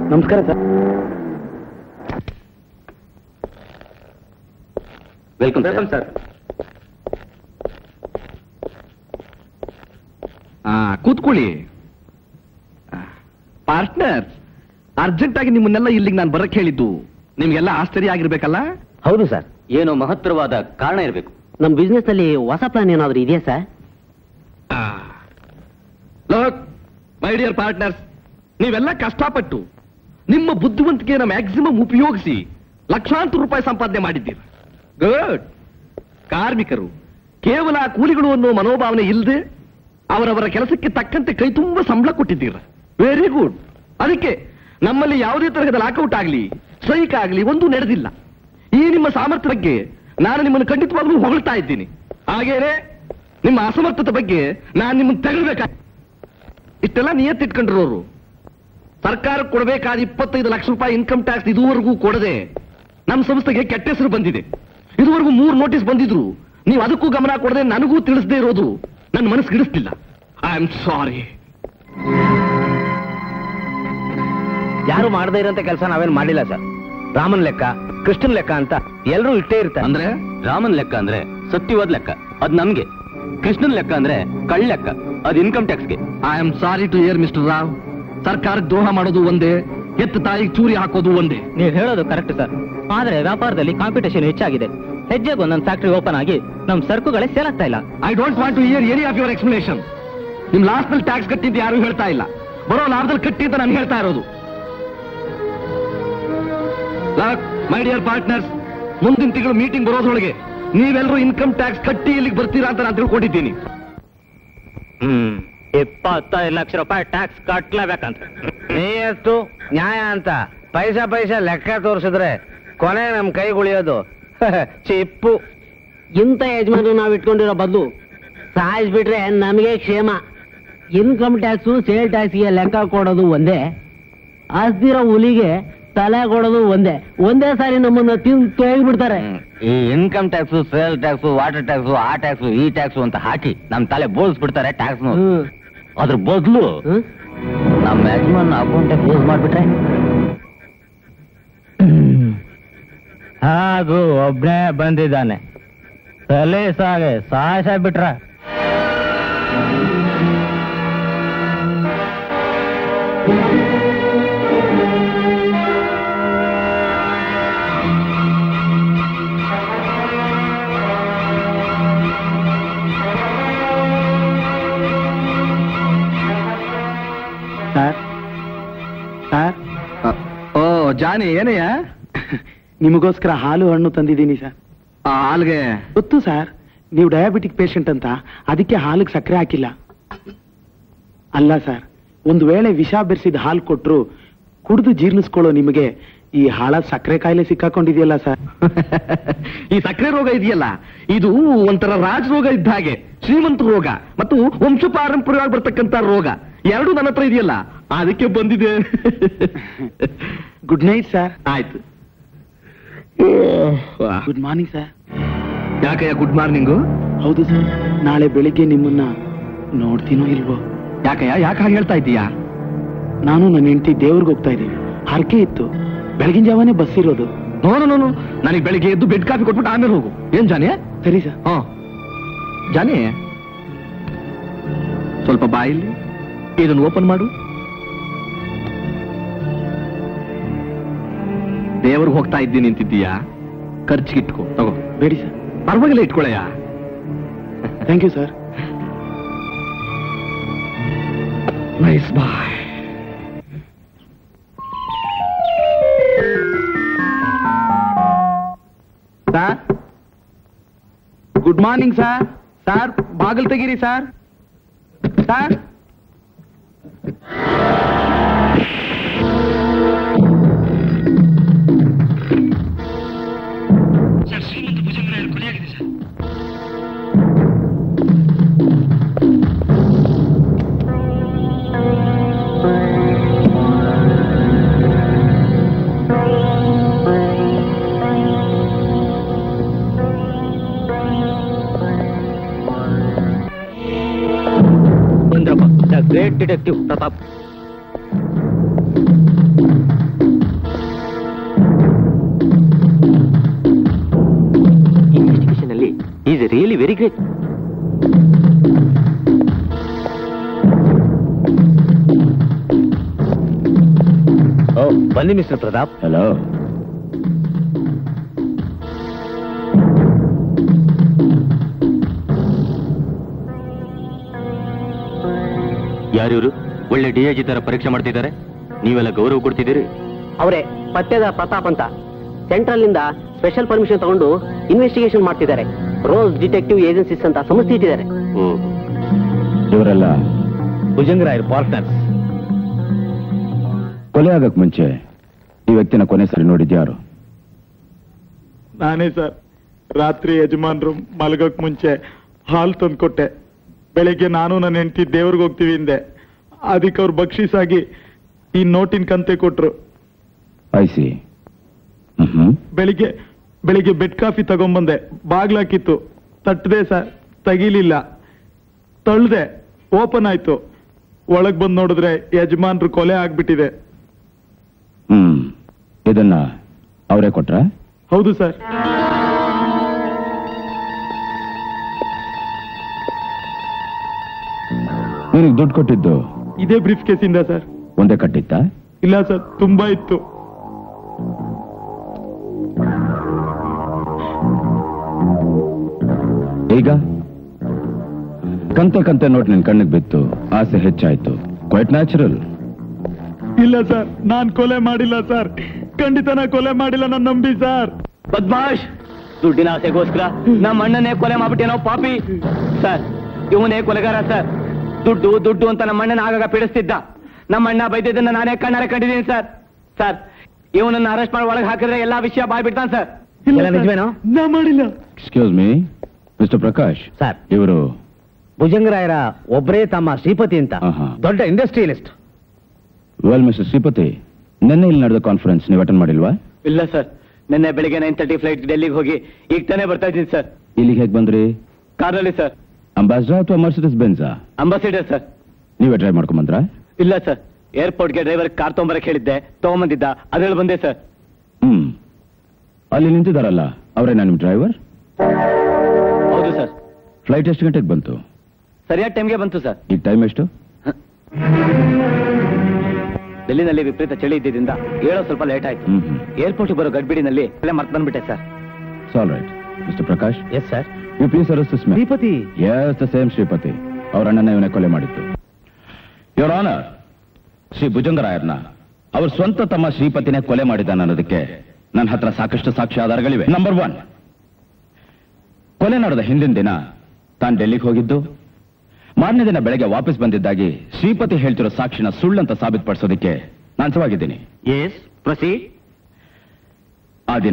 ನಮಸ್ಕಾರ sir welcome welcome sir ಆ ಕೂತ್ಕೊಳ್ಳಿ ಪಾರ್ಟ್ನರ್ ಅರ್ಜೆಂಟ್ ಆಗಿ ನಿಮ್ಮನ್ನೆಲ್ಲ ಇಲ್ಲಿಗೆ ನಾನು ಬರಕ್ ಹೇಳಿದ್ದು ನಿಮ್ಗೆಲ್ಲ ಆಶ್ಚರ್ಯ ಆಗಿರ್ಬೇಕಲ್ಲ ಹೌದು ಸರ್ ಏನೋ ಮಹತ್ತರವಾದ ಕಾರಣ ಇರಬೇಕು ನಮ್ಮ ಬಿಸ್ನೆಸ್ ಅಲ್ಲಿ ಹೊಸ ಪ್ಲಾನ್ ಏನಾದ್ರು ಇದೆಯಾ sir look my dear partners ನೀವೆಲ್ಲ ಕಷ್ಟಪಟ್ಟು ನಿಮ್ಮ ಬುದ್ಧಿವಂತಿಕೆಯನ್ನು ಮ್ಯಾಕ್ಸಿಮಮ್ ಉಪಯೋಗಿಸಿ ಲಕ್ಷಾಂತರ ರೂಪಾಯಿ ಸಂಪಾದನೆ ಮಾಡಿದ್ದೀರಿ ಗುಡ್ ಕಾರ್ಮಿಕರು ಕೇವಲ ಕೂಲಿಗಳು ಅನ್ನೋ ಮನೋಭಾವನೆ ಇಲ್ಲದೆ ಅವರವರ ಕೆಲಸಕ್ಕೆ ತಕ್ಕಂತೆ ಕೈ ತುಂಬ ಸಂಬಳ ಕೊಟ್ಟಿದ್ದೀರ ವೆರಿ ಗುಡ್ ಅದಕ್ಕೆ ನಮ್ಮಲ್ಲಿ ಯಾವುದೇ ತರಹದ ಲಾಕೌಟ್ ಆಗಲಿ ಸ್ಟ್ರೈಕ್ ಆಗಲಿ ಒಂದು ನಡೆದಿಲ್ಲ ಈ ನಿಮ್ಮ ಸಾಮರ್ಥ್ಯ ಬಗ್ಗೆ ನಾನು ನಿಮ್ಮನ್ನು ಖಂಡಿತವಾಗ್ಲೂ ಹೊಗಳ್ತಾ ಇದ್ದೀನಿ ಹಾಗೇನೆ ನಿಮ್ಮ ಅಸಮರ್ಥತೆ ಬಗ್ಗೆ ನಾನು ನಿಮ್ಮನ್ನು ತೆಗಳ್ಬೇಕಾ ಇಷ್ಟೆಲ್ಲ ನಿಯತ್ತಿಟ್ಕೊಂಡಿರೋರು ಸರ್ಕಾರಕ್ಕೆ ಕೊಡಬೇಕಾದ ಇಪ್ಪತ್ತೈದು ಲಕ್ಷ ರೂಪಾಯಿ ಇನ್ಕಮ್ ಟ್ಯಾಕ್ಸ್ ಇದುವರೆಗೂ ಕೊಡದೆ ನಮ್ಮ ಸಂಸ್ಥೆಗೆ ಕೆಟ್ಟ ಹೆಸರು ಬಂದಿದೆ ಇದುವರೆಗೂ ಮೂರು ನೋಟಿಸ್ ಬಂದಿದ್ರು ನೀವು ಅದಕ್ಕೂ ಗಮನ ಕೊಡದೆ ನನಗೂ ತಿಳಿಸದೇ ಇರೋದು ನನ್ನ ಮನಸ್ಸು ಗಿಡಿಸ್ತಿಲ್ಲ ಐ ಆಮ್ ಸಾರಿ ಯಾರು ಮಾಡದೇ ಇರೋಂತ ಕೆಲಸ ನಾವೇನ್ ಮಾಡಿಲ್ಲ ಸರ್ ರಾಮನ್ ಲೆಕ್ಕ ಕೃಷ್ಣನ್ ಲೆಕ್ಕ ಅಂತ ಎಲ್ಲರೂ ಇಟ್ಟೇ ಇರ್ತಾರೆ ಅಂದ್ರೆ ರಾಮನ್ ಲೆಕ್ಕ ಅಂದ್ರೆ ಸತ್ಯವಾದ ಲೆಕ್ಕ ಅದ್ ನಮ್ಗೆ ಕೃಷ್ಣನ್ ಲೆಕ್ಕ ಅಂದ್ರೆ ಕಳ್ಳ ಲೆಕ್ಕ ಅದ್ ಇನ್ಕಮ್ ಟ್ಯಾಕ್ಸ್ಗೆ I am sorry to hear mister Rao ಸರ್ಕಾರಕ್ಕೆ ದ್ರೋಹ ಮಾಡೋದು ಒಂದೇ ಎತ್ತ ತಾಯಿಗೆ ಚೂರಿ ಹಾಕೋದು ಒಂದೇ ನೀವು ಹೇಳೋದು ಕರೆಕ್ಟ್ ಸರ್ ಆದ್ರೆ ವ್ಯಾಪಾರದಲ್ಲಿ ಕಾಂಪಿಟೇಷನ್ ಹೆಚ್ಚಾಗಿದೆ ಹೆಜ್ಜೆಗೆ ಒಂದೊಂದು ಫ್ಯಾಕ್ಟರಿ ಓಪನ್ ಆಗಿ ನಮ್ ಸರಕುಗಳೇ ಸೇಲ್ ಆಗ್ತಾ ಇಲ್ಲ I don't want to hear any of your explanation ನಿಮ್ ಲಾಸ್ಟ್ ನಲ್ಲಿ ಟ್ಯಾಕ್ಸ್ ಕಟ್ಟಿ ಅಂತ ಯಾರು ಹೇಳ್ತಾ ಇಲ್ಲ ಬರೋ ಲಾಭದಲ್ಲಿ ಕಟ್ಟಿ ಅಂತ ನಾನು ಹೇಳ್ತಾ ಇರೋದು ಮೈ ಡಿಯರ್ ಪಾರ್ಟ್ನರ್ಸ್ ಮುಂದಿನ ತಿಂಗಳು ಮೀಟಿಂಗ್ ಬರೋದ್ರೊಳಗೆ ನೀವೆಲ್ಲರೂ ಇನ್ಕಮ್ ಟ್ಯಾಕ್ಸ್ ಕಟ್ಟಿ ಇಲ್ಲಿಗೆ ಬರ್ತೀರಾ ಅಂತ ನಾನು ತಿಳ್ಕೊಂಡಿದ್ದೀನಿ ಹ್ಮ್ ಇಪ್ಪತ್ತೈದು ಲಕ್ಷ ರೂಪಾಯಿ ಟ್ಯಾಕ್ಸ್ ಕಟ್ಲೇಬೇಕಂತ ನೀ ಎಷ್ಟು ನ್ಯಾಯ ಅಂತ ಪೈಸಾ ಪೈಸಾ ಲೆಕ್ಕ ತೋರಿಸಿದ್ರೆ ಕೊನೆ ನಮ್ ಕೈ ಉಳಿಯೋದು ಚಿಪ್ಪು ಇಂಥ ಯಜಮಾನ ನಾವು ಇಟ್ಕೊಂಡಿರೋ ಬದಲು ಸಾಯಿಸ್ಬಿಟ್ರೆ ನಮಗೆ ಕ್ಷೇಮ ಇನ್ಕಮ್ ಟ್ಯಾಕ್ಸು ಸೇಲ್ ಟ್ಯಾಕ್ಸ್ಗೆ ಲೆಕ್ಕ ಕೊಡೋದು ಒಂದೇ ಆಸ್ತಿರೋ ಹುಲಿಗೆ ತಲೆ ಕೊಡೋದು ಒಂದೇ ಒಂದೇ ಸಾರಿ ನಮ್ಮನ್ನ ತಿಂದು ತೆಗೆದ್ಬಿಡ್ತಾರೆ ಈ income tax sale tax water tax ಆ ಟ್ಯಾಕ್ಸ್ ಈ ಟ್ಯಾಕ್ಸ್ ಅಂತ ಹಾಕಿ ನಮ್ ತಲೆ ಬೋಳ್ಸ್ಬಿಡ್ತಾರೆ ಟ್ಯಾಕ್ಸ್ ಹ್ಮ್. ಅದ್ರ ಬದಲು ಹ್ಮ್? ನಮ್ಮ ಯಜಮಾನ್ ಅಕೌಂಟ್ ಯೂಸ್ ಮಾಡ್ಬಿಟ್ರೆ ಹಾಗೂ ಒಬ್ನೇ ಬಂದಿದ್ದಾನೆ ಸಲೀಸಾಗೆ ಸಾಯಿಸ ಬಿಟ್ರ ಸರ್ ಸರ್ ಓ ಜಾನಿ ಏನಯ್ಯ ನಿಮಗೋಸ್ಕರ ಹಾಲು ಹಣ್ಣು ತಂದಿದ್ದೀನಿ ಸರ್ ಆ ಹಾಲ್ಗೆ ಗೊತ್ತು ಸರ್ ನೀವು ಡಯಾಬಿಟಿಕ್ ಪೇಷಂಟ್ ಅಂತ ಅದಕ್ಕೆ ಹಾಲಿಗೆ ಸಕ್ಕರೆ ಹಾಕಿಲ್ಲ ಅಲ್ಲ ಸರ್ ಒಂದು ವೇಳೆ ವಿಷ ಬೆರೆಸಿದ ಹಾಲು ಕೊಟ್ರು ಕುಡಿದು ಜೀರ್ಣಿಸ್ಕೊಳ್ಳೋ ನಿಮಗೆ ಈ ಹಾಳ ಸಕ್ಕರೆ ಕಾಯಿಲೆ ಸಿಕ್ಕಾಕೊಂಡಿದೆಯಲ್ಲ ಸರ್ ಈ ಸಕ್ಕರೆ ರೋಗ ಇದೆಯಲ್ಲ ಇದು ಒಂಥರ ರಾಜ ರೋಗ ಇದ್ದ ಹಾಗೆ ಶ್ರೀಮಂತ ರೋಗ ಮತ್ತು ವಂಶ ಪಾರಂಪರ್ಯವಾಗಿ ಬರ್ತಕ್ಕಂತ ರೋಗ ಎರಡು ನನ್ನ ಹತ್ರ ಇದೆಯಲ್ಲ ಅದಕ್ಕೆ ಬಂದಿದೆ ಗುಡ್ ನೈಟ್ ಸರ್ ಆಯ್ತು ಗುಡ್ ಮಾರ್ನಿಂಗ್ ಸರ್ ಯಾಕಯ್ಯ ಗುಡ್ ಮಾರ್ನಿಂಗು ಹೌದು ಸರ್ ನಾಳೆ ಬೆಳಿಗ್ಗೆ ನಿಮ್ಮನ್ನ ನೋಡ್ತೀನೋ ಇಲ್ವೋ ಯಾಕಯ್ಯ ಯಾಕೆ ಹಾಗೆ ಹೇಳ್ತಾ ಇದ್ದೀಯಾ ನಾನು ನನ್ನ ಹೆಂಡತಿ ದೇವ್ರಿಗೆ ಹೋಗ್ತಾ ಇದ್ದೀವಿ ಹರಕೆ ಇತ್ತು ಬೆಳಗಿನ ಜಾವನೇ ಬಸ್ ಇರೋದು ನೋ ನೋ ನೋ ನನಗೆ ಬೆಳಿಗ್ಗೆ ಎದ್ದು ಬೆಡ್ ಕಾಫಿ ಕೊಟ್ಬಿಟ್ಟು ಆಮೇಲೆ ಹೋಗು ಏನ್ ಜಾನಿ ಸರಿ ಸರ್ ಹಾ ಜಾನಿ ಸ್ವಲ್ಪ ಬಾಯಿಲಿ ಇದನ್ನು ಓಪನ್ ಮಾಡು ದೇವ್ರಿಗೆ ಹೋಗ್ತಾ ಇದ್ದೀನಿ ಅಂತಿದ್ದೀಯಾ ಖರ್ಚಿಗೆ ಇಟ್ಕೋ ತಗೋ ಬೇಡಿ ಸರ್ ಪರವಾಗಿಲ್ಲ ಇಟ್ಕೊಳ್ಳಯ್ಯ thank you sir nice boy sir good morning sir sir ಬಾಗಿಲು ತೆಗೀರಿ sir sir Indrappa the great detective Pratap music ಓ ಬನ್ನಿ ಮಿಸ್ಟರ್ ಪ್ರತಾಪ್ ಹಲೋ ಯಾರಿವರು ಒಳ್ಳೆ ಡಿ ತರ ಪರೀಕ್ಷೆ ಮಾಡ್ತಿದ್ದಾರೆ ನೀವೆಲ್ಲ ಗೌರವ ಕೊಡ್ತಿದ್ದೀರಿ ಅವರೇ ಪತ್ಯದ ಪ್ರತಾಪ್ ಅಂತ ಸೆಂಟ್ರಲ್ ನಿಂದ ಸ್ಪೆಷಲ್ ಪರ್ಮಿಷನ್ ತಗೊಂಡು ಇನ್ವೆಸ್ಟಿಗೇಷನ್ ಮಾಡ್ತಿದ್ದಾರೆ ರೋಸ್ ಡಿಟೆಕ್ಟಿವ್ ಏಜೆನ್ಸೀಸ್ ಅಂತ ಸಂಸ್ಥೆ ಇಟ್ಟಿದ್ದಾರೆ ಓ ಇವರೆಲ್ಲ ಭುಜಂಗರಾಯರ್ ಪಾರ್ಟ್ನರ್ಸ್ ಕೊಲೆ ಆಗಕ್ ಮುಂಚೆ ಈ ವ್ಯಕ್ತಿನ ಕೊನೆ ಸರಿ ನೋಡಿದ್ಯಾರು ನಾನೇ ಸರ್ ರಾತ್ರಿ ಯಜಮಾನ್ರು ಮಲಗಕ್ ಮುಂಚೆ ಹಾಲು ತಂದ್ಕೊಟ್ಟೆ ಬೆಳಿಗ್ಗೆ ನಾನು ನನ್ನ ಹೆಂಡತಿ ದೇವ್ರಿಗೆ ಹೋಗ್ತೀವಿ ಹಿಂದೆ ಅದಕ್ಕೆ ಅವ್ರು ಬಕ್ಷಿಸಾಗಿ ಈ ನೋಟಿನ ಕಂತೆ ಕೊಟ್ರು ಐಸಿ ಹ್ಮ್ ಬೆಳಿಗ್ಗೆ ಬೆಳಿಗ್ಗೆ ಬೆಡ್ ಕಾಫಿ ತಗೊಂಬಂದೆ ಬಾಗ್ಲಾಕಿತ್ತು ತಟ್ಟದೆ ಸರ್ ತೆಗಿಲಿಲ್ಲ ತಳ್ದೆ ಓಪನ್ ಆಯ್ತು ಒಳಗ್ ಬಂದ್ ನೋಡಿದ್ರೆ ಯಜಮಾನ್ರು ಕೊಲೆ ಆಗ್ಬಿಟ್ಟಿದೆ ಹ್ಮ್ ಇದನ್ನ ಅವರೇ ಕೊಟ್ರ ಹೌದು ಸರ್ ನಿನಗೆ ದುಡ್ಡು ಕೊಟ್ಟಿದ್ದು ಇದೇ ಬ್ರೀಫ್ ಕೇಸಿಂದ ಸರ್ ಒಂದೇ ಕಟ್ಟಿತ್ತ ಇಲ್ಲ ಸರ್ ತುಂಬಾ ಇತ್ತು ಈಗ ಕಂತೆ ಕಂತೆ ನೋಟ್ ನಿನ್ ಕಣ್ಣಿಗೆ ಬಿತ್ತು ಆಸೆ ಹೆಚ್ಚಾಯ್ತು ಕ್ವೈಟ್ ನ್ಯಾಚುರಲ್ ಇಲ್ಲ ಸರ್ ನಾನ್ ಕೊಲೆ ಮಾಡಿಲ್ಲ ಸರ್ ಖಂಡಿತ ನಾ ಕೊಲೆ ಮಾಡಿಲ್ಲ ನಾನು ನಂಬಿ ಸರ್ ಬದ್ಮಾಶ್ ದುಡ್ಡಿನ ಆಸೆಗೋಸ್ಕರ ನಮ್ಮ ಅಣ್ಣನೇ ಕೊಲೆ ಮಾಡ್ಬಿಟ್ಟೇನೋ ಪಾಪಿ ಸರ್ ಇವನೇ ಕೊಲೆಗಾರ ಸರ್ ದುಡ್ಡು ದುಡ್ಡು ಅಂತ ನಮ್ಮ ಅಣ್ಣನ ಆಗಾಗ ಪೀಡಿಸ್ತಿದ್ದ ನಮ್ಮ ಅಣ್ಣ ಬೈದಿದ್ದನ್ನ ನಾನೇ ಕಣ್ಣಾರೆ ಕಂಡಿದ್ದೀನಿ ಸರ್ ಸರ್ ಇವನನ್ನ ಅರೆಸ್ಟ್ ಮಾಡಿ ಒಳಗೆ ಹಾಕಿದ್ರೆ ಎಲ್ಲಾ ವಿಷಯ ಬಾಯ್ ಬಿಡ್ತಾನೆ ಸರ್ ಇಲ್ಲ ಎಲ್ಲ ಸರ್, ನಿಜವೇನೋ? ನಾ ಮಾಡಿಲ್ಲ excuse me mister Prakash sir ಇವರು ಭುಜಂಗರಾಯರ ಒಬ್ಬರೇ ತಮ್ಮ ಶ್ರೀಪತಿ ಅಂತ ಆಹಾ. ದೊಡ್ಡ ಇಂಡಸ್ಟ್ರಿಯಲಿಸ್ಟ್ ವೆಲ್ ಮಿಸ್ಟರ್ ಶ್ರೀಪತಿ ನಿನ್ನೆ ಇಲ್ಲಿ ನಡೆದ ಕಾನ್ಫರೆನ್ಸ್ ನೀವು ಅಟೆಂಡ್ ಮಾಡಿಲ್ವಾ ಇಲ್ಲ ಸರ್ ನಿನ್ನೆ ಬೆಳಿಗ್ಗೆ ನೈನ್ ತರ್ಟಿ ಫ್ಲೈಟ್ ಡೆಲ್ಲಿಗೆ ಹೋಗಿ ಈಗ ತಾನೇ ಬರ್ತಾ ಇದ್ದೀನಿ ಸರ್ ಇಲ್ಲಿಗೆ ಹೇಗೆ ಬಂದ್ರಿ ಕಾರಲ್ಲಿ ಸರ್ ಅಂಬಾಸಿಡರ್ ಅಥವಾ ಮರ್ಸಿಡಸ್ ಬೆನ್ಸಾ ಅಂಬಾಸಿಡರ್ ಸರ್ ನೀವೇ ಡ್ರೈವ್ ಮಾಡ್ಕೊಂಡ್ ಬಂದ್ರಾ ಇಲ್ಲ ಸರ್ ಏರ್ಪೋರ್ಟ್ಗೆ ಡ್ರೈವರ್ ಕಾರ್ ತೊಗೊಂಬರಕ್ ಹೇಳಿದ್ದೆ ತಗೊಂಬಂದಿದ್ದ ಅದ್ರಲ್ಲಿ ಬಂದೆ ಸರ್ ಹ್ಮ್ ಅಲ್ಲಿ ನಿಂತಿದಾರಲ್ಲ ಅವರೇನಾ ನಿಮ್ ಡ್ರೈವರ್ ಹೌದು ಸರ್ ಫ್ಲೈಟ್ ಎಷ್ಟು ಗಂಟೆಗೆ ಬಂತು ಸರಿಯಾದ ಟೈಮ್ಗೆ ಬಂತು ಸರ್ ಈಗ ಟೈಮ್ ಎಷ್ಟು ಡೆಲ್ಲಿನಲ್ಲಿ ವಿಪರೀತ ಚಳಿ ಇದ್ದಿದ್ದರಿಂದ ಹೇಳೋ ಸ್ವಲ್ಪ ಲೇಟ್ ಆಯ್ತು ಹ್ಮ್ ಹ್ಮ್ ಏರ್ಪೋರ್ಟ್ ಬರೋ ಗಡ್ಬಿಡಿನಲ್ಲಿ ಅಲ್ಲೇ ಮರ್ತ್ ಬಂದ್ಬಿಟ್ಟೆ sir all right mister Prakash yes sir you please arrest this man Shripati yes the same Shripati ಅವರ ಅಣ್ಣನ ಇವನೇ ಕೊಲೆ ಮಾಡಿತ್ತು ಯೋರ್ ಆನರ್ ಶ್ರೀ ಭುಜಂಗರಾಯರ್ನ ಅವ್ರ ಸ್ವಂತ ತಮ್ಮ ಶ್ರೀಪತಿನೇ ಕೊಲೆ ಮಾಡಿದ್ದಾನೆ ಅನ್ನೋದಕ್ಕೆ ನನ್ನ ಹತ್ರ ಸಾಕಷ್ಟು ಸಾಕ್ಷ್ಯ ಆಧಾರಗಳಿವೆ ನಂಬರ್ ಒನ್ ಕೊಲೆ ನಡೆದ ಹಿಂದಿನ ದಿನ ತಾನು ಡೆಲ್ಲಿಗೆ ಹೋಗಿದ್ದು ಮಾರನೇ ದಿನ ಬೆಳಗ್ಗೆ ವಾಪಸ್ ಬಂದಿದ್ದಾಗಿ ಶ್ರೀಪತಿ ಹೇಳ್ತಿರೋ ಸಾಕ್ಷಿನ ಸುಳ್ಳಂತ ಸಾಬೀತುಪಡಿಸೋದಕ್ಕೆ ನಾನು ಸವಾಗಿದ್ದೀನಿ ಎಸ್ ಪ್ರೊಸೀಡ್ ಆ ದಿನ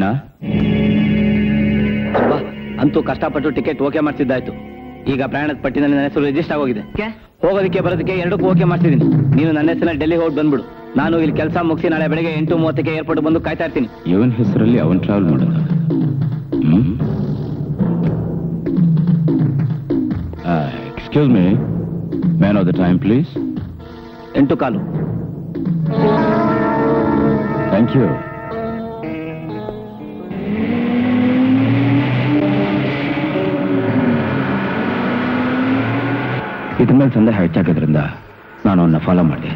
ಅಲ್ವಾ ಅಂತೂ ಕಷ್ಟಪಟ್ಟು ಟಿಕೆಟ್ ಓಕೆ ಮಾಡ್ತಿದ್ದಾಯ್ತು ಈಗ ಪ್ರಯಾಣದ ಪಟ್ಟಿನಲ್ಲಿ ನನ್ನ ಹೆಸರು ರಿಜಿಸ್ಟರ್ ಆಗೋಗಿದೆ ಹೋಗೋದಕ್ಕೆ ಬರೋದಕ್ಕೆ ಎರಡಕ್ಕೂ ಓಕೆ ಮಾಡ್ತಿದ್ದೀನಿ ನೀನು ನನ್ನ ಹೆಸರಲ್ಲಿ ಡೆಲ್ಲಿ ಹೋಗಿ ಬಂದ್ಬಿಡು ನಾನು ಇಲ್ಲಿ ಕೆಲಸ ಮುಗಿಸಿ ನಾಳೆ ಬೆಳಗ್ಗೆ ಎಂಟು ಮೂವತ್ತಕ್ಕೆ ಏರ್ಪೋರ್ಟ್ ಬಂದು ಕಾಯ್ತಾ ಇರ್ತೀನಿ ಇವನ್ ಹೆಸರಲ್ಲಿ ಅವನ್ ಟ್ರಾವೆಲ್ ಮಾಡೋದು excuse me man of the time please ಎಂಟು ಕಾಲು ಥ್ಯಾಂಕ್ ಯು ಇದ್ರ ಮೇಲೆ ಸಂದೇಹ ಹೆಚ್ಚಾಗೋದ್ರಿಂದ ನಾನು ಅವನ್ನ ಫಾಲೋ ಮಾಡಿದೆ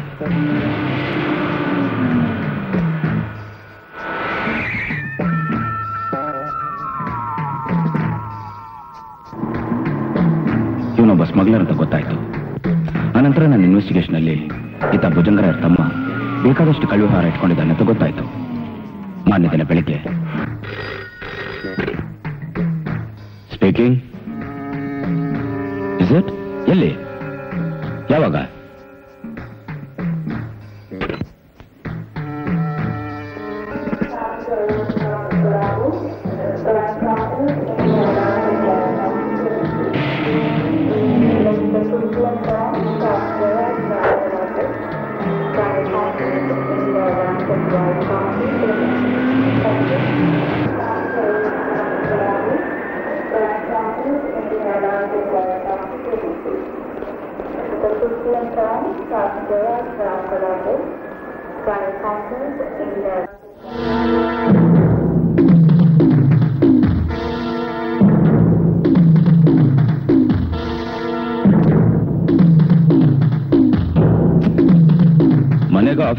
ಇವನೊಬ್ಬ ಸ್ಮಗ್ಲರ್ ಅಂತ ಗೊತ್ತಾಯ್ತು ಆನಂತರ ನನ್ನ ಇನ್ವೆಸ್ಟಿಗೇಷನ್ ಅಲ್ಲಿ ಈತ ಭುಜಂಗರ ತಮ್ಮ ಬೇಕಾದಷ್ಟು ಕಳ್ಳುಹಾರ ಇಟ್ಕೊಂಡಿದ್ದಾನೆ ಅಂತ ಗೊತ್ತಾಯ್ತು ಮಾನ್ಯ ದಿನ ಬೆಳಿಗ್ಗೆ ಸ್ಪೀಕಿಂಗ್ ಇಸ್ ಇಟ್ ಎಲ್ಲಿ ಯಾವಾಗ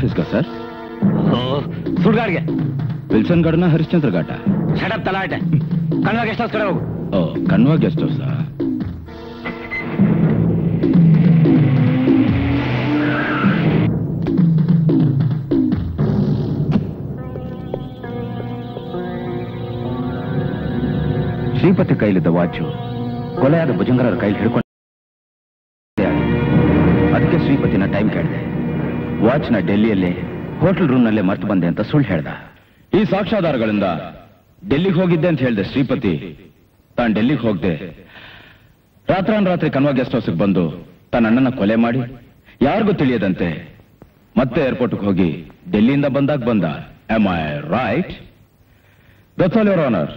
ಆಫೀಸ್ಗಾ ಸರ್ ಸುಡ್ಗಾಡ್ಗೆ ವಿಲ್ಸನ್ ಗಾರ್ಡನ ಹರಿಶ್ಚಂದ್ರ ಘಾಟ ಶಟಪ್ ತಲಾಟೆ ಕಣ್ವಾಗ ಎಷ್ಟು ಕಡೆ ಹೋಗು ಓ ಕಣ್ವಾ ಗೆಸ್ಟ್ ಹೌಸಾ ಶ್ರೀಪತಿ ಕೈಲಿದ್ದ ವಾಚು ಕೊಲೆಯಾದ ಭುಜಂಗರರ ಕೈಲಿ ಹಿಡ್ಕೊಂಡು ಅದಕ್ಕೆ ಶ್ರೀಪತಿನ ಟೈಮ್ ಕೇಳಿದೆ ವಾಚ್ನ ಡೆಲ್ಲಿಯಲ್ಲಿ ಹೋಟೆಲ್ ರೂಮ್ನಲ್ಲೇ ಮರ್ತು ಬಂದೆ ಅಂತ ಸುಳ್ಳು ಹೇಳ್ದ ಈ ಸಾಕ್ಷ್ಯಾಧಾರಗಳಿಂದ ಡೆಲ್ಲಿಗೆ ಹೋಗಿದ್ದೆ ಅಂತ ಹೇಳ್ದೆ ಶ್ರೀಪತಿ ತಾನು ಡೆಲ್ಲಿಗೆ ಹೋಗ್ದೆ ರಾತ್ರಾನ್ ಕನ್ವಾ ಗೆಸ್ಟ್ ಹೌಸ್ಗೆ ಬಂದು ತನ್ನ ಅಣ್ಣನ ಕೊಲೆ ಮಾಡಿ ಯಾರಿಗೂ ತಿಳಿಯದಂತೆ ಮತ್ತೆ ಏರ್ಪೋರ್ಟ್ಗೆ ಹೋಗಿ ಡೆಲ್ಲಿಯಿಂದ ಬಂದಾಗ ಬಂದ am I right that's all your honour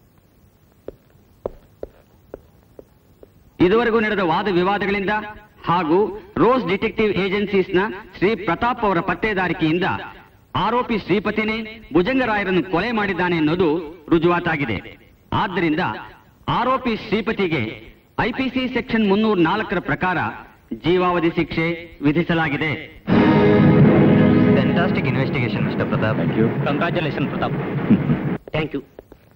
ಇದುವರೆಗೂ ನಡೆದ ವಾದ ವಿವಾದಗಳಿಂದ ಹಾಗೂ ರೋಸ್ ಡಿಟೆಕ್ಟಿವ್ ಏಜೆನ್ಸೀಸ್ನ ಶ್ರೀ ಪ್ರತಾಪ್ ಅವರ ಪತ್ತೇದಾರಿಕೆಯಿಂದ ಆರೋಪಿ ಶ್ರೀಪತಿನೇ ಭುಜಂಗರಾಯರನ್ನು ಕೊಲೆ ಮಾಡಿದ್ದಾನೆ ಎನ್ನುವುದು ರುಜುವಾತಾಗಿದೆ ಆದ್ದರಿಂದ ಆರೋಪಿ ಶ್ರೀಪತಿಗೆ ಐಪಿಸಿ ಸೆಕ್ಷನ್ ಮುನ್ನೂರ ನಾಲ್ಕರ ಪ್ರಕಾರ ಜೀವಾವಧಿ ಶಿಕ್ಷೆ ವಿಧಿಸಲಾಗಿದೆ fantastic investigation mister Pratap thank you congratulation Pratap thank you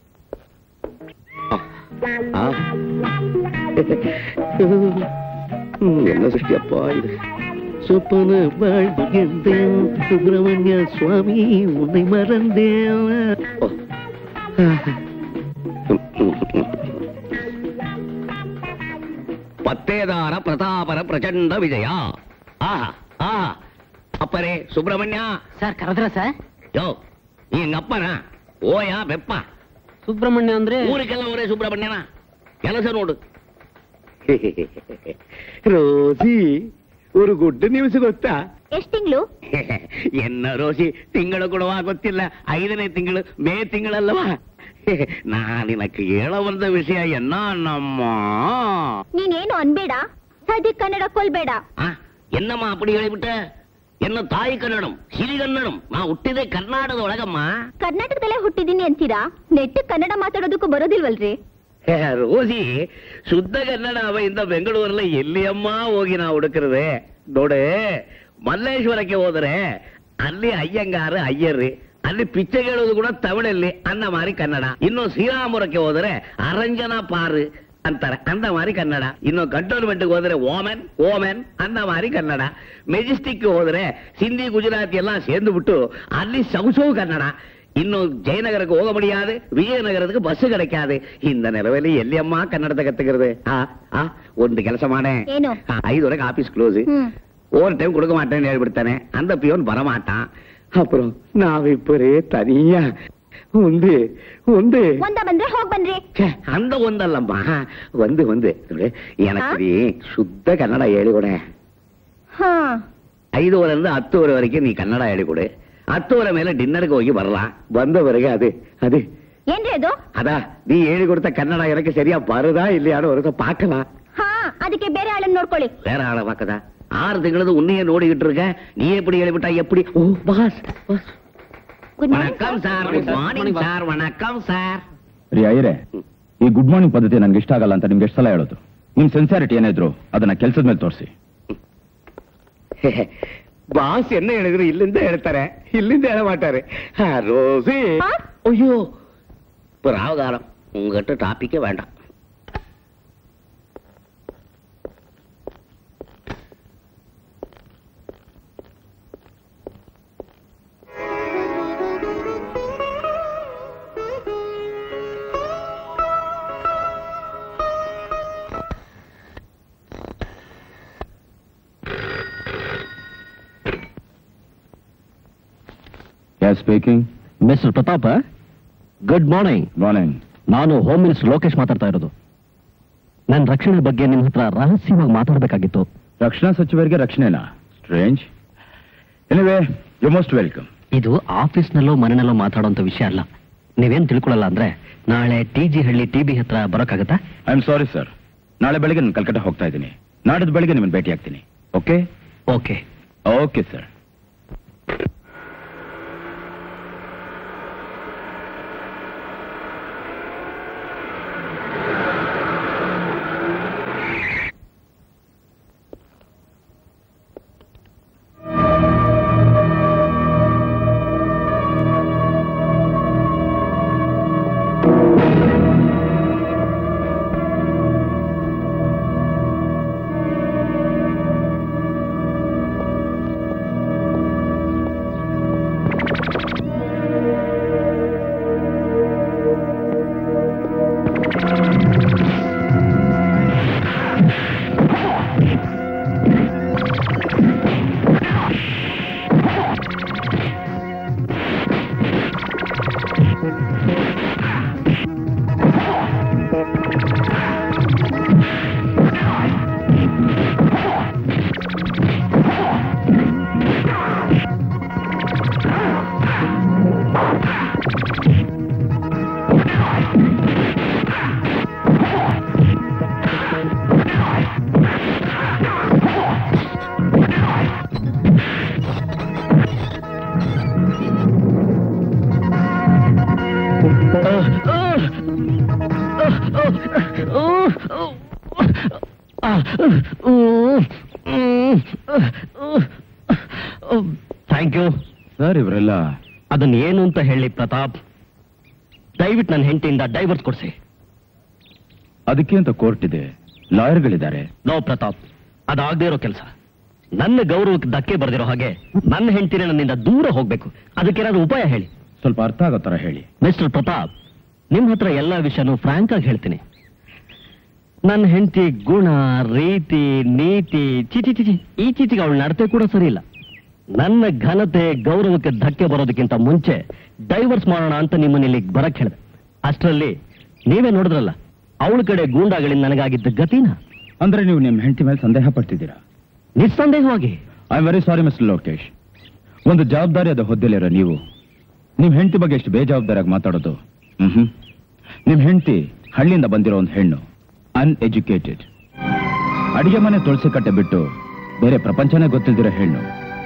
என்ன சஷ்டியப்பா இது சொப்பன வாழ்வு எந்தேன் சுப்பிரமணிய சுவாமி உன்னை மறந்தேன் ஓ. ಪತ್ತೇದಾರ ಪ್ರತಾಪರ ಪ್ರಚಂಡ ವಿಜಯ ಆಹಾ ಆಹಾ ಅಪ್ಪರೇ ಸುಬ್ರಹ್ಮಣ್ಯ ಸರ್ ಕರೆದ್ರ ಸರ್ ಯೋ நீ எங்க அப்பனா ஓயா வெப்பா ಸುಬ್ರಹ್ಮಣ್ಯ ಅಂದ್ರೆ ಊರಿಗೆಲ್ಲ ಒರೇ ಸುಬ್ರಹ್ಮಣ್ಯನ ಕೆಲಸ ನೋಡು ರೋಸಿ ஒரு ಗುಡ್ ನ್ಯೂಸ್ ಗೊತ್ತಾ ಎಷ್ಟ್ ತಿಂಗಳು ಎನ್ನ ರೋಸಿ ತಿಂಗಳು ಕೊಡುವ ಗೊತ್ತಿಲ್ಲ ಐದನೇ ತಿಂಗಳು ಮೇ ತಿಂಗಳಲ್ಲವಾ ನಾನಿನಕ್ಕೆ ಹೇಳ ಬಂದ ವಿಷಯ ಎನ್ನ ನಮ್ಮ ನೀನೇನು ಅನ್ಬೇಡ ಸದ್ಯ ಕನ್ನಡ ಕೊಲ್ಬೇಡ ಆ, என்னம்மா அப்படி ಹೇಳಿಬಿಟ್ಟ ಎನ್ನ ತಾಯಿ ಕನ್ನಡಂ ಸಿರಿಗನ್ನಡಂ ನಾ ಹುಟ್ಟಿದೆ ಕರ್ನಾಟಕದ ಒಳಗಮ್ಮ ಕರ್ನಾಟಕದಲ್ಲೇ ಹುಟ್ಟಿದೀನಿ ಅಂತೀರಾ ನೆಟ್ಟು ಕನ್ನಡ ಮಾತಾಡೋದಕ್ಕೂ ಬರೋದಿಲ್ವಲ್ರಿ ಹೇ, ರೋಸಿ ಶುದ್ಧ ಕನ್ನಡ ಅವೆಯಿಂದ ಬೆಂಗಳೂರಲ್ಲಿ ಎಲ್ಲಿಯಮ್ಮ ಹೋಗಿ ನಾವು ಹುಡುಕಿರದೆ ನೋಡೆ ಮಲ್ಲೇಶ್ವರಕ್ಕೆ ಹೋದರೆ ಅಲ್ಲಿ ಅಯ್ಯಂಗಾರ ಅಯ್ಯರ್ರಿ ಅಲ್ಲಿ ಪಿಚ್ಚೆ ಹೇಳೋದು ಕೂಡ ತಮಿಳಲ್ಲಿ ಅನ್ನ ಮಾರಿ ಕನ್ನಡ ಇನ್ನು ಶ್ರೀರಾಮಪುರಕ್ಕೆ ಹೋದರೆ ಅರಂಜನ ಪಾರು ಅಂತಾರೆ ಅಂದ ಮಾರಿ ಕನ್ನಡ ಇನ್ನು ಕಂಟೋನ್ಮೆಂಟ್ಗೆ ಹೋದರೆ ಓಮೆನ್ ಓಮೆನ್ ಅಂದ ಮಾರಿ ಕನ್ನಡ ಮೆಜೆಸ್ಟಿಕ್ ಹೋದರೆ ಸಿಂಧಿ ಗುಜರಾತಿ ಎಲ್ಲ ಸೇರ್ದು ಬಿಟ್ಟು ಅಲ್ಲಿ ಸೌಸೌ ಕನ್ನಡ ಇನ್ನು ಜಯನಗರಕ್ಕೆ ಹೋಗ முடியாது ವಿಜಯನಗರಕ್ಕೆ ಬಸ್ கிடைக்காது இந்த நிலவில் ಎಲ್ಲಿ ಅಮ್ಮ ಕನ್ನಡದ ಕத்துக்கிறது ಆ ಆ ಒಂದು ಕೆಲಸ ಮಾಡೆ ಏನು? ಆ, ಐದುವರೆಗೆ office close hmm over time கொடுக்க மாட்டேன்னு ಹೇಳ್ಬಿಡ್ತಾನೆ அந்த பியோன் வரமாட்டான் அப்புறம் நாவிப்பரே தனியா உண்டு உண்டு ಒಂದ ಬಂದ್ರೆ ಹೋಗ್ ಬನ್ರಿ ಛೆ, அந்த ಒಂದಲ್ಲಮ್ಮ ಒಂದು ಒಂದು ನೋಡಿ, எனக்கு நீ ಶುದ್ಧ ಕನ್ನಡ ಹೇಳಿಕೊಡೆ ಹಾ ಐದೂವರೆಯಿಂದ ಹತ್ತುವರೆ ವರೆಗೆ ನೀ ಕನ್ನಡ ಹೇಳಿಕೊಡು ಹತ್ತುವರೆ ಮೇಲೆ ಡಿನ್ನರ್ಗೆ ಹೋಗಿ ಬರலாம் ಬಂದವರೆಗೆ ಅದು ಅದು ಏನ್ರಿ ಅದು அதா நீ ಹೇಳಿ கொடுத்த ಕನ್ನಡ எனக்கு சரியா வருதா இல்லையான்னு ஒரு தடவை பார்க்கலாம் ಹಾ ಅದಕ್ಕೆ ಬೇರೆ ಆಳನ್ನ ನೋಡ್ಕೊಳ್ಳಿ வேற ஆளை பார்க்கதா ஆறு திங்களது உன்னையே நோடிக்கிட்டு இருக்க நீ எப்படி எழுப்பிட்டா எப்படி ஓ பாஸ் பாஸ் ಗುಡ್ வணக்கம் சார் குட் மார்னிங் சார் வணக்கம் சார் ರೀ ಅಯ್ಯರೆ ಈ ಗುಡ್ ಮಾರ್ನಿಂಗ್ ಪದ್ಧತಿ ನನ್ಗೆ ಇಷ್ಟ ಆಗಲ್ಲ ಅಂತ ನಿಮ್ಗೆ ಎಷ್ಟು ಸಲ ಹೇಳೋದು ನಿಮ್ ಸೆನ್ಸಾರಿಟಿ ಏನಿದ್ರು ಅದನ್ನ ಕೆಲಸದ ಮೇಲೆ ತೋರಿಸಿ ಬಾಸ್ என்ன ಹೇಳಿದ್ರು ಇಲ್ಲಿಂದ ಹೇಳ್ತಾರೆ ಇಲ್ಲಿಂದ ಹೇಳ ಮಾட்டாரு ஆ, ரோசி பாஸ்? ஐயோ இப்ப ராவகாரம் உங்ககிட்ட டாபிக்கே வேண்டாம் yes speaking mister Pratap good morning morning ನಾನು ಹೋಮ್ ಮಿನಿಸ್ಟರ್ ಲೋಕೇಶ್ ಮಾತಾಡ್ತಾ ಇರೋದು ನನ್ನ ರಕ್ಷಣೆ ಬಗ್ಗೆ ನಿಮ್ಮ ಹತ್ರ ರಹಸ್ಯವಾಗಿ ಮಾತಾಡಬೇಕಾಗಿತ್ತು ರಕ್ಷಣಾ ಸಚಿವರಿಗೆ ರಕ್ಷಣೆನಾ strange anyway you most welcome ಇದು ಆಫೀಸ್ನಲ್ಲೋ ಮನೆಯಲ್ಲೋ ಮಾತಾಡೋಂಥ ವಿಷಯ ಅಲ್ಲ ನೀವೇನ್ ತಿಳ್ಕೊಳ್ಳಲ್ಲ ಅಂದ್ರೆ ನಾಳೆ ಟಿ ಜಿ ಹಳ್ಳಿ ಟಿ ಬಿ ಹತ್ರ ಬರೋಕ್ಕಾಗತ್ತಾ ಐ ಆಮ್ ಸಾರಿ ಸರ್ ನಾಳೆ ಬೆಳಿಗ್ಗೆ ನಾನು ಕಲ್ಕಟ್ಟ ಹೋಗ್ತಾ ಇದ್ದೀನಿ ನಾಡಿದ್ದು ಬೆಳಿಗ್ಗೆ ನಿಮ್ಮನ್ನು ಭೇಟಿ ಆಗ್ತೀನಿ okay okay okay sir thank you sir ಇವರೆಲ್ಲ ಅದನ್ನ ಏನು ಅಂತ ಹೇಳಿ ಪ್ರತಾಪ್ ದಯವಿಟ್ಟು ನನ್ನ ಹೆಂಡತಿಯಿಂದ ಡೈವರ್ಸ್ ಕೊಡಿಸಿ ಅದಕ್ಕೆ ಅಂತ ಕೋರ್ಟ್ ಇದೆ ಲಾಯರ್ಗಳಿದ್ದಾರೆ ನೋ ಪ್ರತಾಪ್ ಅದಾಗದೇ ಇರೋ ಕೆಲಸ ನನ್ನ ಗೌರವಕ್ಕೆ ಧಕ್ಕೆ ಬರ್ದಿರೋ ಹಾಗೆ ನನ್ನ ಹೆಂಡತಿನ ನನ್ನಿಂದ ದೂರ ಹೋಗ್ಬೇಕು ಅದಕ್ಕೇನಾದ್ರು ಉಪಾಯ ಹೇಳಿ ಸ್ವಲ್ಪ ಅರ್ಥ ಆಗೋ ತರ ಹೇಳಿ ಮಿಸ್ಟರ್ ಪ್ರತಾಪ್ ನಿಮ್ ಹತ್ರ ಎಲ್ಲಾ ವಿಷಯನೂ ಫ್ರಾಂಕ್ ಆಗಿ ಹೇಳ್ತೀನಿ ನನ್ನ ಹೆಂಡತಿ ಗುಣ ರೀತಿ ನೀತಿ ಚಿಚಿ ಚಿಚಿ ಈ ಚೀಚಿಗೆ ಅವಳ ನಡತೆ ಕೂಡ ಸರಿ ಇಲ್ಲ ನನ್ನ ಘನತೆ ಗೌರವಕ್ಕೆ ಧಕ್ಕೆ ಬರೋದಕ್ಕಿಂತ ಮುಂಚೆ ಡೈವರ್ಸ್ ಮಾಡೋಣ ಅಂತ ನಿಮ್ಮನ್ನ ಇಲ್ಲಿ ಬರಕ್ ಹೇಳಿದೆ ಅಷ್ಟರಲ್ಲಿ ನೀವೇ ನೋಡಿದ್ರಲ್ಲ ಅವಳ ಕಡೆ ಗೂಂಡಾಗಳಿಂದ ನನಗಾಗಿದ್ದ ಗತಿನ ಅಂದ್ರೆ ನೀವು ನಿಮ್ಮ ಹೆಂಡತಿ ಮೇಲೆ ಸಂದೇಹ ಪಡ್ತಿದ್ದೀರಾ ನಿಸ್ಸಂದೇಹವಾಗಿ I am very sorry mister Lokesh ಒಂದು ಜವಾಬ್ದಾರಿಯಾದ ಹುದ್ದೆಲಿರೋ ನೀವು ನಿಮ್ ಹೆಂಡತಿ ಬಗ್ಗೆ ಎಷ್ಟು ಬೇಜವಾಬ್ದಾರಿಯಾಗಿ ಮಾತಾಡೋದು ಹ್ಮ್ ನಿಮ್ ಹೆಂಡತಿ ಹಳ್ಳಿಯಿಂದ ಬಂದಿರೋ ಒಂದು ಹೆಣ್ಣು ಅನ್ಎಜುಕೇಟೆಡ್ ಅಡಿಗೆ ಮನೆ ತುಳಸಿ ಕಟ್ಟೆ ಬಿಟ್ಟು ಬೇರೆ ಪ್ರಪಂಚನೇ ಗೊತ್ತಿಲ್ದಿರೋ ಹೆಣ್ಣು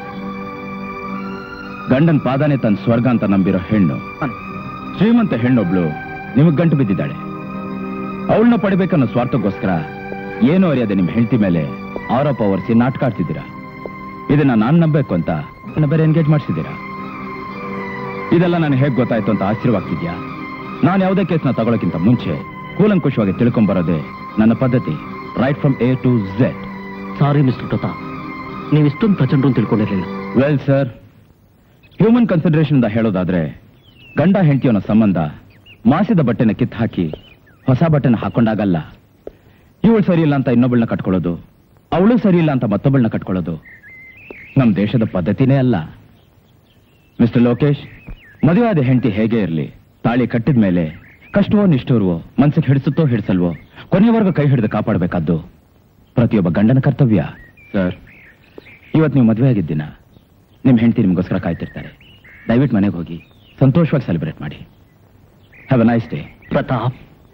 ಗಂಡನ್ ಪಾದಾನೆ ತನ್ನ ಸ್ವರ್ಗ ಅಂತ ನಂಬಿರೋ ಹೆಣ್ಣು ಶ್ರೀಮಂತ ಹೆಣ್ಣೊಬ್ಳು ನಿಮಗ್ ಗಂಟು ಬಿದ್ದಿದ್ದಾಳೆ ಅವಳನ್ನ ಪಡಿಬೇಕನ್ನೋ ಸ್ವಾರ್ಥಕ್ಕೋಸ್ಕರ ಏನು ಅರಿಯದೆ ನಿಮ್ ಹೆಂಡತಿ ಮೇಲೆ ಆರೋಪ ಹೊರಿಸಿ ನಾಟಕ ಆಡ್ತಿದ್ದೀರಾ ಇದನ್ನ ನಾನ್ ನಂಬೇಕು ಅಂತ ನನ್ನ ಬೇರೆ ಎನ್ಗೇಜ್ ಮಾಡಿಸಿದ್ದೀರಾ ಇದೆಲ್ಲ ನನಗೆ ಹೇಗೆ ಗೊತ್ತಾಯ್ತು ಅಂತ ಆಶ್ಚರ್ಯವಾಗ್ತಿದ್ಯಾ ನಾನು ಯಾವುದೇ ಕೇಸ್ನ ತಗೊಳಕ್ಕಿಂತ ಮುಂಚೆ ಕೂಲಂಕುಷವಾಗಿ ತಿಳ್ಕೊಂಬರೋದೇ ನನ್ನ ಪದ್ಧತಿ right from A to Z sorry mister Pratap ನೀವು ಇಷ್ಟೊಂದು ಪ್ರಚಂಡ ಅಂತ ತಿಳ್ಕೊಂಡಿರ್ಲಿಲ್ಲ ವೆಲ್ ಸರ್ ಹ್ಯೂಮನ್ ಕನ್ಸಿಡರೇಷನ್ ಹೇಳೋದಾದ್ರೆ ಗಂಡ ಹೆಂಡತಿಯವನ ಸಂಬಂಧ ಮಾಸಿದ ಬಟ್ಟೆನ ಕಿತ್ತು ಹಾಕಿ ಹೊಸ ಬಟ್ಟೆನ ಹಾಕೊಂಡಾಗಲ್ಲ ಇವಳು ಸರಿ ಇಲ್ಲ ಅಂತ ಇನ್ನೊಬ್ಬಳನ್ನ ಕಟ್ಕೊಳ್ಳೋದು ಅವಳು ಸರಿ ಇಲ್ಲ ಅಂತ ಮತ್ತೊಬ್ಬಳನ್ನ ಕಟ್ಕೊಳ್ಳೋದು ನಮ್ಮ ದೇಶದ ಪದ್ಧತಿನೇ ಅಲ್ಲ ಮಿಸ್ಟರ್ ಲೋಕೇಶ್ ಮದುವೆಯಾದ ಹೆಂಡತಿ ಹೇಗೆ ಇರಲಿ ತಾಳಿ ಕಟ್ಟಿದ ಮೇಲೆ ಕಷ್ಟವೋ ನಿಷ್ಠೂರ್ವೋ ಮನ್ಸಿಗೆ ಹಿಡಿಸುತ್ತೋ ಹಿಡಿಸಲ್ವೋ ಕೊನೆಯವರೆಗೂ ಕೈ ಹಿಡಿದು ಕಾಪಾಡಬೇಕಾದ್ದು ಪ್ರತಿಯೊಬ್ಬ ಗಂಡನ ಕರ್ತವ್ಯ ಸರ್ ಇವತ್ತು ನೀವು ಮದುವೆ ಆಗಿದ್ದೀನ ನಿಮ್ಮ ಹೆಂಡತಿ ನಿಮಗೋಸ್ಕರ ಕಾಯ್ತಿರ್ತಾರೆ ದಯವಿಟ್ಟು ಮನೆಗೆ ಹೋಗಿ ಸಂತೋಷವಾಗಿ ಸೆಲೆಬ್ರೇಟ್ ಮಾಡಿ have a nice day Pratap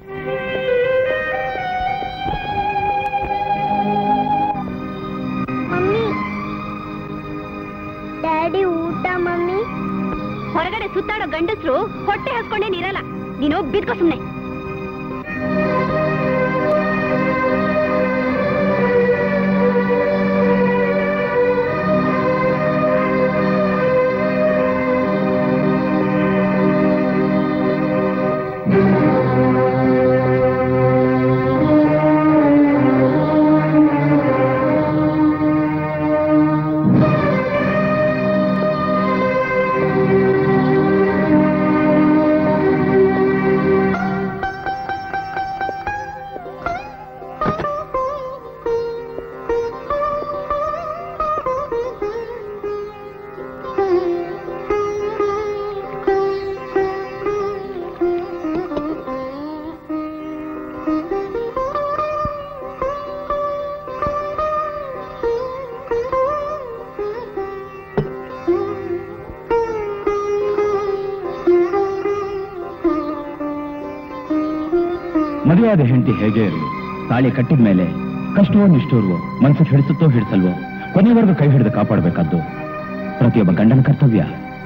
mummy daddy ಊಟ ಮಮ್ಮಿ ಹೊರಗಡೆ ಸುತ್ತಾಡೋ ಗಂಡಸರು ಹೊಟ್ಟೆ ಹಸ್ಕೊಂಡೇನಿರಲ್ಲ ನೀನು ಬಿದ್ಕೋ ಸುಮ್ನೆ ಮದುವೆಯಾದ ಹೆಂಡತಿ ಹೇಗೆ ಇರಲಿ ತಾಳಿ ಕಟ್ಟಿದ ಮೇಲೆ ಕಷ್ಟವೋ ನಿಷ್ಠೂರ್ವೋ ಮನಸ್ಸಿಗೆ ಹಿಡಿಸುತ್ತೋ ಹಿಡಿಸಲ್ವೋ ಕೊನೆಯವರೆಗೂ ಕೈ ಹಿಡಿದು ಕಾಪಾಡಬೇಕಾದ್ದು ಪ್ರತಿಯೊಬ್ಬ ಗಂಡನ ಕರ್ತವ್ಯ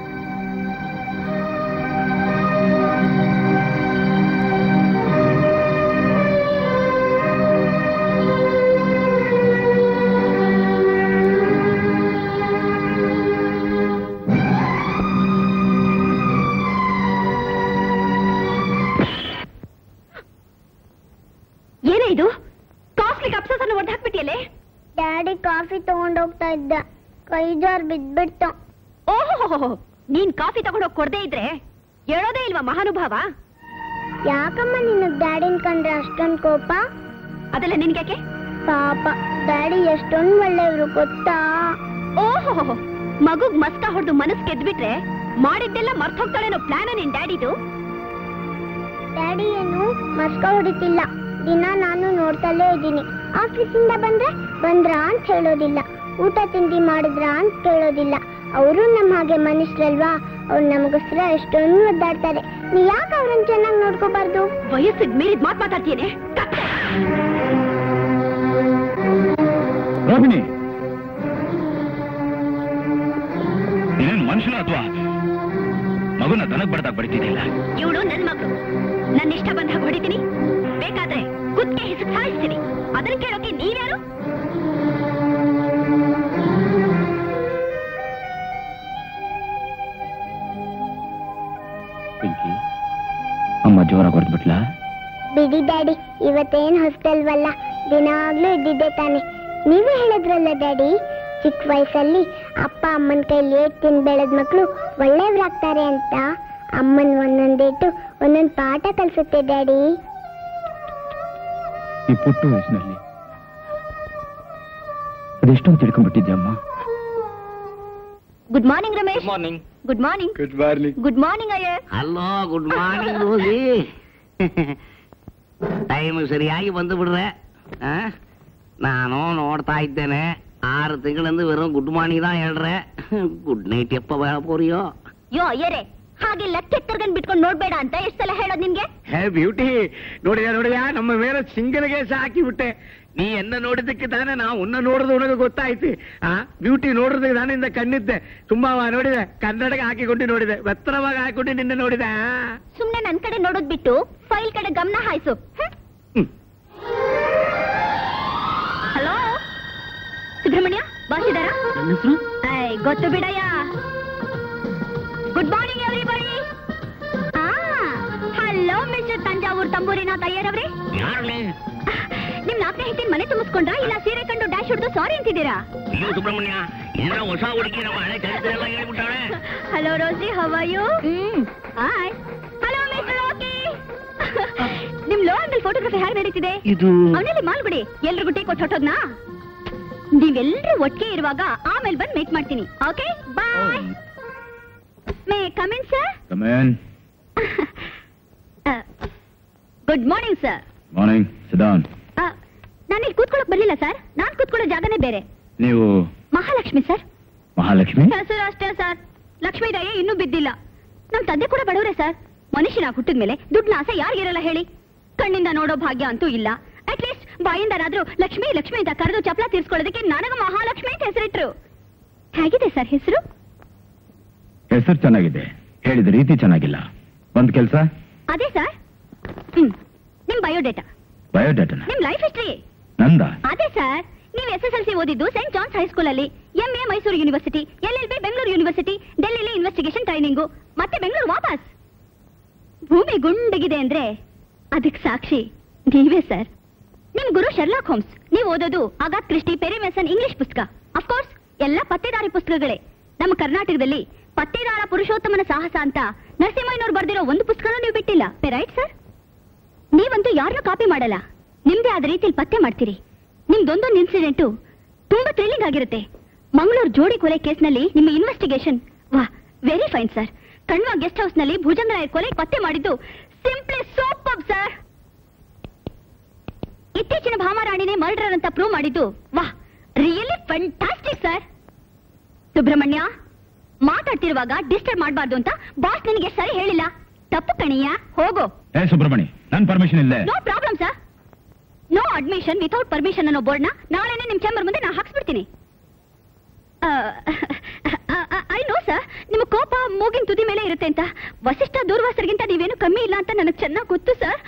ಏನೇ ಇದು ಕಾಸ್ಟ್ಲಿ ಕಪ್ಸನ್ನು ಒಡ್ದು ಹಾಕ್ಬಿಟ್ಟಿಯಲ್ಲೇ ಡ್ಯಾಡಿ ಕಾಫಿ ತಗೊಂಡೋಗ್ತಾ ಇದ್ದ ಕೈ ಜಾರ್ ಬಿದ್ಬಿಟ್ಟು ಓಹೋ ನೀನ್ ಕಾಫಿ ತಗೊಂಡೋಗಿ ಕೊಡದೇ ಇದ್ರೆ ಹೇಳೋದೇ ಇಲ್ವಾ ಮಹಾನುಭಾವ ಯಾಕಮ್ಮ ನಿನಗ್ ಡ್ಯಾಡಿನ್ ಕಂಡ್ರೆ ಅಷ್ಟೊಂದ್ ಕೋಪ ಅದೆಲ್ಲ ನಿನ್ಗ್ಯಾಕೆ ಪಾಪ ಡ್ಯಾಡಿ ಎಷ್ಟೊಂದ್ ಒಳ್ಳೆಯವ್ರು ಗೊತ್ತಾ ಓಹೋ ಮಗುಗ್ ಮಸ್ಕ ಹೊಡೆದು ಮನಸ್ ಗೆದ್ಬಿಟ್ರೆ ಮಾಡಿದ್ದೆಲ್ಲ ಮರ್ತೋಗ್ತಾಳೇನೋ ಪ್ಲಾನ ನಿನ್ ಡ್ಯಾಡಿದು ಡ್ಯಾಡಿ ಏನು ಮಸ್ಕ ಹೊಡಿತಿಲ್ಲ ದಿನ ನಾನು ನೋಡ್ತಲೇ ಇದ್ದೀನಿ ಆಫೀಸಿಂದ ಬಂದ್ರೆ ಬಂದ್ರಾ ಅಂತ ಹೇಳೋದಿಲ್ಲ ಊಟ ತಿಂಡಿ ಮಾಡಿದ್ರ ಅಂತ ಕೇಳೋದಿಲ್ಲ ಅವರು ನಮ್ಮ ಹಾಗೆ ಮನುಷ್ಯರಲ್ವಾ ಅವ್ರು ನಮಗೋಸ್ಕರ ಎಷ್ಟೊಂದು ಒದ್ದಾಡ್ತಾರೆ ನೀ ಯಾಕೆ ಅವ್ರನ್ನ ಚೆನ್ನಾಗಿ ನೋಡ್ಕೋಬಾರ್ದು ವಯಸ್ಸಿಗೆ ಮೀರಿದ ಮಾತು ಮಾತಾಡ್ತೀನಿ ರೋಹಿಣಿ ನೀನೇನು ಮನುಷ್ಯನ ಅಥವಾ ಮಗುನ ದನಕ್ ಬಡ್ದಾಗ ಬಡಿತಿದ್ದಿಲ್ಲ ಇವಳು ನನ್ ಮಗಳು ನನ್ನ ಇಷ್ಟ ಬಂದ ಹಾಗೆ ಹೊಡಿತೀನಿ ಬೇಕಾದ್ರೆ ಕುತ್ತಿಗೆ ಹಿಸುಕ್ ಸಾಯಿಸ್ತೀನಿ ಅದನ್ನ ಕೇಳೋಕೆ ನೀವ್ಯಾರು ಪಿಂಕಿ ಅಮ್ಮ ಜೋರಾಗಿ ಹೊಡೆದ್ಬಿಟ್ಲಾ ಬಿಡಿ ಡ್ಯಾಡಿ ಇವತ್ತೇನ್ ಹೊಸ್ತಲ್ವಲ್ಲ ದಿನಾಗ್ಲೂ ಇದ್ದಿದ್ದೆ ತಾನೆ ನೀವೇ ಹೇಳಿದ್ರಲ್ಲ ಡ್ಯಾಡಿ ಚಿಕ್ಕ ವಯಸ್ಸಲ್ಲಿ ಅಪ್ಪ ಅಮ್ಮನ ಕೈಲಿ ಏಟ್ ತಿಂದ್ ಬೆಳೆದ ಮಕ್ಕಳು ಒಳ್ಳೆಯವ್ರಾಗ್ತಾರೆ ಅಂತ ಅಮ್ಮನ್ ಒಂದೊಂದೇಟು ಒಂದೊಂದ್ ಪಾಠ ಕಲ್ಸುತ್ತೆ ಡ್ಯಾಡಿ ಈ ಪುಟ್ಟ ವಯಸ್ಸಿನಲ್ಲಿ ಅದೆಷ್ಟೊಂದು ತಿಳ್ಕೊಂಡ್ಬಿಟ್ಟಿದ್ಯಮ್ಮ good morning Ramesh morning good morning good morning good morning Iyer hello good morning Rosie time ಸರಿಯಾಗಿ ಬಂದು ಬಿಡ್ರೆ ಆ? ನಾನು ನೋಡ್ತಾ ಇದ್ದೇನೆ ಆರು ತಿಂಗಳಿಂದ ವೆರೋ ಗುಡ್ ಮಾರ್ನಿಂಗ್ தான் ಹೇಳ್ರೆ ಗುಡ್ ನೈಟ್ ಎಪ್ಪ ಪೋರಿಯೋ ಯೋ ಅಯ್ಯರೇ ಹಾಗೆ ಲೆಕ್ಕ ತಿರ್ಗನ್ ಬಿಟ್ಕೊಂಡು ನೋಡ್ಬೇಡ ಅಂತ ಎಷ್ಟ್ ಸಲ ಹೇಳೋದ್ ನಿನ್ಗೆ ಹೇ ಬ್ಯೂಟಿ ನೋಡಿದ ನೋಡಿದ ನಮ್ಮ ಮೇಲೆ ಸಿಂಗಲ್ಗೆ ಹಾಕಿ ಬಿಟ್ಟೆ ನೀ ಎನ್ನ ನೋಡಿದ್ದಕ್ಕೆ ತಾನೇ ನಾವು ಉನ್ನ ನೋಡಿದ ಉನಗೆ ಗೊತ್ತಾಯ್ತು ಆ ಬ್ಯೂಟಿ ನೋಡಿದ್ರೆ ನಾನಿಂದ ಕಣ್ಣಿದ್ದೆ ತುಂಬಾ ನೋಡಿದೆ ಕನ್ನಡಕ್ಕೆ ಹಾಕಿಕೊಂಡು ನೋಡಿದೆ ಎತ್ತರವಾಗಿ ಹಾಕಿಕೊಂಡು ನಿನ್ನೆ ನೋಡಿದೆ ಆ? ಸುಮ್ನೆ ನನ್ ಕಡೆ ನೋಡೋದ್ ಬಿಟ್ಟು ಫೈಲ್ ಕಡೆ ಗಮನ ಹಾಯ್ಸು ಹ್ಮ್. ಹಲೋ ಸುಬ್ರಹ್ಮಣ್ಯ ಬಾಸಿದಾರ ಗೊತ್ತು ಬಿಡಯ್ಯ good morning everybody hello mister Thanjavur Tamburinath ಅಯ್ಯರವ್ರೆ ಯಾರಲ್ಲಿ ನಿಮ್ ನಾಲ್ಕನೇ ಹೆಂಡತಿನ ಮನೆ ತುಂಬಿಸ್ಕೊಂಡ್ರಾ ಇಲ್ಲ ಸೀರೆ ಕಂಡು ಡ್ಯಾಶ್ ಹೊಡೆದು ಸಾರಿ ಅಂತಿದ್ದೀರಾ ಅಯ್ಯೋ ಸುಬ್ರಹ್ಮಣ್ಯ ಏನೋ ಹೊಸ ಹುಡುಗಿ ನಮ್ಮ ಹಳೆ ಚರಿತ್ರೆ ಎಲ್ಲ ಹೇಳ್ಬಿಟ್ಟಾಳೆ hello Rosie how are you hi hello mister okay ನಿಮ್ ಲೋ ಆಂಗಲ್ ಫೋಟೋಗ್ರಫಿ ಹೇಗೆ ನಡೀತಿದೆ ಇದು ಅವನಲ್ಲಿ ಮಾಲ್ಬಿಡಿ ಎಲ್ರಿಗೂ ಟೀ ಕೊಟ್ಟು ಹೊಟ್ಟೋದ್ನಾ ನೀವೆಲ್ಲರೂ ಒಟ್ಟಿಗೆ ಇರುವಾಗ ಆಮೇಲೆ ಬಂದು ಮೇಕ್ ಮಾಡ್ತೀನಿ okay bye may come in sir come in good morning sir morning sit down ನಾನು ಇಲ್ಲಿ ಕೂತ್ಕೊಳ್ಳೋಕ್ ಬರ್ಲಿಲ್ಲ ಸರ್ ನಾನ್ ಕೂತ್ಕೊಳ್ಳೋ ಜಾಗನೇ ಬೇರೆ ನೀವು ಮಹಾಲಕ್ಷ್ಮಿ ಸರ್ ಮಹಾಲಕ್ಷ್ಮಿ ಹೆಸರು ಅಷ್ಟೇ ಸರ್ ಲಕ್ಷ್ಮೀ ದಯೆ ಇನ್ನೂ ಬಿದ್ದಿಲ್ಲ ನಮ್ ತಂದೆ ಕೂಡ ಬಡವರೇ ಸರ್ ಮನುಷ್ಯನಾಗಿ ಹುಟ್ಟಿದ ಮೇಲೆ ದುಡ್ಡಿನ ಆಸೆ ಯಾರಿಗಿರಲ್ಲ ಹೇಳಿ ಕಣ್ಣಿಂದ ನೋಡೋ ಭಾಗ್ಯ ಅಂತೂ ಇಲ್ಲ ಅಟ್ಲೀಸ್ಟ್ ಬಾಯಿಂದನಾದ್ರೂ ಲಕ್ಷ್ಮಿ ಲಕ್ಷ್ಮಿ ಅಂತ ಕರೆದು ಚಪ್ಲ ತೀರ್ಸ್ಕೊಳ್ಳೋದಕ್ಕೆ ನನಗ ಮಹಾಲಕ್ಷ್ಮಿ ಅಂತ ಹೆಸರಿಟ್ರು ಹೇಗಿದೆ ಸರ್ ಹೆಸರು ಹೆಸರು ಚೆನ್ನಾಗಿದೆ ಹೇಳಿದ ರೀತಿ ಚೆನ್ನಾಗಿಲ್ಲ ಒಂದ್ ಕೆಲಸ ಅದೇ ಸರ್ ಹ್ಮ್ ನಿಮ್ ಬಯೋಡೇಟಾ ಬಯೋಡಾಟನ ನಿಮ್ ಲೈಫ್ ಹಿಸ್ಟ್ರಿ ನಂದ ಅದೇ ಸರ್ ನೀವು ಎಸ್ ಎಸ್ ಎಲ್ ಸಿ ಓದಿದ್ದು ಸೆಂಟ್ ಜಾನ್ಸ್ ಹೈಸ್ಕೂಲ್ ಅಲ್ಲಿ M A Mysuru university L L B Bengaluru university ಡೆಲ್ಲಿಲಿ ಇನ್ವೆಸ್ಟಿಗೇಷನ್ ಟ್ರೈನಿಂಗು ಮತ್ತೆ ಬೆಂಗಳೂರು ವಾಪಸ್ ಭೂಮಿ ಗುಂಡಗಿದೆ ಅಂದ್ರೆ ಅದಕ್ಕೆ ಸಾಕ್ಷಿ ನೀವೇ ಸರ್ ನಿಮ್ ಗುರು ಶರ್ಲಾಕ್ ಹೋಮ್ಸ್ ನೀವು ಓದೋದು Agatha Christie Perry Mason English ಪುಸ್ತಕ ಅಫ್ಕೋರ್ಸ್ ಎಲ್ಲ ಪತ್ತೇದಾರಿ ಪುಸ್ತಕಗಳೇ ನಮ್ಮ ಕರ್ನಾಟಕದಲ್ಲಿ ಪತ್ತೇದಾರ ಪುರುಷೋತ್ತಮನ ಸಾಹಸ ಅಂತ ನರಸಿಂಹಯ್ಯನವ್ರು ಬರ್ದಿರೋ ಒಂದು ಪುಸ್ತಕನೂ ನೀವು ಬಿಟ್ಟಿಲ್ಲ ರೈಟ್ ಸರ್ ನೀವಂತೂ ಯಾರನ್ನೂ ಕಾಪಿ ಮಾಡಲ್ಲ ನಿಮ್ದೇ ಆದ ರೀತಿಯಲ್ಲಿ ಪತ್ತೆ ಮಾಡ್ತೀರಿ ನಿಮ್ದೊಂದೊಂದು ಇನ್ಸಿಡೆಂಟು ತುಂಬಾ ಥ್ರಿಲ್ಲಿಂಗ್ ಆಗಿರುತ್ತೆ ಮಂಗಳೂರು ಜೋಡಿ ಕೊಲೆ ಕೇಸ್ನಲ್ಲಿ ನಿಮ್ಮ ಇನ್ವೆಸ್ಟಿಗೇಷನ್ ವಾ very fine sir Kanva guest house ನಲ್ಲಿ ಭುಜಂಗರಾಯರ್ ಕೊಲೆ ಪತ್ತೆ ಮಾಡಿದ್ದು ಸಿಂಪ್ಲಿ ಸೂಪರ್ ಸರ್ ಇತ್ತೀಚಿನ ಭಾಮಾರಾಣಿನೇ ಮರ್ಡರ್ ಅಂತ ಪ್ರೂವ್ ಮಾಡಿದ್ದು ವಾ ರಿಯಲಿ ಫಂಟಾಸ್ಟಿಕ್ ಸರ್ ಸುಬ್ರಹ್ಮಣ್ಯ ಮಾತಾಡ್ತಿರುವಾಗ ಡಿಸ್ಟರ್ಬ್ ಮಾಡಬಾರ್ದು ಅಂತ ಬಾಸ್ ನಿನಗೆ ಸರಿ ಹೇಳಿಲ್ಲ ತಪ್ಪು ಕಣಿಯ ಹೋಗೋ ಏ ಸುಬ್ರಹ್ಮಣಿ ನನ್ ಪರ್ಮಿಷನ್ ಇಲ್ಲೇ no problem sir no admission without permission ಅನ್ನೋ ಬೋರ್ಡ್ನ ನಾಳೆನೆ ನಿಮ್ ಚೇಂಬರ್ ಮುಂದೆ ನಾ ಹಾಕ್ಸ್ಬಿಡ್ತೀನಿ ಐ ನೋ ಸರ್ ನಿಮ್ಮ ಕೋಪ ಮೂಗಿನ ತುದಿ ಮೇಲೆ ಇರುತ್ತೆ ಅಂತ ವಸಿಷ್ಠ ದೂರ್ವಾಸರಿಗಿಂತ ನೀವೇನು ಕಮ್ಮಿ ಇಲ್ಲ ಅಂತ ನನಗೆ ಚೆನ್ನಾಗಿ ಗೊತ್ತು ಸರ್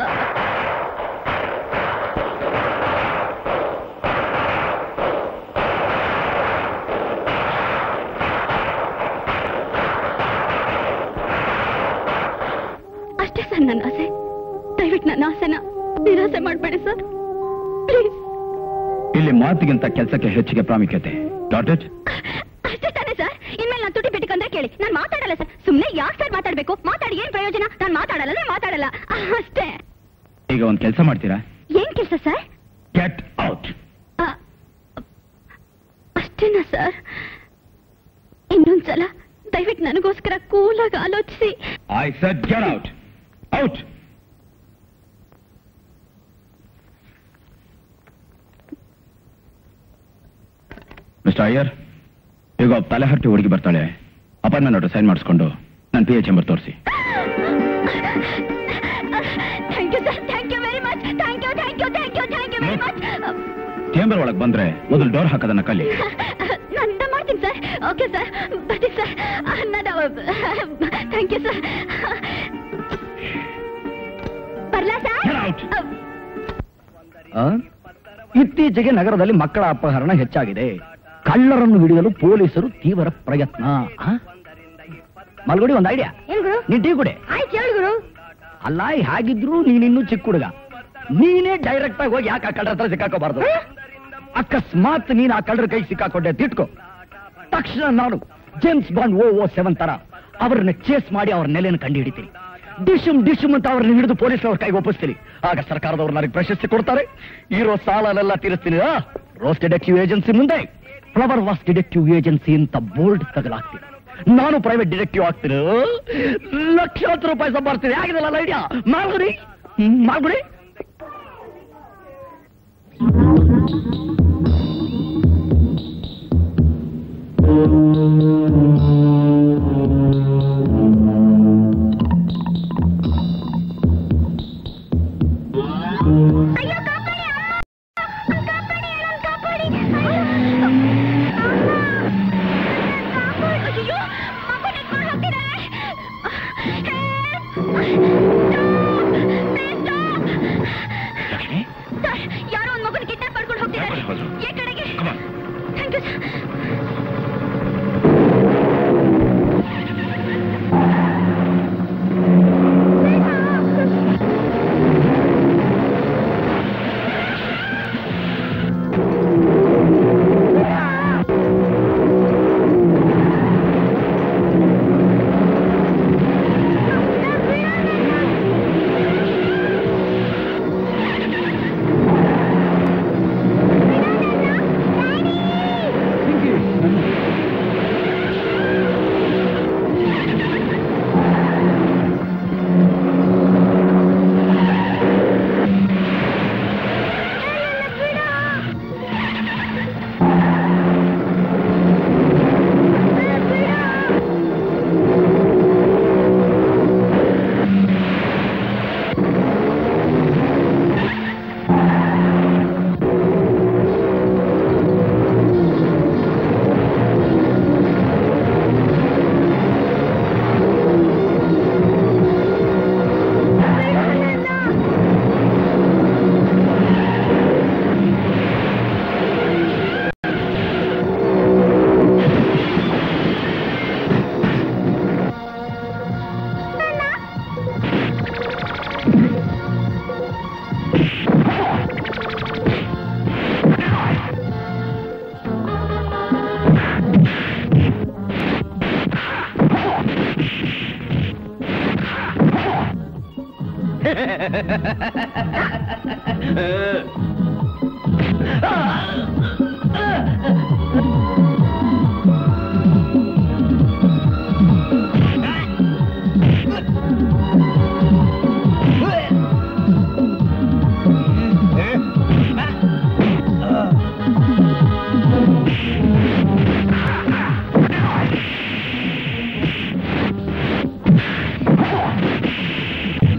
ಅಷ್ಟೇ ಸರ್ ನನ್ನ ಆಸೆ ದಯವಿಟ್ಟು ನನ್ನ ಆಸೆನ ನಿರಾಸೆ ಮಾಡಬೇಡಿ ಸರ್ ಪ್ಲೀಸ್ ಇಲ್ಲಿ ಮಾತಿಗಿಂತ ಕೆಲಸಕ್ಕೆ ಹೆಚ್ಚಿಗೆ ಪ್ರಾಮುಖ್ಯತೆ ಗಾಟ್ ಇಟ್ ಅಷ್ಟೇ ತಾನೇ ಸರ್ ಇನ್ಮೇಲೆ ನಾನು ತುಟಿ ಬಿಟ್ಟಿಕೊಂಡ್ರೆ ಕೇಳಿ ನಾನು ಮಾತಾಡಲ್ಲ ಸರ್ ಸುಮ್ಮನೆ ಯಾಕೆ ಸರ್ ಮಾತಾಡ್ಬೇಕು ಮಾತಾಡಿ ಏನ್ ಪ್ರಯೋಜನ ನಾನು ಮಾತಾಡಲ್ಲ ನಾನು ಮಾತಾಡಲ್ಲ ಅಷ್ಟೇ ಈಗ ಒಂದ್ ಕೆಲಸ ಮಾಡ್ತೀರಾ ಏನ್ ಕೆಲಸ ಸರ್ ಗೆಟ್ ಔಟ್ ಅಷ್ಟೇನಾ ಸರ್ ಇನ್ನೊಂದ್ಸಲ ದಯವಿಟ್ಟು ನನಗೋಸ್ಕರ ಕೂಲಾಗಿ ಆಲೋಚಿಸಿ I said get out out mister Iyer ಈಗ ಒಬ್ಬ ತಲೆ ಹರಟಿ ಹುಡುಗಿ ಬರ್ತಾಳೆ ಅಪಾಯಿಂಟ್ಮೆಂಟ್ ಆರ್ಡರ್ ಸೈನ್ ಮಾಡಿಸ್ಕೊಂಡು ನನ್ನ ಪಿ ಎಚ್ ಎಂಬರ್ ತೋರಿಸಿ thank you sir thank you very much thank you thank you thank you thank you very much chamber ಒಳಗೆ ಬಂದ್ರೆ ಮೊದಲು ಡೋರ್ ಹಾಕೋದನ್ನ ಕಲಿ ನಾನಿಂದ ಮಾಡ್ತೀನಿ ಸರ್ ಓಕೆ ಸರ್ ಬರ್ತೀನಿ ಸರ್ ನಾನು ಥ್ಯಾಂಕ್ ಯು ಸರ್ ಬರ್ಲಾ ಸರ್ ಇತ್ತೀಚೆಗೆ ನಗರದಲ್ಲಿ ಮಕ್ಕಳ ಅಪಹರಣ ಹೆಚ್ಚಾಗಿದೆ ಕಳ್ಳರನ್ನು ಹಿಡಿಯಲು ಪೊಲೀಸರು ತೀವ್ರ ಪ್ರಯತ್ನ ಆ? ಮಲ್ಗುಡಿ ಒಂದು ಐಡಿಯಾ ಏನ್ ಗುರು ನೀನ್ ಟೀ ಕುಡಿ ಆಯ್ತು ಹೇಳು ಗುರು ಅಲ್ಲ ಹೇಗಿದ್ರು ನೀನಿನ್ನೂ ಚಿಕ್ಕ ಹುಡುಗ ನೀನೇ ಡೈರೆಕ್ಟ್ ಆಗಿ ಹೋಗಿ ಯಾಕೆ ಆ ಕಳ್ಳರ ಹತ್ರ ಸಿಕ್ಕಾಕೋಬಾರ್ದು ಅಕಸ್ಮಾತ್ ನೀನ್ ಆ ಕಳ್ಳರ ಕೈ ಸಿಕ್ಕಾಕೊಂಡೆ ತಿಟ್ಕೋ ತಕ್ಷಣ ನಾನು James Bond oh oh seven ತರ ಅವ್ರನ್ನ ಚೇಸ್ ಮಾಡಿ ಅವ್ರ ನೆಲೆಯನ್ನು ಕಂಡು ಹಿಡಿತೀನಿ ಡಿಶುಮ್ ಡಿಶುಮ್ ಅಂತ ಅವ್ರನ್ನ ಹಿಡಿದು ಪೊಲೀಸ್ನವ್ರ ಕೈಗೆ ಒಪ್ಪಿಸ್ತೀನಿ ಆಗ ಸರ್ಕಾರದವ್ರು ನನಗೆ ಪ್ರಶಸ್ತಿ ಕೊಡ್ತಾರೆ ಇರೋ ಸಾಲನೆಲ್ಲ ತೀರಿಸ್ತೀನಿ ರೋಸ್ ಡಿಟೆಕ್ಟಿವ್ ಏಜೆನ್ಸಿ ಮುಂದೆ ಫ್ಲವರ್ ವಾಸ್ ಡಿಟೆಕ್ಟಿವ್ ಏಜೆನ್ಸಿ ಅಂತ ಬೋರ್ಡ್ ತಗಲಾಗ್ತೀನಿ ನಾನು ಪ್ರೈವೇಟ್ ಡಿಟೆಕ್ಟಿವ್ ಆಗ್ತೀನಿ ಲಕ್ಷಾಂತರ ರೂಪಾಯಿ ಸಂಪಾದಿಸ್ತೀನಿ ಆಗಿದಲ್ಲ ಐಡಿಯಾ ಮಾಡ್ಬಿಡಿ ಮಾಡ್ಬಿಡಿ ಅಯ್ಯೋ ಕಾಪಾಡಿ ಅಮ್ಮ ಕಾಪಾಡಿ ನನ್ನ ಕಾಪಾಡಿ ಅಯ್ಯೋ ಮಗು ನೆಟ್ಕೊಂಡು ಹೋಗ್ತಿದ್ದಾರೆ ಸರ್ ಯಾರೋ ಒಂದು ಮಗುನ ಕಿಡ್ನಾಪ್ ಮಾಡ್ಕೊಂಡು ಹೋಗ್ತಿದ್ದಾರೆ ಈ ಕಡೆಗೆ ಥ್ಯಾಂಕ್ ಯು ಸರ್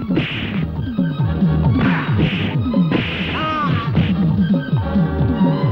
ಆ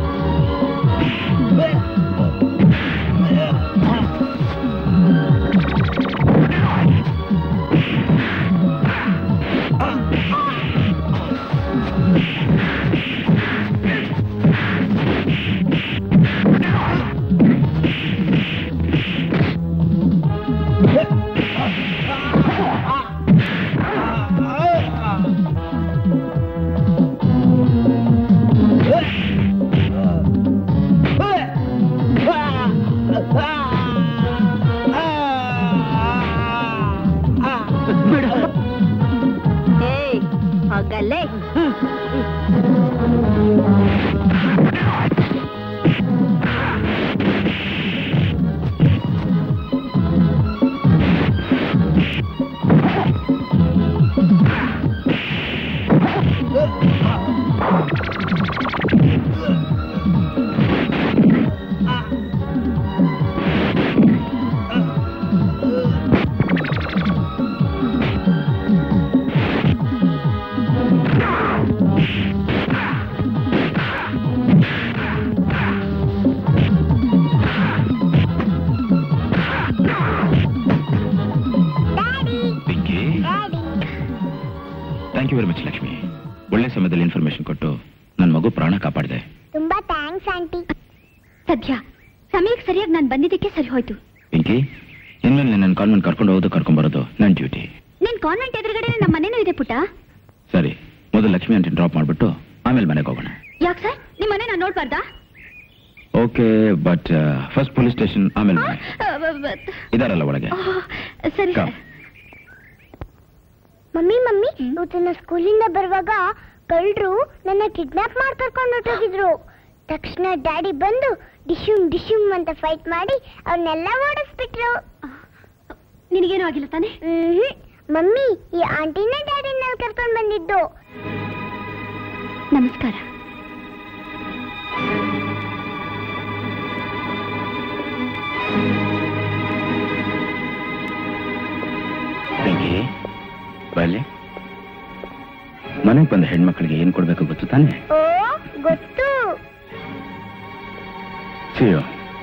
thank you very much Lakshmi ಒಳ್ಳೆ ಸಮಯದಲ್ಲಿ ಇನ್ಫಾರ್ಮೇಶನ್ ಕೊಟ್ಟು ನನ್ನ ಮಗು ಪ್ರಾಣ ಕಾಪಾಡಿದೆ ತುಂಬಾ ಥ್ಯಾಂಕ್ಸ್ ಆಂಟಿ ಸದ್ಯ ಸಮಯಕ್ಕೆ ಸರಿಯಾಗಿ ನಾನು ಬಂದಿದ್ದಕ್ಕೆ ಸರಿ ಹೋಯ್ತು ಪಿಂಕಿ ಇನ್ಮೇಲೆ ನನ್ನ ಕಾನ್ವೆಂಟ್ ಕರ್ಕೊಂಡು ಹೋಗೋದು ಕರ್ಕೊಂಡು ಬರೋದು ನನ್ನ ಡ್ಯೂಟಿ ನಿನ್ ಕಾನ್ವೆಂಟ್ ಎದುರುಗಡೆ ನಮ್ಮ ಮನೇನೂ ಇದೆ ಪುಟ್ಟ ಸರಿ ಮೊದಲು ಲಕ್ಷ್ಮಿ ಆಂಟಿ ಡ್ರಾಪ್ ಮಾಡ್ಬಿಟ್ಟು ಆಮೇಲೆ ಮನೆಗೆ ಹೋಗೋಣ ಯಾಕೆ ಸರ್ ನಿಮ್ಮ ಮನೆ ನಾನು ನೋಡ್ಬಾರ್ದಾ okay but first police station ಆಮೇಲೆ ಮನೆ ಆ, ಬ- ಬ- ಇದಾರಲ್ಲ ಒಳಗೆ ಆ, ಸರಿ Come. ಸರ್ ಮಮ್ಮಿ ಮಮ್ಮಿ ಇವತ್ತು ನಾ ಸ್ಕೂಲಿಂದ ಬರುವಾಗ ಕಳ್ಳರು ನನ್ನ ಕಿಡ್ನಾಪ್ ಮಾಡಿ ಕರ್ಕೊಂಡು ಹೊರಟೋಗಿದ್ರು ತಕ್ಷಣ ಡ್ಯಾಡಿ ಬಂದು ಡಿಶುಮ್ ಡಿಶುಮ್ ಅಂತ ಫೈಟ್ ಮಾಡಿ ಅವ್ರನ್ನೆಲ್ಲ ಓಡಿಸ್ಬಿಟ್ರು ನಿನಗೇನು ಆಗಿಲ್ಲ ತಾನೆ ಮ್ಹೂ. ಮಮ್ಮಿ ಈ ಆಂಟಿನ ಡ್ಯಾಡಿನ ಕರ್ಕೊಂಡು ಬಂದಿದ್ದು ನಮಸ್ಕಾರ ಪಿಂಕಿ ಬಲ್ಲಿ ಮನೆಗೆ ಬಂದ ಹೆಣ್ಮಕ್ಳಿಗೆ ಏನ್ ಕೊಡ್ಬೇಕು ಗೊತ್ತು ತಾನೆ ಓ ಗೊತ್ತು ಸಿಯೋ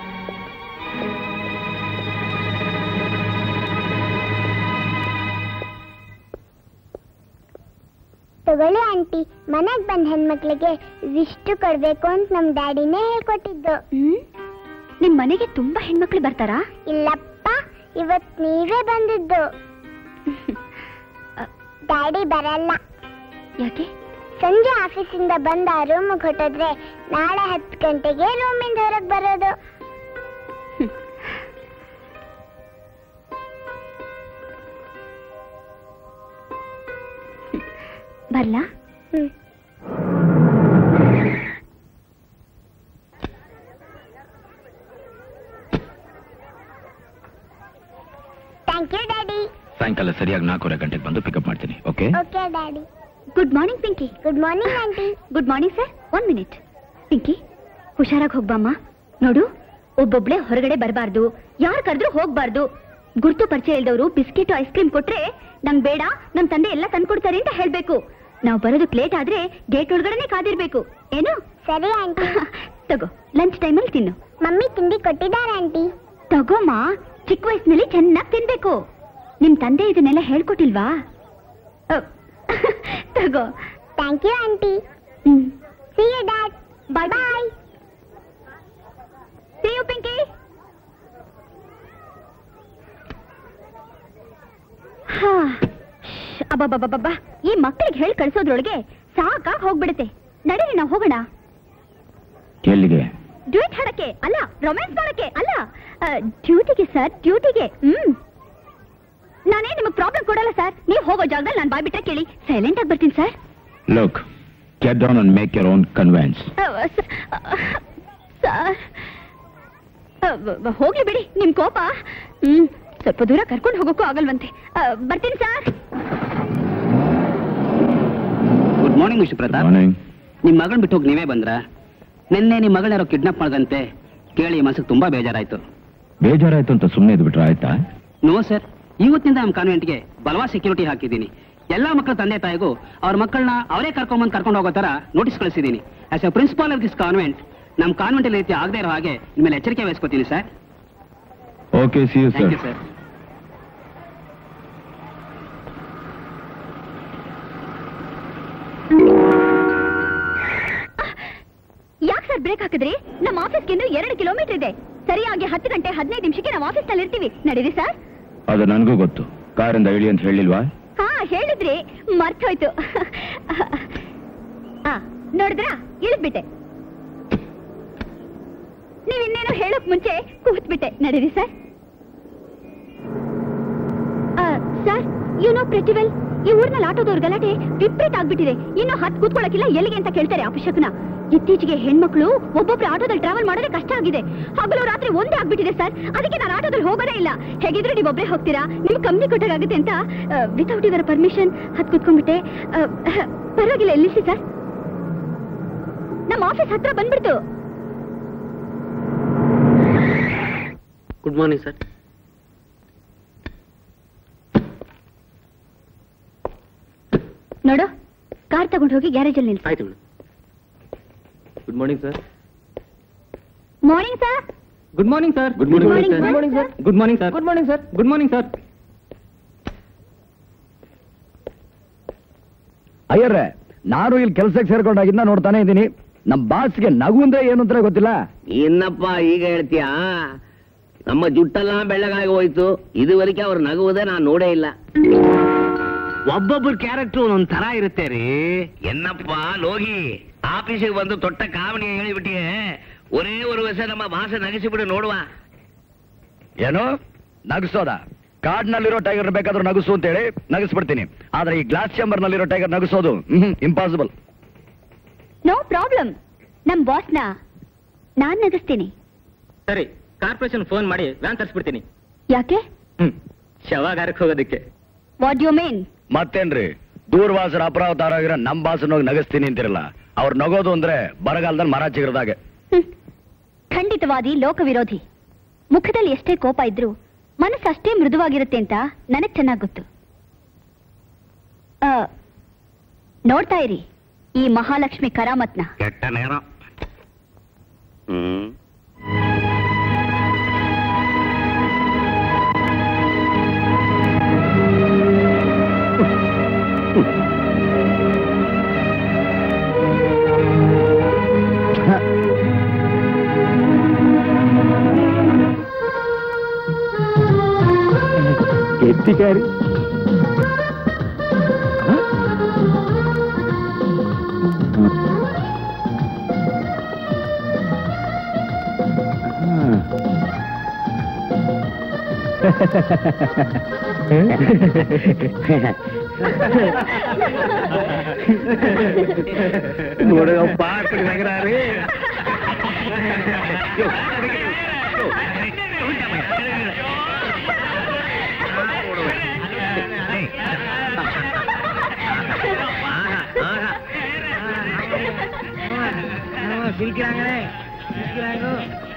ತಗೊಳ್ಳಿ ಆಂಟಿ ಮನೆಗ್ ಬಂದ ಹೆಣ್ಮಕ್ಳಿಗೆ ಇಷ್ಟು ಕೊಡ್ಬೇಕು ಅಂತ ನಮ್ ಡ್ಯಾಡಿನೇ ಹೇಳ್ಕೊಟ್ಟಿದ್ದು ಹ್ಮ್ ನಿಮ್ ಮನೆಗೆ ತುಂಬಾ ಹೆಣ್ಮಕ್ಳು ಬರ್ತಾರಾ ಇಲ್ಲಪ್ಪ ಇವತ್ ನೀವೇ ಬಂದಿದ್ದು ಡ್ಯಾಡಿ ಬರಲ್ಲ ಯಾಕೆ ಸಂಜೆ ಆಫೀಸಿಂದ ಬಂದ ರೂಮ್ ಹೊಟ್ಟೋದ್ರೆ ನಾಳೆ ಹತ್ತು ಗಂಟೆಗೆ ರೂಮಿಂದ ಹೊರಗೆ ಬರೋದು ಬರ್ಲಾ ಹ್ಮ್ ಥ್ಯಾಂಕ್ ಯು ಡ್ಯಾಡಿ ಸಾಯಂಕಾಲ ಸರಿಯಾಗಿ ನಾಲ್ಕೂವರೆ ಗಂಟೆಗೆ ಬಂದು ಪಿಕಪ್ ಮಾಡ್ತೀನಿ okay okay daddy good morning Pinky good morning aunty good morning sir one minute Pinky ಹುಷಾರಾಗಿ ಹೋಗ್ಬಮ್ಮ ನೋಡು ಒಬ್ಬೊಬ್ಳೆ ಹೊರಗಡೆ ಬರಬಾರ್ದು ಯಾರು ಕರೆದ್ರೂ ಹೋಗ್ಬಾರ್ದು ಗುರ್ತು ಪರಿಚಯ ಇಲ್ದವರು ಬಿಸ್ಕೆಟ್ ಐಸ್ ಕ್ರೀಮ್ ಕೊಟ್ರೆ ನಂಗ್ ಬೇಡ ನಮ್ ತಂದೆ ಎಲ್ಲ ತಂದ್ಕೊಡ್ತಾರೆ ಅಂತ ಹೇಳ್ಬೇಕು ನಾವು ಬರೋದಕ್ಕೆ ಲೇಟ್ ಆದ್ರೆ ಗೇಟ್ ಒಳಗಡೆನೆ ಕಾದಿರ್ಬೇಕು ಏನು ಸರಿ ಆಂಟಿ ತಗೋ ಲಂಚ್ ಟೈಮಲ್ಲಿ ತಿನ್ನು ಮಮ್ಮಿ ತಿಂಡಿ ಕೊಟ್ಟಿದ್ದಾರೆ ಆಂಟಿ ತಗೋಮ್ಮ ಚಿಕ್ಕ ವಯಸ್ಸಿನಲ್ಲಿ ಚೆನ್ನಾಗಿ ತಿನ್ಬೇಕು ನಿಮ್ ತಂದೆ ಇದನ್ನೆಲ್ಲ ಹೇಳ್ಕೊಟ್ಟಿಲ್ವಾ ಅ, ತಗೋ thank you aunty hmm see you dad bye bye See you, Pinky. ಹಾ ಅಬ್ಬಬ್ಬಬ್ಬಬ್ಬ ಈ ಮಕ್ಕಳಿಗೆ ಹೇಳಿ ಕಳ್ಸೋದ್ರೊಳಗೆ ಸಾಕಾಗ್ ಹೋಗ್ಬಿಡುತ್ತೆ ನಡೀರಿ ನಾವು ಹೋಗೋಣ ಎಲ್ಲಿಗೆ ಡ್ಯೂಟ್ ಹಾಡಕ್ಕೆ ಅಲ್ಲ ರೊಮ್ಯಾನ್ಸ್ ಮಾಡಕ್ಕೆ ಅಲ್ಲ ಡ್ಯೂಟಿಗೆ ಸರ್ ಡ್ಯೂಟಿಗೆ ಹ್ಮ್ ನಾನೇ ನಿಮಗೆ ಪ್ರಾಬ್ಲಮ್ ಕೊಡಲ್ಲ ಸರ್ ನೀವು ಹೋಗೋ ಜಾಗದಲ್ಲಿ ನಾನು ಬಾಯ್ಬಿಟ್ರೆ ಕೇಳಿ ಸೈಲೆಂಟ್ ಆಗಿ ಬರ್ತೀನಿ sir look get down and make your own conveyance sir ಹೋಗ್ಲಿ ಬಿಡಿ ನಿಮ್ ಕೋಪ ಹ್ಮ್ ಸ್ವಲ್ಪ ದೂರ ಕರ್ಕೊಂಡು ಹೋಗೋಕ್ಕೂ ಆಗಲ್ವಂತೆ ಆ, ಬರ್ತೀನಿ sir good morning mister Pratap morning ನಿಮ್ ಮಗಳ್ ಬಿಟ್ಟು ಹೋಗಿ ನೀವೇ ಬಂದ್ರ ನಿನ್ನೆ ನಿಮ್ ಮಗಳ್ ಯಾರೋ ಕಿಡ್ನಾಪ್ ಮಾಡ್ದಂತೆ ಕೇಳಿ ಮನಸ್ಸಿಗೆ ತುಂಬಾ ಬೇಜಾರಾಯ್ತು ಬೇಜಾರಾಯ್ತು ಅಂತ ಸುಮ್ಮನೆ ಇದ್ಬಿಟ್ರೆ ಆಯ್ತಾ ನೋ ಸರ್ ಇವತ್ತಿನಿಂದ ನಮ್ಮ ಕಾನ್ವೆಂಟ್ಗೆ ಬಲವಾದ ಸೆಕ್ಯೂರಿಟಿ ಹಾಕಿದ್ದೀನಿ ಎಲ್ಲಾ ಮಕ್ಕಳ ತಂದೆ ತಾಯಿಗೂ ಅವ್ರ ಮಕ್ಕಳನ್ನ ಅವರೇ ಕರ್ಕೊಂಬಂದು ಕರ್ಕೊಂಡು ಹೋಗೋ ತರ ನೋಟಿಸ್ ಕಳಿಸಿದ್ದೀನಿ as a principal of this convent ನಮ್ಮ ಕಾನ್ವೆಂಟ್ ರೀತಿ ಆಗದೆ ಇರೋ ಹಾಗೆ ನಿಮ್ಮಲ್ಲಿ ಎಚ್ಚರಿಕೆ ವಹಿಸ್ಕೊತೀನಿ sir okay see you thank sir you sir ಯಾಕೆ ಸರ್ ಬ್ರೇಕ್ ಹಾಕಿದ್ರಿ ನಮ್ಮ ಆಫೀಸ್ಗೆ ಇನ್ನು ಎರಡು ಕಿಲೋಮೀಟರ್ ಇದೆ ಸರಿಯಾಗಿ ಹತ್ತು ಗಂಟೆ ಹದಿನೈದು ನಿಮಿಷಕ್ಕೆ ನಾವು ಆಫೀಸ್ನಲ್ಲಿ ಇರ್ತೀವಿ ನಡೀರಿ ಸರ್ ಅದು ನನಗೂ ಗೊತ್ತು ಕಾರಿಂದ ಇಳಿ ಅಂತ ಹೇಳಿಲ್ವಾ ಹಾ ಹೇಳಿದ್ರಿ ಮರ್ತೋಯ್ತು ಆ ನೋಡಿದ್ರಾ ಇಳಿದ್ಬಿಟ್ಟೆ ನೀವ್ ಇನ್ನೇನೋ ಹೇಳೋಕ್ ಮುಂಚೆ ಕೂತ್ಬಿಟ್ಟೆ ನಡೀರಿ sir sir you know pretty well ಈ ಊರ್ನಲ್ಲಿ ಆಟೋದವ್ರ ಗಲಾಟೆ ವಿಪರೀತ ಆಗ್ಬಿಟ್ಟಿದೆ ಇನ್ನು ಹತ್ ಕೂತ್ಕೊಳ್ಳಕ್ಕಿಲ್ಲ ಎಲ್ಲಿಗೆ ಅಂತ ಕೇಳ್ತಾರೆ ಅಪಶಕನ ಇತ್ತೀಚೆಗೆ ಹೆಣ್ಮಕ್ಳು ಒಬ್ಬೊಬ್ರು ಆಟೋದಲ್ಲಿ ಟ್ರಾವೆಲ್ ಮಾಡೋದೇ ಕಷ್ಟ ಆಗಿದೆ ಹಗಲು ರಾತ್ರಿ ಒಂದೇ ಆಗ್ಬಿಟ್ಟಿದೆ ಸರ್ ಅದಕ್ಕೆ ನಾನು ಆಟೋದಲ್ಲಿ ಹೋಗೋದೇ ಇಲ್ಲ ಹೇಗಿದ್ರು ನೀವು ಒಬ್ಬರೇ ಹೋಗ್ತೀರಾ ನಿಮ್ ಕಂಪ್ನಿ ಕೊಟ್ಟಾಗುತ್ತೆ ಅಂತ ವಿತೌಟ್ ಇವರ ಪರ್ಮಿಷನ್ ಹತ್ ಕೂತ್ಕೊಂಡ್ಬಿಟ್ಟೆ ಆ, ಪರವಾಗಿಲ್ಲ ಎಲ್ಲಿಸಿ ಸರ್ ನಮ್ಮ ಆಫೀಸ್ ಹತ್ರ ಬಂದ್ಬಿಡ್ತು ಗುಡ್ ಮಾರ್ನಿಂಗ್ ಸರ್ ನೋಡು ಕಾರ್ ತಗೊಂಡು ಹೋಗಿ ಗ್ಯಾರೇಜಲ್ಲಿ ನಿಲ್ಸಿ ಆಯ್ತು madam good morning sir morning sir good morning sir Good morning, Good morning, sir. Good morning sir good morning sir good morning sir ಅಯ್ಯರ್ರೆ ನಾನು ಇಲ್ಲಿ ಕೆಲ್ಸಕ್ಕೆ ಸೇರ್ಕೊಂಡಾಗಿಂದ ನೋಡ್ತಾನೆ ಇದ್ದೀನಿ ನಮ್ ಬಾಸ್ಗೆ ನಗು ಅಂದ್ರೆ ಏನು ಅಂತ ಗೊತ್ತಿಲ್ಲ ಇನ್ನಪ್ಪ ಈಗ ಹೇಳ್ತೀಯಾ ನಮ್ಮ ಜುಟ್ಟೆಲ್ಲ ಬೆಳ್ಳಗಾಗಿ ಹೋಯ್ತು ಇದುವರೆಗೆ ಅವ್ರು ನಗುವುದೇ ನಾನು ನೋಡೇ ಇಲ್ಲ ಒಬ್ಬೊಬ್ಬರ ಕ್ಯಾರೆಕ್ಟರ್ ಒಂದೊಂದ್ ತರ ಇರುತ್ತೆ ರೀ ಎನ್ನಪ್ಪ ಲೋಗಿ ಆಫೀಸಿಗೆ ಬಂದು ತೊಟ್ಟ ಕಾವಣಿ ಹೇಳಿಬಿಟ್ಟಿಯೇ ಒರೇ ಒಂದು ವರ್ಷ ನಮ್ಮ ಭಾಷೆ ನಗಿಸಿಬಿಡು ನೋಡುವ ಏನು ನಗಿಸೋದ ಕಾಡ್ನಲ್ಲಿರೋ ಟೈಗರ್ ಬೇಕಾದ್ರೂ ನಗಿಸು ಅಂತ ಹೇಳಿ ನಗಿಸ್ಬಿಡ್ತೀನಿ ಆದ್ರೆ ಈ ಗ್ಲಾಸ್ ಚೇಂಬರ್ ನಲ್ಲಿರೋ ಟೈಗರ್ ನಗಿಸೋದು ಇಂಪಾಸಿಬಲ್ ನೋ ಪ್ರಾಬ್ಲಮ್ ನಮ್ ಬಾಸ್ನ ನಾನ್ ನಗಿಸ್ತೀನಿ ಸರಿ ಕಾರ್ಪೊರೇಷನ್ ಫೋನ್ ಮಾಡಿ ವ್ಯಾನ್ ತರಿಸ್ಬಿಡ್ತೀನಿ ಯಾಕೆ ಹ್ಮ್ ಶವಾಗಾರಕ್ಕೆ ಹೋಗೋದಕ್ಕೆ ವಾಟ್ ಯು ಮೀನ್ ಮತ್ತೇನ್ರಿ ದೂರ್ವಾಸರ ಅಪರಾವತಾರ ಆಗಿರೋ ನಮ್ ಬಾಸನ ಹೋಗಿ ನಗಿಸ್ತೀನಿ ಅಂತಿರಲ್ಲ ಅವ್ರು ನಗೋದು ಅಂದ್ರೆ ಬರಗಾಲದಲ್ಲಿ ಮರ ಚಿಗುರದಾಗೆ ಖಂಡಿತವಾದಿ ಲೋಕ ವಿರೋಧಿ ಮುಖದಲ್ಲಿ ಎಷ್ಟೇ ಕೋಪ ಇದ್ರೂ ಮನಸ್ಸು ಅಷ್ಟೇ ಮೃದುವಾಗಿರುತ್ತೆ ಅಂತ ನನಗ್ ಚೆನ್ನಾಗ್ ಗೊತ್ತು ಆ, ನೋಡ್ತಾ ಇರಿ ಈ ಮಹಾಲಕ್ಷ್ಮಿ ಕರಾಮತ್ನ ಕೆಟ್ಟ ನೇರ ಹ್ಮ್ ಎತ್ತಿಕಾರಿ ನೋಡಪ್ಪ ನಗರಾರಿ சிரிக்கிறாங்களே சிரிக்கிறாங்க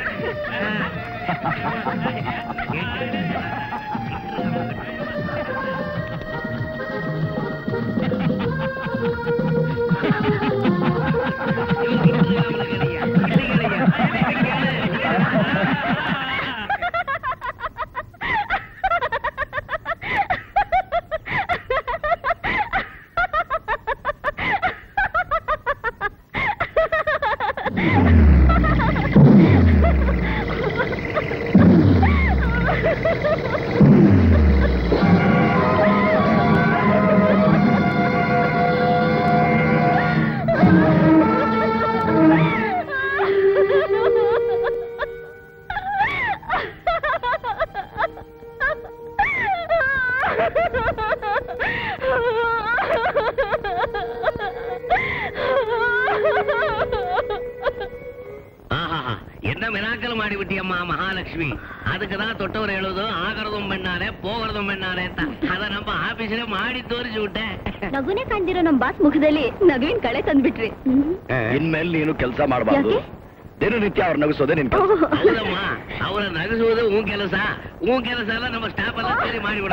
ஆஹாஹா, என்ன மிராக்கல் ಮಾಡಿಬಿಟ್ಟಿಯಮ್ಮ ಮಹಾಲಕ್ಷ್ಮಿ ಅದಕ್ಕೆ தான் ತೊಟ್ಟವ್ರು ಹೇಳೋದು ಆಗರದು ಬೆಣ್ಣಾರೆ போகிறதும் ಬೆಣ್ಣಾರೆ ಅಂತ ಅದ ನಮ್ಮ ಆಫೀಸಲ್ಲೇ ಮಾಡಿ ತೋರಿಸಿಬಿಟ್ಟೆ ನಗುನೇ ಕಾಣ್ದಿರೋ ನಮ್ ಬಾಸ್ ಮುಖದಲ್ಲಿ ನಗುವಿನ ಕಳೆ ತಂದ್ಬಿಟ್ರಿ ಇನ್ಮೇಲೆ ನೀನು ಕೆಲಸ ಮಾಡಬಾರ್ದು ಯಾಕೆ? ದಿನನಿತ್ಯ ಅವ್ರು ನಗಿಸೋದೇ ನಿನ್ ಕೆಲಸ ಹೌದಮ್ಮ ಅವರ ನಗಿಸುವುದು ಹೂ ಕೆಲಸ ಹೂ ಕೆಲಸ ಎಲ್ಲ ನಮ್ಮ ಸ್ಟಾಫ್ ಎಲ್ಲ ಸೇರಿ ಮಾಡಿಬಿಡ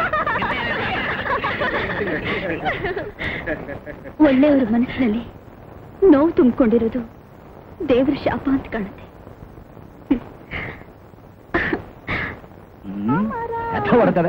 ಒಳ್ಳೆಯವರ ಮನಸ್ಸಿನಲ್ಲಿ ನೋವು ತುಂಬಿಕೊಂಡಿರೋದು ದೇವ್ರ ಶಾಪ ಅಂತ ಕಾಣುತ್ತೆ ಹೊಡ್ತದೆ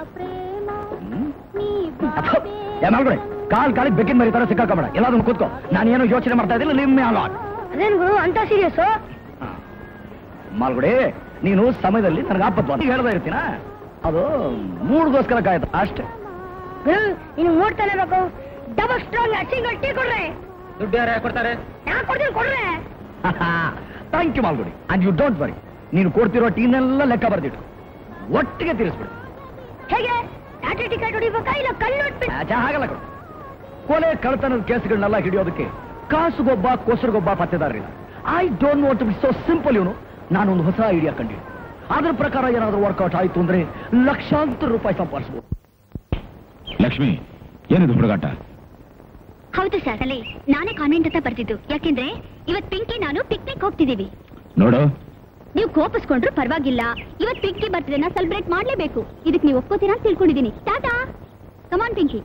ಏನಾಗ್ಬಿಡಿ ಕಾಲ್ ಕಾಲಿಗೆ ಬೆಕ್ಕಿನ ಮರಿ ತರ ಸಿಕ್ಕಾಕಬೇಡ ಎಲ್ಲಾದ್ರೂ ಕೂತ್ಕೋ ನಾನು ಏನೋ ಯೋಚನೆ ಮಾಡ್ತಾ ಇದ್ದಿಲ್ಲ ನಿಮ್ಮ ಅಲಾಟ್ ಅದೇನು ಗುರು ಅಂತ ಸೀರಿಯಸ್ ಮಾಲ್ಗುಡಿ ನೀನು ಸಮಯದಲ್ಲಿ ನನಗೆ ಆಪತ್ತು ಹೇಳ್ತಾ ಇರ್ತೀನ ಅದು ಮೂಡ್ಗೋಸ್ಕರ ಕಾಯ್ತು ಅಷ್ಟೇ ನೀನು ನೋಡ್ತಾನೆ ಬೇಕು ಡಬಲ್ ಸ್ಟ್ರಾಂಗ್ ಸಿಂಗಲ್ ಟೀ ಕೊಡ್ರೆ ದುಡ್ಡು ಯಾರು ಕೊಡ್ತಾರೆ ನಾ ಕೊಡ್ತೀನಿ ಕೊಡ್ರೆ thank you Malgudi and you don't worry ನೀನು ಕೊಡ್ತಿರೋ ಟೀನೆಲ್ಲ ಲೆಕ್ಕ ಬರ್ದಿಟ್ಟು ಒಟ್ಟಿಗೆ ತೀರಿಸ್ಬಿಡು ಹೇಗೆ ಲಾಟ್ರಿ ಟಿಕೆಟ್ ಹೊಡಿಬೇಕಾ ಇಲ್ಲ ಕಲ್ಲು ಹೊಡ್ಬಿಟ್ಟು ಆಚೆ ಹಾಗಲ್ಲ ಕೊಡು ಕೊಲೆ ಕಳ್ತನದ ಕೇಸ್ಗಳನ್ನೆಲ್ಲ ಹಿಡಿಯೋದಕ್ಕೆ ಕಾಸುಗೊಬ್ಬ ಕೊಸರುಗೊಬ್ಬ ಪತ್ತೆದಾರರಿಲ್ಲ I don't want to be so simple ಇವನು ನಾನೊಂದು ಹೊಸ ಐಡಿಯಾ ಕಂಡು ಅದ್ರ ಪ್ರಕಾರ ಏನಾದ್ರೂ ವರ್ಕೌಟ್ ಆಯ್ತು ಅಂದ್ರೆ ಲಕ್ಷಾಂತರ ರೂಪಾಯಿ ಸಂಪಾದಿಸಬಹುದು ಲಕ್ಷ್ಮಿ ಏನಿದು ಹುಡುಗಾಟ ಹೌದು ಸರ್ ಅಲ್ಲಿ ನಾನೇ ಕಾನ್ವೆಂಟ್ ಅಂತ ಬರ್ತಿದ್ದು ಯಾಕೆಂದ್ರೆ ಇವತ್ ಪಿಂಕಿ ನಾನು ಪಿಕ್ನಿಕ್ ಹೋಗ್ತಿದೀವಿ ನೋಡು ನೀವು ಕೋಪಿಸ್ಕೊಂಡ್ರು ಪರವಾಗಿಲ್ಲ ಇವತ್ ಪಿಂಕಿ ಬರ್ತ್ಡೇನ ಸೆಲೆಬ್ರೇಟ್ ಮಾಡ್ಲೇಬೇಕು ಇದಕ್ಕೆ ನೀವು ಒಪ್ಕೋತೀರಾ ಅಂತ ತಿಳ್ಕೊಂಡಿದೀನಿ ಟಾಟಾ ಕಮಾನ್ ಪಿಂಕಿ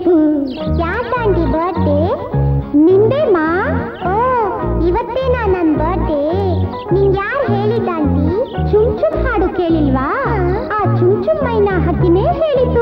ಹೇಳಿತು ಯಾಕಾಂಟಿ ಬರ್ಡೇ ನಿಂದೆ ಮಾ ಓ ಇವತ್ತೇನಾ ನನ್ ಬರ್ಡೇ ನಿಂಗ್ ಯಾರು ಹೇಳಿದ್ದಾಂಟಿ ಚುಮ್ ಚುಮ್ ಹಾಡು ಕೇಳಿಲ್ವಾ ಆ ಚುಮ್ ಚುಮ್ ಮೈನಾ ಹಕ್ಕಿನೇ ಹೇಳಿತು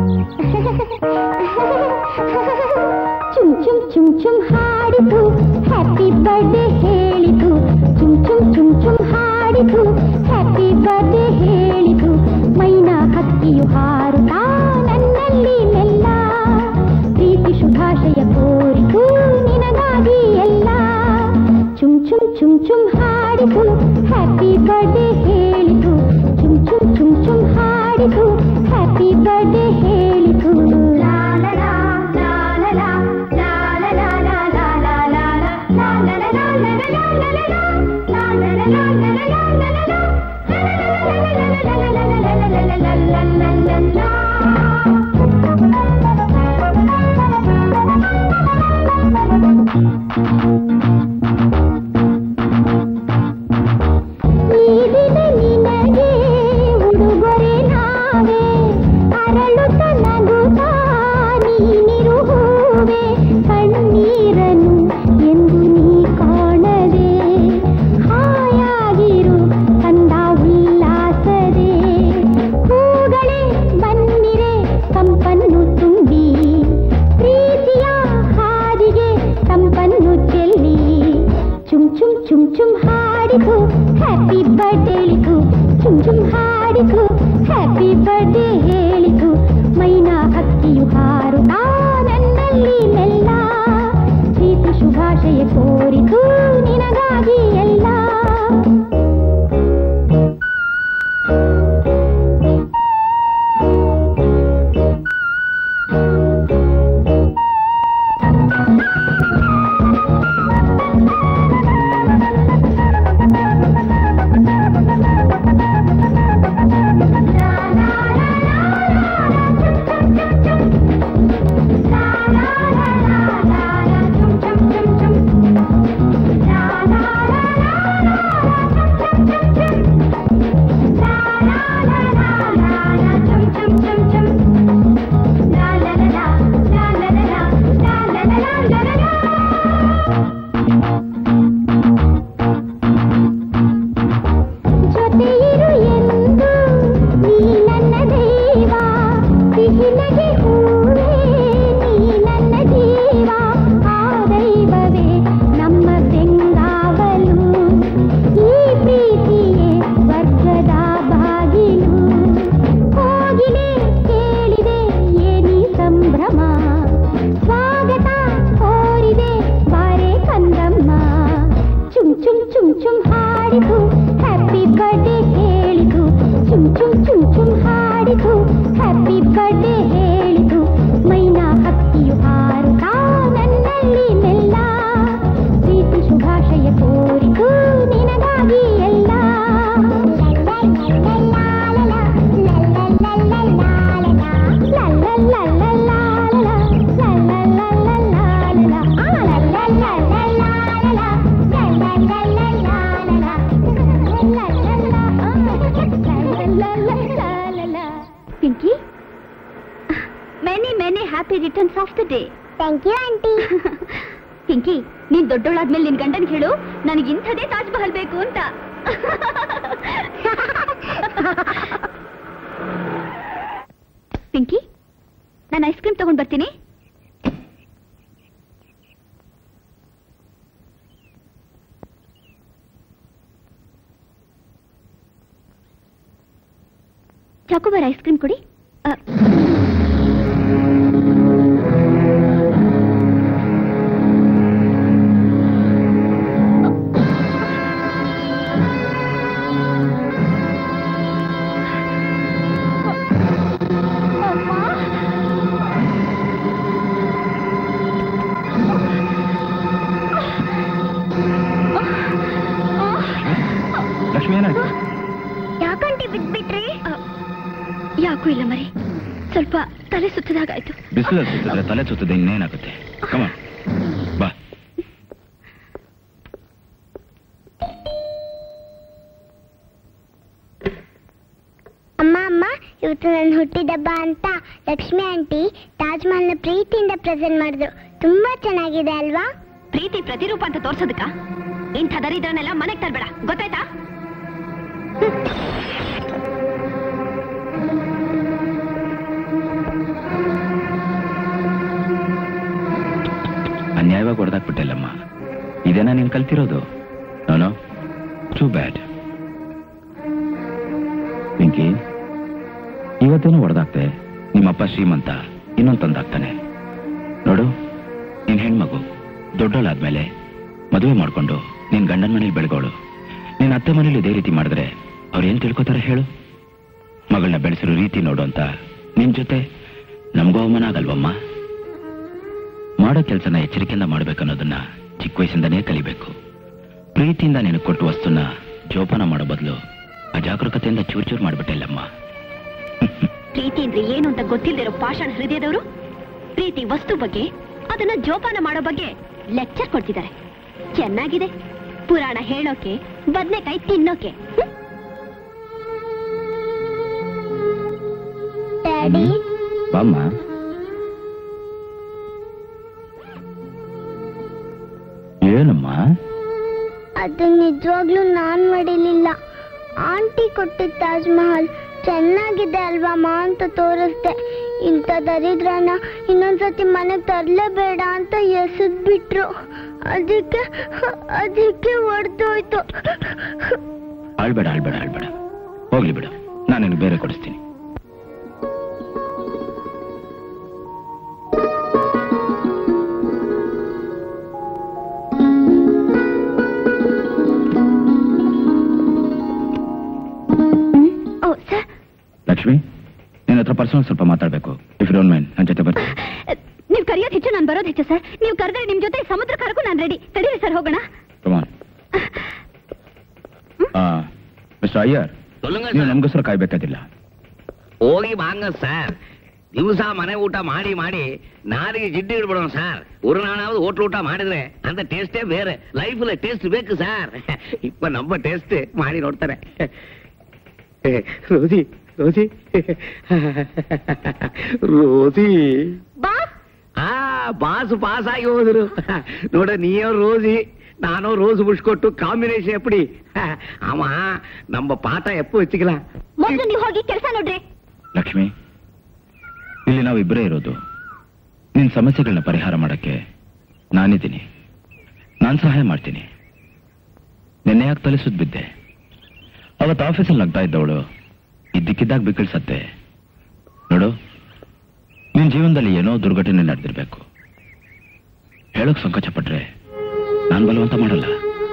ಚುಮ್ ಚುಮ್ ಚುಮ್ ಚುಮ್ ಹಾಡಿತು ಹ್ಯಾಪಿ ಬರ್ಡೇ ಹೇಳಿತು ಚುಮ್ ಚುಮ್ ಚುಮ್ ಚುಮ್ ಹಾಡಿತು ಹ್ಯಾಪಿ ಬರ್ಡೇ ಹೇಳಿತು ಮೈನಾ ಹಕ್ಕಿಯು ಹಾರುತ್ತಾ ನನ್ನಲ್ಲಿ ಮೆಲ್ಲ ಪ್ರೀತಿ ಶುಭಾಶಯ ಕೋರಿತು ನಿನಗಾಗಿ ಎಲ್ಲ ಚುಮ್ ಚುಮ್ ಚುಮ್ ಚುಮ್ ಹಾಡಿತು ಹ್ಯಾಪಿ ಬರ್ಡೇ ಹೇಳಿತು ಚುಮ್ ಚುಮ್ ಚುಮ್ ಚುಮ್ ಹಾಡಿತು ಹ್ಯಾಪಿ ಬರ್ಡೇ ಹೇಳಿತು ಲಾ ಲಾ ಲಾ, ಲಾ ಲಾ ಲಾ, ಲಾ ಲಾ ಲಾ ಲಾ ಲಾ ಲಾ ಲಾ ಲಾ, ಲಾ ಲಾ ಲಾ ಲಾ ಲಾ ಲಾ ಲಾ ಲಾ ಲಾ, ಲಾ ಲಾ ಲಾ ಲಾ ಲಾ ಲಾ ಲಾ ಲಾ ಲಾ ಲಾ. ಈ ದಿನ ನಿನಗೆ ಉಡುಗೊರೆ ನಾವೇ ಅರಳುತ್ತ ನಗುತ್ತಾ ನೀನಿರು ಹೂವೆ ಕಣ್ಣೀರನು ಎಂದು ನೀ ಕಾಣದೆ ಹಾಯಾಗಿರು ಕಂದ ಉಲ್ಲಾಸದೆ ಹೂಗಳೇ ಬನ್ನಿರೆ ಕಂಪನ್ನು ತುಂಬಿ ಪ್ರೀತಿಯ ಹಾದಿಗೆ ತಂಪನ್ನು ಚೆಲ್ಲಿ ಚುಮ್ ಚುಮ್ ಚುಮ್ ಚುಮ್ ಹಾಡಿತು ಹ್ಯಾಪಿ ಬರ್ಡೇ ಹೇಳಿತು ಚುಮ್ ಚುಮ್ ಹಾಡಿತು ಹ್ಯಾಪಿ ಬರ್ಡೇ ಹೇಳಿತು ಮೈನಾ ಹಕ್ಕಿಯು ಹಾರುತ್ತಾ ನನ್ನಲ್ಲಿ ಮೆಲ್ಲ ಪ್ರೀತಿ ಶುಭಾಶಯ ಕೋರಿತು ನಿನಗಾಗಿ ಎಲ್ಲ ಜೊತೆಯಿರು ಎಂದು ನೀ ನನ್ನ ದೈವ ಸಿಹಿನಗೆ ಹೂವೇ ನೀ ನನ್ನ ಜೀವ ಆ ದೈವವೇ ನಮ್ಮ ಬೆಂಗಾವಲು ಈ ಪ್ರೀತಿಯೇ ಸ್ವರ್ಗದ ಬಾಗಿಲು ಹೋಗಿಲೆ ಕೇಳಿದೆ ಏನಿ ಸಂಭ್ರಮ ಸ್ವಾಗತ ಕೋರಿದೆ ಬಾರೆ ಕಂದಮ್ಮ ಚುಮ್ ಚುಮ್ ಚುಮ್ ಚುಮ್ ಹಾಡಿತು ಹ್ಯಾಪಿ ಬರ್ಡೇ ಹೇಳಿತು ಚುಮ್ ಚುಮ್ ಚುಮ್ ಚುಮ್ ಹಾಡಿತು ಹ್ಯಾಪಿ ಬರ್ಡೇ ಹೇಳಿತು ಮೈನಾ ಹಕ್ಕಿಯು ಹಾರುತ್ತಾ ನನ್ನಲ್ಲಿ ಮೆಲ್ಲ ಪ್ರೀತಿ ಶುಭಾಶಯ ಕೋರಿತು ನಿನಗಾಗಿ ಎಲ್ಲ Pinky many many happy returns of the day thank you aunty Pinky ನೀನ್ ದೊಡ್ಡೋಳಾದ್ಮೇಲೆ ನಿನ್ ಗಂಡನ್ ಹೇಳು ನನಗೆ ಇಂಥದೇ ತಾಜ್ ಮಹಲ್ ಬೇಕು ಅಂತ ಪಿಂಕಿ ನಾನು ಐಸ್ ಕ್ರೀಮ್ ತಗೊಂಡ್ ಬರ್ತೀನಿ ಚಾಕೋಬಾರ್ ಐಸ್ ಕ್ರೀಮ್ ಕೊಡಿ ಅ, ಲಕ್ಷ್ಮಿ ಏನಾಯ್ತು ಯಾಕಂಟಿ ಬಿದ್ಬಿಟ್ರಿ ಅ, ಯಾಕೂ ಇಲ್ಲ ಮರಿ ಸ್ವಲ್ಪ ತಲೆ ಸುತ್ತದಾಗಾಯ್ತು ಬಿಸಿಲಲ್ಲಿ ಸುತ್ತಿದ್ರೆ ತಲೆ ಸುತ್ತದೆ ಇನ್ನೇನಾಗುತ್ತೆ ಕಮ ಬಾ ಅಮ್ಮ ಅಮ್ಮ ಇವ್ರು ಇವತ್ತು ನನ್ನ ಹುಟ್ಟಿದಬ್ಬ ಅಂತ ಲಕ್ಷ್ಮಿ ಆಂಟಿ ತಾಜ್ ಮಹಲ್ನ ಪ್ರೀತಿಯಿಂದ ಪ್ರೆಸೆಂಟ್ ಮಾಡಿದ್ರು ತುಂಬಾ ಚೆನ್ನಾಗಿದೆ ಅಲ್ವಾ ಪ್ರೀತಿ ಪ್ರತಿರೂಪ ಅಂತ ತೋರ್ಸೋದಕ್ಕ ಇಂಥ ದರಿದ್ರನ್ನೆಲ್ಲ ಮನೆಗ್ ತರ್ಬೇಡ ಗೊತ್ತಾಯ್ತಾ ಅನ್ಯಾಯವಾಗಿ ಹೊಡೆದಾಕ್ಬಿಟ್ಟೆಲ್ಲಮ್ಮ ಇದೇನಾ ನೀನ್ ಕಲ್ತಿರೋದು ನೋನೋ ಟೂ ಬ್ಯಾಡ್ ಪಿಂಕಿ ಇವತ್ತೇನು ಹೊಡೆದಾಕ್ತೆ ನಿಮ್ಮಪ್ಪ ಶ್ರೀಮಂತ ಇನ್ನೊಂದು ತಂದಾಗ್ತಾನೆ ನೋಡು ನೀನ್ ಹೆಣ್ಮಗು ದೊಡ್ಡೋಳಾದ್ಮೇಲೆ ಮದುವೆ ಮಾಡ್ಕೊಂಡು ನಿನ್ ಗಂಡನ ಮನೇಲಿ ಬೆಳಗೋಳು ನಿನ್ ಅತ್ತೆ ಮನೇಲಿ ಇದೇ ರೀತಿ ಮಾಡಿದ್ರೆ ಅವ್ರು ಏನ್ ತಿಳ್ಕೊತಾರೆ ಹೇಳು ಮಗಳನ್ನ ಬೆಳೆಸಿರೋ ರೀತಿ ನೋಡು ಅಂತ ನಿನ್ ಜೊತೆ ನಮಗೂ ಅವಮಾನ ಆಗಲ್ವಮ್ಮ ಮಾಡೋ ಕೆಲಸನ ಎಚ್ಚರಿಕೆಯಿಂದ ಮಾಡ್ಬೇಕನ್ನೋದನ್ನ ಚಿಕ್ಕ ವಯಸ್ಸಿಂದನೇ ಕಲಿಬೇಕು ಪ್ರೀತಿಯಿಂದ ನಿನಗೆ ಕೊಟ್ಟು ವಸ್ತುನ ಜೋಪಾನ ಮಾಡೋ ಬದಲು ಅಜಾಗರೂಕತೆಯಿಂದ ಚೂರ್ ಚೂರ್ ಮಾಡ್ಬಿಟ್ಟಿಲ್ಲಮ್ಮ ಪ್ರೀತಿ ಅಂದ್ರೆ ಏನು ಅಂತ ಗೊತ್ತಿಲ್ದಿರೋ ಪಾಷಾಣ ಹೃದಯದವರು ಪ್ರೀತಿ ವಸ್ತು ಬಗ್ಗೆ ಅದನ್ನ ಜೋಪಾನ ಮಾಡೋ ಬಗ್ಗೆ ಲೆಕ್ಚರ್ ಕೊಡ್ತಿದ್ದಾರೆ ಚೆನ್ನಾಗಿದೆ ಪುರಾಣ ಹೇಳೋಕೆ ಬದ್ನೆಕಾಯಿ ತಿನ್ನೋಕೆ ಹ್ಮ್? ಡ್ಯಾಡಿ ಬಾಮ್ಮ ಏನಮ್ಮ ಅದು ನಿಜವಾಗ್ಲೂ ನಾನ್ ಮಾಡಿಲಿಲ್ಲ ಆಂಟಿ ಕೊಟ್ಟಿದ್ದ ತಾಜ್ ಮಹಲ್ ಚೆನ್ನಾಗಿದೆ ಅಲ್ವಮ್ಮ ಅಂತ ತೋರಿಸ್ದೆ ಇಂಥ ದರಿದ್ರನ ಇನ್ನೊಂದ್ಸತಿ ಮನೆಗೆ ತರ್ಲೇಬೇಡ ಅಂತ ಎಸದ್ ಬಿಟ್ರು ಅದಕ್ಕೆ ಅದಕ್ಕೆ ಹೊಡೆದೋಯ್ತು ಆಳ್ಬೇಡ ಆಳ್ಬೇಡ ಆಳ್ಬೇಡ ಹೋಗ್ಲಿ ಬಿಡು ನಾನು ನಿನಗೆ ಬೇರೆ ಕೊಡಿಸ್ತೀನಿ ಓ ಸರ್ ಲಕ್ಷ್ಮಿ ನಿನ್ನ ಹತ್ರ ಪರ್ಸನಲ್ ಸ್ವಲ್ಪ ಮಾತಾಡ್ಬೇಕು ಇಫ್ ಡೋಂಟ್ ಮೈಂಡ್ ನನ್ನ ಜೊತೆ ಬರ್ತೀನಿ ನೀವು ಕರೆಯೋದು ಹೆಚ್ಚು ನಾನು ಬರೋದು ಹೆಚ್ಚು ಸರ್ ನೀವು ಕರೆದ್ರೆ ನಿಮ್ ಜೊತೆ ಸಮುದ್ರ ಕರಕು ನಾನು ರೆಡಿ ತಡೀರಿ ಸರ್ ಹೋಗೋಣ ಕಮಾನ್ ಮಿಸ್ಟರ್ ಅಯ್ಯರ್ சொல்லுங்க ನೀವು சார் ನಮಗೋಸ್ಕರ ಕಾಯ್ಬೇಕಾದಿಲ್ಲ ಹೋಗಿ வாங்க சார் ದಿವಸ ಮನೆ ಊಟ ಮಾಡಿ ಮಾಡಿ ನಾಲಿಗೆ ಜಿಡ್ಡು ಇಡ್ಬಿಡೋಣ ಸರ್ ஒரு நாளாவது ಹೋಟ್ಲ್ ಊಟ ಮಾಡಿದ್ರೆ ಅಂತ ಟೇಸ್ಟೇ ಬೇರೆ ಲೈಫಲ್ಲಿ ಟೇಸ್ಟ್ ಬೇಕು ಸರ್ ಇಪ್ಪ ನಮ್ಮ ಟೇಸ್ಟ್ ಮಾಡಿ ನೋಡ್ತಾರೆ ರೋಸಿ ರೋಸಿ ರೋಸಿ ಬಾಸ್ ಆ ಬಾಸ್ ಪಾಸ್ ಆಗಿ ಹೋದ್ರು ನೋಡ ನೀಯೋ ರೋಸಿ நானோ ரோஸ் புஷ் கொட்டு காம்பினேஷன் எப்படி ஆமா நம்ம பாட்டா எப்போ வச்சுக்கலாம் ಮೊದಲು ನೀವು ಹೋಗಿ ಕೆಲಸ ನೋಡ್ರಿ ಲಕ್ಷ್ಮಿ ಇಲ್ಲಿ ನಾವು ಇಬ್ಬರೇ ಇರೋದು ನಿನ್ ಸಮಸ್ಯೆಗಳನ್ನ ಪರಿಹಾರ ಮಾಡಕ್ಕೆ ನಾನಿದ್ದೀನಿ ನಾನು ಸಹಾಯ ಮಾಡ್ತೀನಿ ನಿನ್ನೆ ಯಾಕೆ ತಲೆ ಸುತ್ತ ಬಿದ್ದೆ ಅವತ್ತು ಆಫೀಸಲ್ಲಿ ನಗ್ತಾ ಇದ್ದವಳು ಇದ್ದಕ್ಕಿದ್ದಾಗ ಬಿಕ್ಕಳಿಸತ್ತೆ ನೋಡು ನಿನ್ ಜೀವನದಲ್ಲಿ ಏನೋ ದುರ್ಘಟನೆ ನಡೆದಿರ್ಬೇಕು ಹೇಳಕ್ ಸಂಕೋಚ ಪಟ್ರೆ ನಾನು ಬಲವಂತ ಮಾಡಲ್ಲ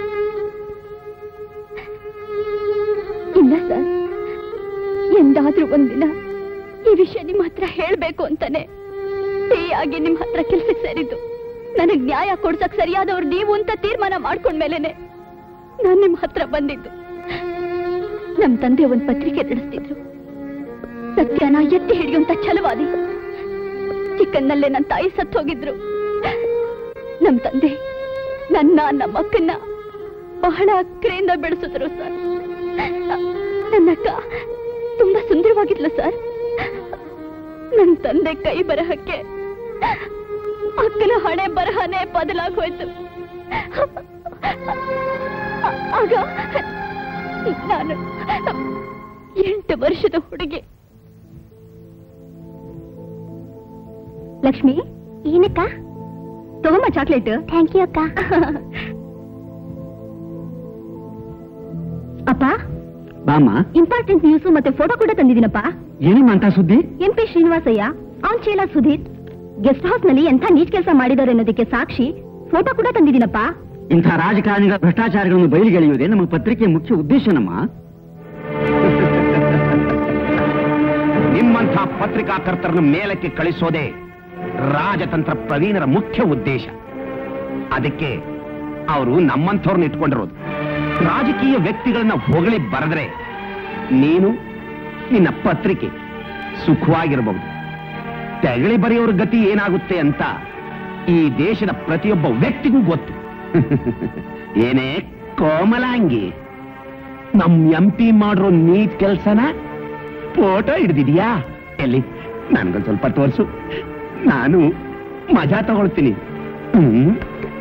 ಇಲ್ಲ ಸರ್ ಎಂದಾದ್ರೂ ಒಂದಿನ ಈ ವಿಷಯ ನಿಮ್ಮ ಹತ್ರ ಹೇಳ್ಬೇಕು ಅಂತಾನೆ ಆಗಿ ನಿಮ್ ಹತ್ರ ಕೆಲ್ಸಕ್ಕೆ ಸೇರಿದ್ದು ನನಗ್ ನ್ಯಾಯ ಕೊಡ್ಸಕ್ ಸರಿಯಾದವ್ರು ನೀವು ಅಂತ ತೀರ್ಮಾನ ಮಾಡ್ಕೊಂಡ್ಮೇಲೆನೆ ನಾನ್ ನಿಮ್ ಹತ್ರ ಬಂದಿದ್ದು ನಮ್ ತಂದೆ ಒಂದ್ ಪತ್ರಿಕೆ ನಡೆಸ್ತಿದ್ರು ಸತ್ಯನ ಎತ್ತಿ ಹಿಡಿಯುವಂತ ಛಲವಾದಿ ಚಿಕ್ಕನ್ನಲ್ಲೇ ನನ್ನ ತಾಯಿ ಸತ್ತು ಹೋಗಿದ್ರು ನಮ್ ತಂದೆ ನನ್ನ ನಮ್ಮ ಅಕ್ಕನ್ನ ಬಹಳ ಅಕ್ಕರೆಯಿಂದ ಬೆಳೆಸಿದ್ರು ಸರ್ ನನ್ನಕ್ಕ ತುಂಬಾ ಸುಂದರವಾಗಿದ್ಲು ಸರ್ ನನ್ ತಂದೆ ಕೈ ಬರಹಕ್ಕೆ ಅಕ್ಕನ ಹಣೆ ಬರಹನೇ ಬದಲಾಗೋಯ್ತು ಆಗ ನಾನು ಎಂಟು ವರ್ಷದ ಹುಡುಗಿ ಲಕ್ಷ್ಮಿ ಏನಕ್ಕ ತಗೊಂಬ ಚಾಕ್ಲೇಟ್ ಥ್ಯಾಂಕ್ ಯು ಅಕ್ಕ ಅಪ್ಪ ಬಾಮ್ಮ ಇಂಪಾರ್ಟೆಂಟ್ ನ್ಯೂಸ್ ಮತ್ತೆ ಫೋಟೋ ಕೂಡ ತಂದಿದ್ದೀನಪ್ಪ ಏನಮ್ಮ ಅಂತ ಸುದ್ದಿ ಎಂ ಪಿ ಶ್ರೀನಿವಾಸಯ್ಯ ಅವನ್ ಚೇಲ ಸುಧೀರ್ ಗೆಸ್ಟ್ ಹೌಸ್ ನಲ್ಲಿ ಎಂಥ ನೀಚ್ ಕೆಲಸ ಮಾಡಿದ್ದಾರೆ ಅನ್ನೋದಕ್ಕೆ ಸಾಕ್ಷಿ ಫೋಟೋ ಕೂಡ ತಂದಿದ್ದೀನಪ್ಪ ಇಂಥ ರಾಜಕಾರಣಿಗಳ ಭ್ರಷ್ಟಾಚಾರಗಳನ್ನು ಬಯಲಿಗೆಳೆಯುವುದೇ ನಮ್ಮ ಪತ್ರಿಕೆಯ ಮುಖ್ಯ ಉದ್ದೇಶನಮ್ಮ ನಿಮ್ಮಂಥ ಪತ್ರಿಕಾಕರ್ತರನ್ನು ಮೇಲಕ್ಕೆ ಕಳಿಸೋದೇ ರಾಜತಂತ್ರ ಪ್ರವೀಣರ ಮುಖ್ಯ ಉದ್ದೇಶ ಅದಕ್ಕೆ ಅವರು ನಮ್ಮಂಥವ್ರನ್ನ ಇಟ್ಕೊಂಡಿರೋದು ರಾಜಕೀಯ ವ್ಯಕ್ತಿಗಳನ್ನ ಹೊಗಳಿ ಬರೆದ್ರೆ ನೀನು ನಿನ್ನ ಪತ್ರಿಕೆ ಸುಖವಾಗಿರಬಹುದು ತೆಗಳಿ ಬರೆಯೋರ ಗತಿ ಏನಾಗುತ್ತೆ ಅಂತ ಈ ದೇಶದ ಪ್ರತಿಯೊಬ್ಬ ವ್ಯಕ್ತಿಗೂ ಗೊತ್ತು ಏನೇ ಕೋಮಲಾಂಗಿ ನಮ್ ಎಂ ಪಿ ಮಾಡಿರೋ ನೀಟ್ ಕೆಲ್ಸನ ಫೋಟೋ ಹಿಡ್ದಿದ್ಯಾ ಎಲ್ಲಿ ನನ್ಗೊಂದ್ ಸ್ವಲ್ಪ ತೋರ್ಸು ನಾನು ಮಜಾ ತಗೊಳ್ತೀನಿ ಹ್ಮ್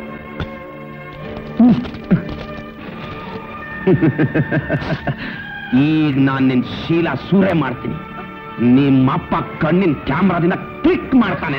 ಈಗ ನಾನು ನಿನ್ ಶೀಲ ಸೂರೆ ಮಾಡ್ತೀನಿ ನಿಮ್ಮಪ್ಪ ಕಣ್ಣಿನ ಕ್ಯಾಮ್ರಾದಿಂದ ಕ್ಲಿಕ್ ಮಾಡ್ತಾನೆ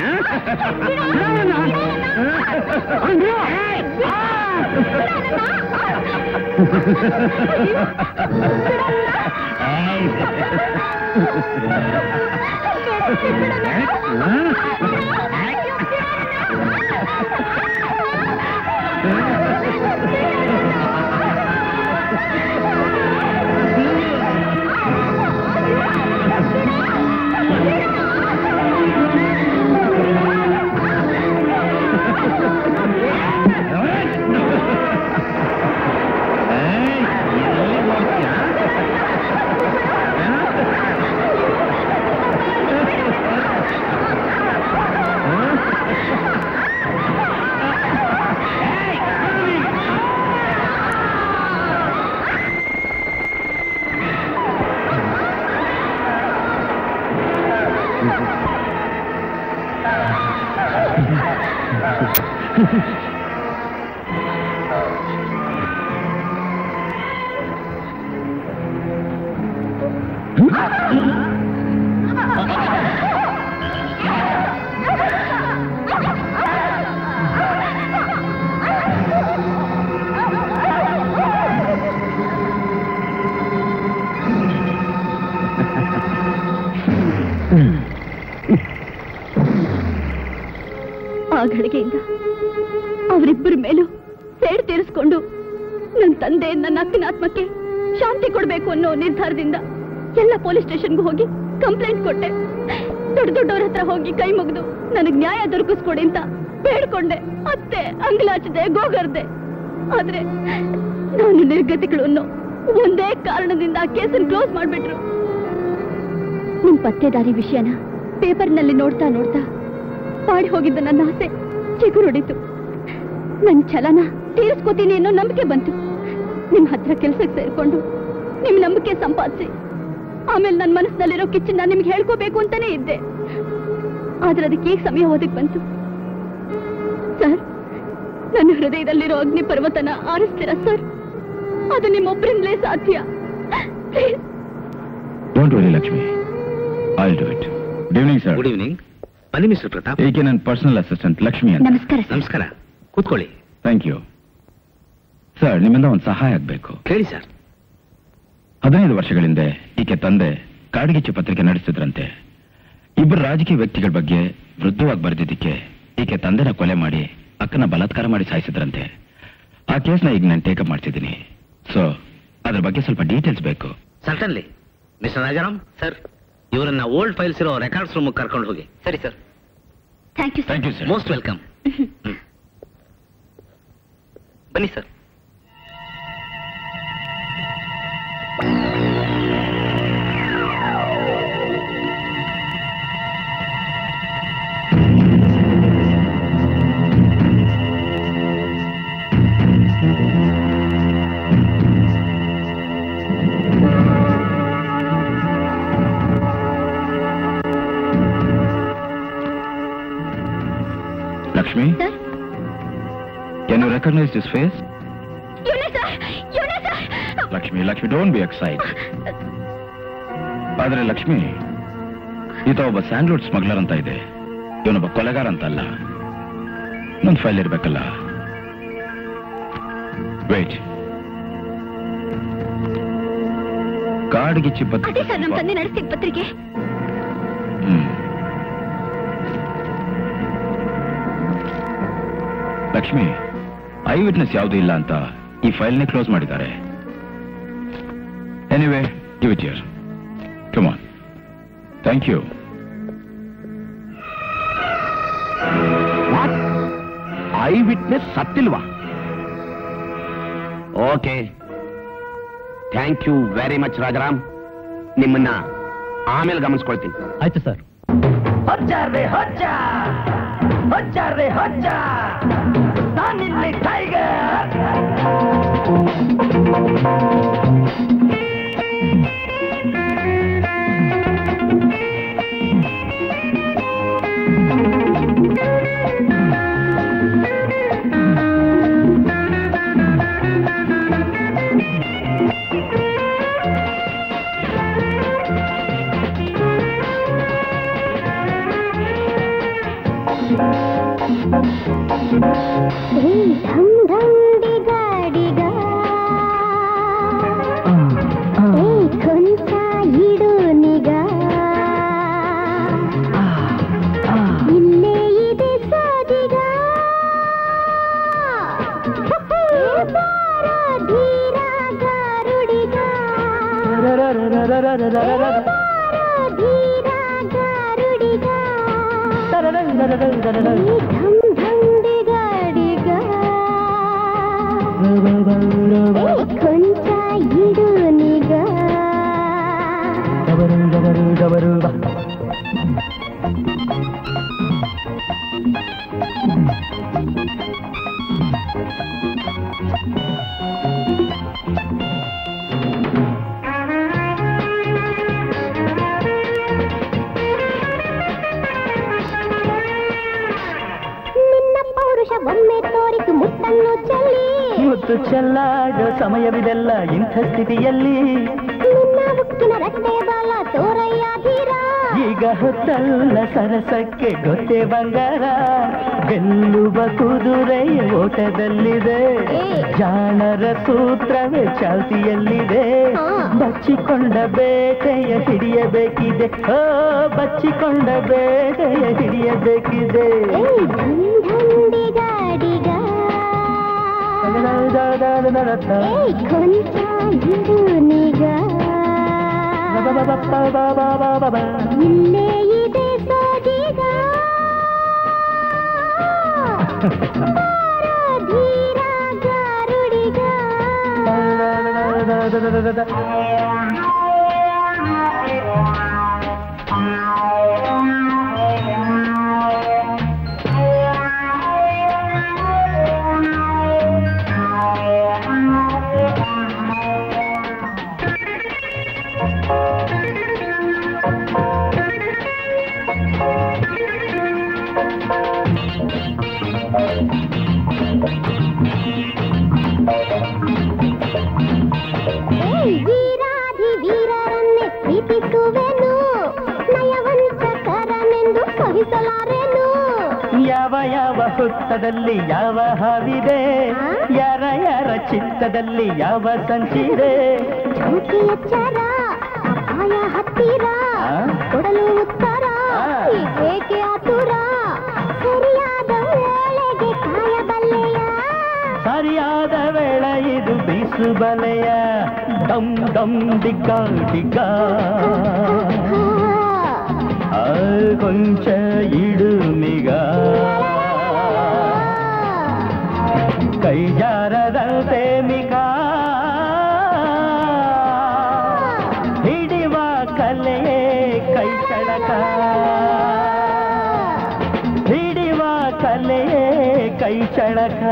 ಆ ಗಳಿಗೆಯಿಂದ ಅವರಿಬ್ಬರ ಮೇಲೂ ಸೇಡ್ ತೀರಿಸ್ಕೊಂಡು ನನ್ನ ತಂದೆ ನನ್ನ ಅಕ್ಕನ ಆತ್ಮಕ್ಕೆ ಶಾಂತಿ ಕೊಡ್ಬೇಕು ಅನ್ನೋ ನಿರ್ಧಾರದಿಂದ ಎಲ್ಲ ಪೊಲೀಸ್ ಸ್ಟೇಷನ್ಗೂ ಹೋಗಿ ಕಂಪ್ಲೇಂಟ್ ಕೊಟ್ಟೆ ದೊಡ್ಡ ದೊಡ್ಡವ್ರ ಹತ್ರ ಹೋಗಿ ಕೈ ಮುಗಿದು ನನಗ್ ನ್ಯಾಯ ದೊರಕಿಸ್ಕೊಡಿ ಅಂತ ಬೇಡ್ಕೊಂಡೆ ಅತ್ತೆ ಅಂಗ್ಲಾಚಿದೆ ಗೋಗರ್ದೆ ಆದ್ರೆ ನಾನು ನಿರ್ಗತಿಗಳು ಅನ್ನೋ ಒಂದೇ ಕಾರಣದಿಂದ ಆ ಕೇಸನ್ನು ಕ್ಲೋಸ್ ಮಾಡ್ಬಿಟ್ರು ನಿಮ್ ಪತ್ತೆದಾರಿ ವಿಷಯನ ಪೇಪರ್ನಲ್ಲಿ ನೋಡ್ತಾ ನೋಡ್ತಾ ಪಾಡಿ ಹೋಗಿದ್ದ ನನ್ನ ಆಸೆ ಚಿಗುರೊಡಿತು ನನ್ ಛಲನ ತೀರಿಸ್ಕೋತೀನಿ ಅನ್ನೋ ನಂಬಿಕೆ ಬಂತು ನಿಮ್ ಹತ್ರ ಕೆಲ್ಸಕ್ಕೆ ಸೇರ್ಕೊಂಡು ನಿಮ್ ನಂಬಿಕೆ ಸಂಪಾದಿಸಿ ಆಮೇಲೆ ನನ್ನ ಮನಸ್ಸಿನಲ್ಲಿರೋ ಕಿಚ್ಚನ್ನ ನಿಮ್ಗೆ ಹೇಳ್ಕೋಬೇಕು ಅಂತಾನೆ ಇದ್ದೆ ಆದ್ರೆ ಅದಕ್ಕೆ ಈಗ ಸಮಯ ಓದಕ್ ಬಂತು ಸರ್ ನನ್ನ ಹೃದಯದಲ್ಲಿರೋ ಅಗ್ನಿ ಪರ್ವತನ ಆರಿಸ್ತೀರಾ ಸರ್ ಅದು ನಿಮ್ಮೊಬ್ಬರಿಂದಲೇ ಸಾಧ್ಯ Please. Don't worry Lakshmi I do it good evening sir good evening ಬನ್ನಿ ಮಿಸ್ಟರ್ ಪ್ರತಾಪ್ ಏಕೆ ನನ್ನ ಪರ್ಸನಲ್ ಅಸಿಸ್ಟೆಂಟ್ ಲಕ್ಷ್ಮಿ ಅಂತ ನಮಸ್ಕಾರ ಸರ್ ನಮಸ್ಕಾರ ಕೂತ್ಕೊಳ್ಳಿ ಥ್ಯಾಂಕ್ ಯು ಸರ್ ನಿಮ್ಮಿಂದ ಒಂದು ಸಹಾಯ ಆಗಬೇಕು ಕೇಳಿ ಸರ್ ಹದಿನೈದು ವರ್ಷಗಳಿಂದ ಈಕೆ ತಂದೆ ಕಾಡ್ಗಿಚ್ಚು ಪತ್ರಿಕೆ ನಡೆಸಿದ್ರಂತೆ ಇಬ್ಬರು ರಾಜಕೀಯ ವ್ಯಕ್ತಿಗಳ ಬಗ್ಗೆ ವೃದ್ಧವಾಗಿ ಬರೆದಿದ್ದಕ್ಕೆ ಈಕೆ ತಂದೆನ ಕೊಲೆ ಮಾಡಿ ಅಕ್ಕನ ಬಲಾತ್ಕಾರ ಮಾಡಿ ಸಾಯಿಸಿದ್ರಂತೆ ಆ ಕೇಸ್ನ ಈಗ ನಾನು ಟೇಕಪ್ ಮಾಡ್ತಿದ್ದೀನಿ ಸೊ ಅದ್ರ ಬಗ್ಗೆ ಸ್ವಲ್ಪ ಡೀಟೇಲ್ಸ್ ಬೇಕು ಸರ್ಟನ್ಲಿ ಮಿಸ್ಟರ್ ರಾಜಾರಾಮ್ ಸರ್ ಇವರನ್ನ ಓಲ್ಡ್ ಫೈಲ್ಸ್ ಇರೋ ರೆಕಾರ್ಡ್ಸ್ ರೂಮ್ ಕರ್ಕೊಂಡು ಹೋಗಿ ಸರಿ sir thank you thank you sir most welcome ಬನ್ನಿ sir Lakshmi sir can you recognise this face ಇವನೇ ಸರ್ ಇವನೇ sir Lakshmi Lakshmi don't be excite ಆದ್ರೆ ಲಕ್ಷ್ಮಿ ಈತ ಒಬ್ಬ ಸ್ಯಾಂಡ್ಲುಡ್ ಸ್ಮಗ್ಲರ್ ಅಂತ ಇದೆ ಇವನೊಬ್ಬ ಕೊಲೆಗಾರ ಅಂತ ಅಲ್ಲ ನನ್ ಫೈಲ್ ಇರ್ಬೇಕಲ್ಲ ವೇಟ್ ಕಾಡ್ಗಿಚ್ಚಿ ಅದೇ ಸರ್ ನಮ್ಮ ಪತ್ರಿಕೆ ತಂದೆ ನಡೆಸಿದ ಪತ್ರಿಕೆ ಹ್ಮ್. ಲಕ್ಷ್ಮಿ ಐ ವಿಟ್ನೆಸ್ ಯಾವುದೂ ಇಲ್ಲ ಅಂತ ಈ ಫೈಲ್ನೇ ಕ್ಲೋಸ್ ಮಾಡಿದ್ದಾರೆ anyway give it your come on thank you eye witness ಸತ್ತಿಲ್ವಾ okay thank you very much Rajaram ನಿಮ್ಮನ್ನ ಆಮೇಲೆ ಗಮನಿಸ್ಕೊಳ್ತೀನಿ ಆಯ್ತು ಸರ್ ಹೊಜ್ಜಾರ್ರೆ ಹೊಜ್ಜ ಹೊಜ್ಜಾರ್ರೆ ಹೊಜ್ಜ ನಾನಿಲ್ಲಿ ಟೈಗರ್ ಹೇ ಢಂ ಢಂ ಡಿಗಾಡಿಗ ಹೇ ಕೊಂಚ ಇಡು ನಿಗ ಇಲ್ಲೇ ಇದೆ ಸಾದಿಗ ಹೇ ಬಾರ ಧೀರ ಗಾರುಡಿಗ ಹೇ ಬಾರ ಧೀರ ಗಾರುಡಿಗ ಹೇ ಢಂ ಢಂ ಡಿಗಾಡಿಗ ಹೇ ಕೊಂಚ ಇಡು ನಿಗ ನಿನ್ನ ಪೌರುಷ ಒಮ್ಮೆ ತೋರಿತು ಮುತ್ತನ್ನು ಚೆಲ್ಲಿ ಮುತ್ತು ಚೆಲ್ಲಾಡೋ ಸಮಯವಿದೆಲ್ಲ ಇಂಥ ಸ್ಥಿತಿಯಲ್ಲಿ ನಿನ್ನ ಉಕ್ಕಿನ ರಟ್ಟೆ ಬಾಲ ತೋರಯ್ಯ ಧೀರ ಈಗ ಹೊತ್ತಲ್ಲ ಸರಸಕ್ಕೆ ಗೊತ್ತೇ ಬಂಗಾರ ಗೆಲ್ಲುವ ಕುದುರೆಯ ಓಟದಲ್ಲಿದೆ ಜಾಣರ ಸೂತ್ರವೇ ಚಾಲ್ತಿಯಲ್ಲಿದೆ ಬಚ್ಚಿಕೊಂಡ ಬೇಟೆಯ ಹಿಡಿಯಬೇಕಿದೆ ಓ ಬಚ್ಚಿಕೊಂಡ ಬೇಟೆಯ ಹಿಡಿಯಬೇಕಿದೆ ಏ ಢಂ ಢಂ ಡಿಗಾಡಿಗ ಏ ಕೊಂಚ ಇಡು ನಿಗ ಇಲ್ಲೇ ಇದೆ ಸೋದಿಗ ಧೀರ ಗಾರುಡಿಗ ಏ ವೀರಾಧಿ ವೀರರನ್ನೇ ಪ್ರೀತಿಸುವೆನು ನಯವಂಚಕರನೆಂದು ಸಹಿಸಲಾರೆನು ಯಾವ ಯಾವ ಹುತ್ತದಲ್ಲಿ ಯಾವ ಹಾವಿದೆ ಯಾರ ಯಾರ ಚಿತ್ತದಲ್ಲಿ ಯಾವ ಸಂಚಿದೆ ಚಮಕಿ ಎಚ್ಚರ ಅಪಾಯ ಹತ್ತಿರ ಕೊಡಲು ಉತ್ತರ ಏಕೆ ಆತುರ ಸರಿಯಾದ ವೇಳೆಗೆ ಕಾಯಬಲ್ಲೆಯ ಸರಿಯಾದ ವೇಳೆ ಇದು ಬೀಸು ಬಲೆಯ ಡಮ್ ಡಮ್ ದಿಗ್ಗ ದಿಗ್ಗ ಆ, ಕೊಂಚ ಇಡು ನಿಗ ಕೈ ಜಾರದಂತೆ ಮಿಗ ಹಿಡಿವ ಕಲೆಯೇ ಕೈ ಚಳಕ ಹಿಡಿವ ಕಲೆಯೇ ಕೈ ಚಳಕ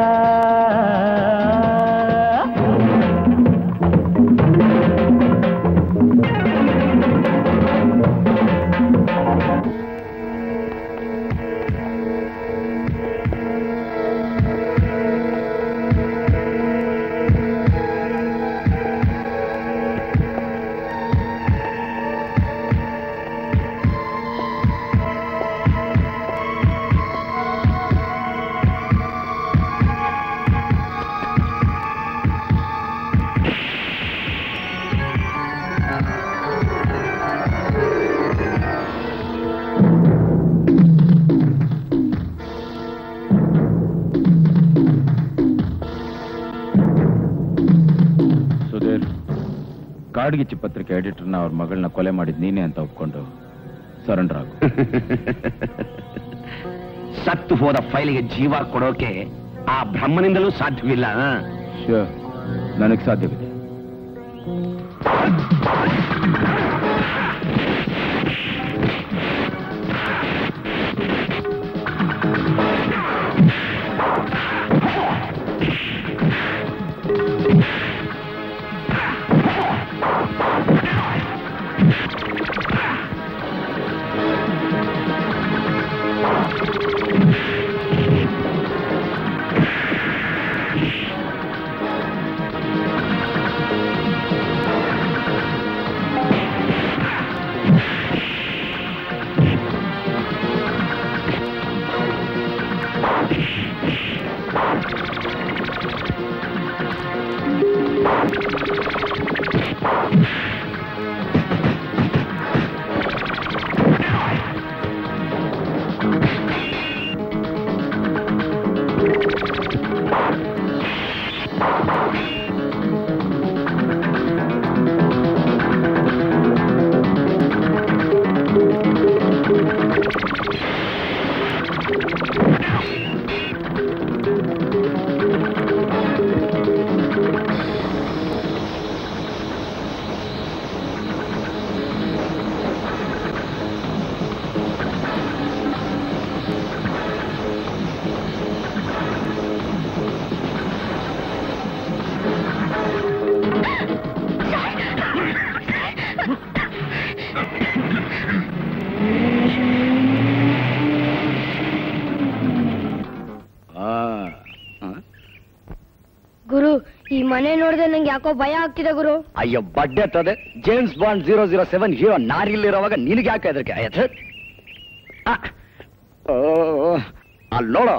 ಸುಧೀರ್ ಕಾಡ್ಗಿಚ್ಚಿ ಪತ್ರಿಕೆ ಎಡಿಟರ್ನ ಅವ್ರ ಮಗಳನ್ನ ಕೊಲೆ ಮಾಡಿದ್ ನೀನೇ ಅಂತ ಒಪ್ಕೊಂಡು ಸರೆಂಡರ್ ಆಗು ಸತ್ತು ಹೋದ ಫೈಲಿಗೆ ಜೀವ ಕೊಡೋಕೆ ಆ ಬ್ರಹ್ಮನಿಂದಲೂ ಸಾಧ್ಯವಿಲ್ಲ ಆ? ಶ್ಯೂರ್ ನನಗೆ ಸಾಧ್ಯವಿದೆ ಗುರು ಈ ಮನೆ ನೋಡಿದ್ರೆ ನಂಗೆ ಯಾಕೋ ಭಯ ಆಗ್ತಿದೆ ಗುರು ಅಯ್ಯೋ ಬಡ್ಡೆ ತದೆ James Bond zero zero seven hero ನಾರಿಲ್ಲಿರೋವಾಗ ನಿನಗೆ ಯಾಕೆ ಹೆದರಿಕೆ ಆಯ್ತು ಅಲ್ಲಿ ನೋಡೋ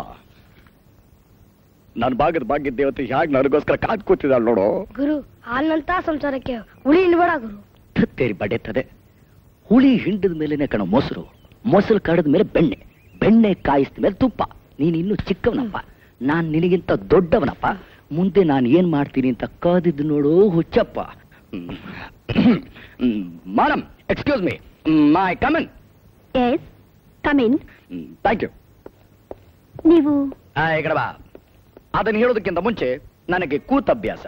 ನನ್ನ ಭಾಗದ ಭಾಗ್ಯ ದೇವತೆ ಹೇಗೆ ನನಗೋಸ್ಕರ ಕಾದ್ ಕೂತಿದ್ದಾಳೆ ನೋಡು ಗುರು ಹಾಲ್ನಂತ ಸಂಸಾರಕ್ಕೆ ಹುಳಿ ಇನ್ಬೇಡ ಗುರು ತೇರಿ ಬಡೆತದೆ ಹುಳಿ ಹಿಂಡದ ಮೇಲೆನೆ ಕಣ ಮೊಸರು ಮೊಸರು ಕಡದ ಮೇಲೆ ಬೆಣ್ಣೆ ಬೆಣ್ಣೆ ಕಾಯಿಸಿದ ಮೇಲೆ ತುಪ್ಪ ನೀನ್ ಇನ್ನು ಚಿಕ್ಕವನಪ್ಪ ನಾನ್ ನಿನಗಿಂತ ದೊಡ್ಡವನಪ್ಪ ಮುಂದೆ ನಾನು ಏನ್ ಮಾಡ್ತೀನಿ ಅಂತ ಕಾದಿದ್ದು ನೋಡು ಹುಚ್ಚಪ್ಪ madam excuse me my come in yes come in thank you ನೀವು ಈ ಕಡೆ ಬಾ ಅದನ್ನ ಹೇಳೋದಕ್ಕಿಂತ ಮುಂಚೆ ನನಗೆ ಕೂತಭ್ಯಾಸ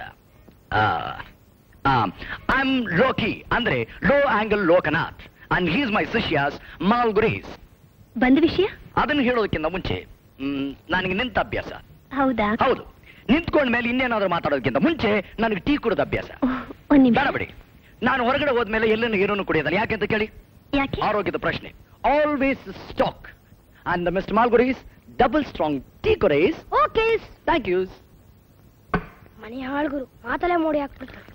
ಐ ಆಮ್ ಲೋಕಿ ಅಂದ್ರೆ low angle Loknath and he's my ಶಿಷ್ಯಾಸ್ ಮಾಲ್ಗುರೀಸ್ ಬಂದ ವಿಷಯ ಅದನ್ನ ಹೇಳೋದಕ್ಕಿಂತ ಮುಂಚೆ ಮ್, ನನಗೆ ನಿಂತ ಅಭ್ಯಾಸ ಹೌದಾ ಹೌದು ನಿಂತ್ಕೊಂಡ ಮೇಲೆ ಇನ್ನೇನಾದ್ರೂ ಮಾತಾಡೋದಕ್ಕಿಂತ ಮುಂಚೆ ನನಗೆ ಟೀ ಕುಡಿದ ಅಭ್ಯಾಸ ಒಂದ್ ನಿಮಿಷ ಬೇಡ ಬಿಡಿ ನಾನು ಹೊರಗಡೆ ಹೋದ್ಮೇಲೆ ಎಲ್ಲನ್ನು ಏನನ್ನು ಕುಡಿಯೋದಲ್ಲ ಯಾಕೆ ಅಂತ ಕೇಳಿ ಯಾಕೆ ಆರೋಗ್ಯದ ಪ್ರಶ್ನೆ ಆಲ್ವೇಸ್ ಸ್ಟಾಕ್ ಅಂಡ್ ಮಿಸ್ಟರ್ ಮಾಲ್ಗುರೀಸ್ ಡಬಲ್ ಸ್ಟ್ರಾಂಗ್ ಟೀ ಕೊರೇಸ್ ಓಕೆ ಥ್ಯಾಂಕ್ ಯು ಮನೆ ಹಾಳು ಗುರು ಮಾತಲ್ಲೇ ಮೋಡಿ ಹಾಕ್ಬಿಡ್ತಾರೆ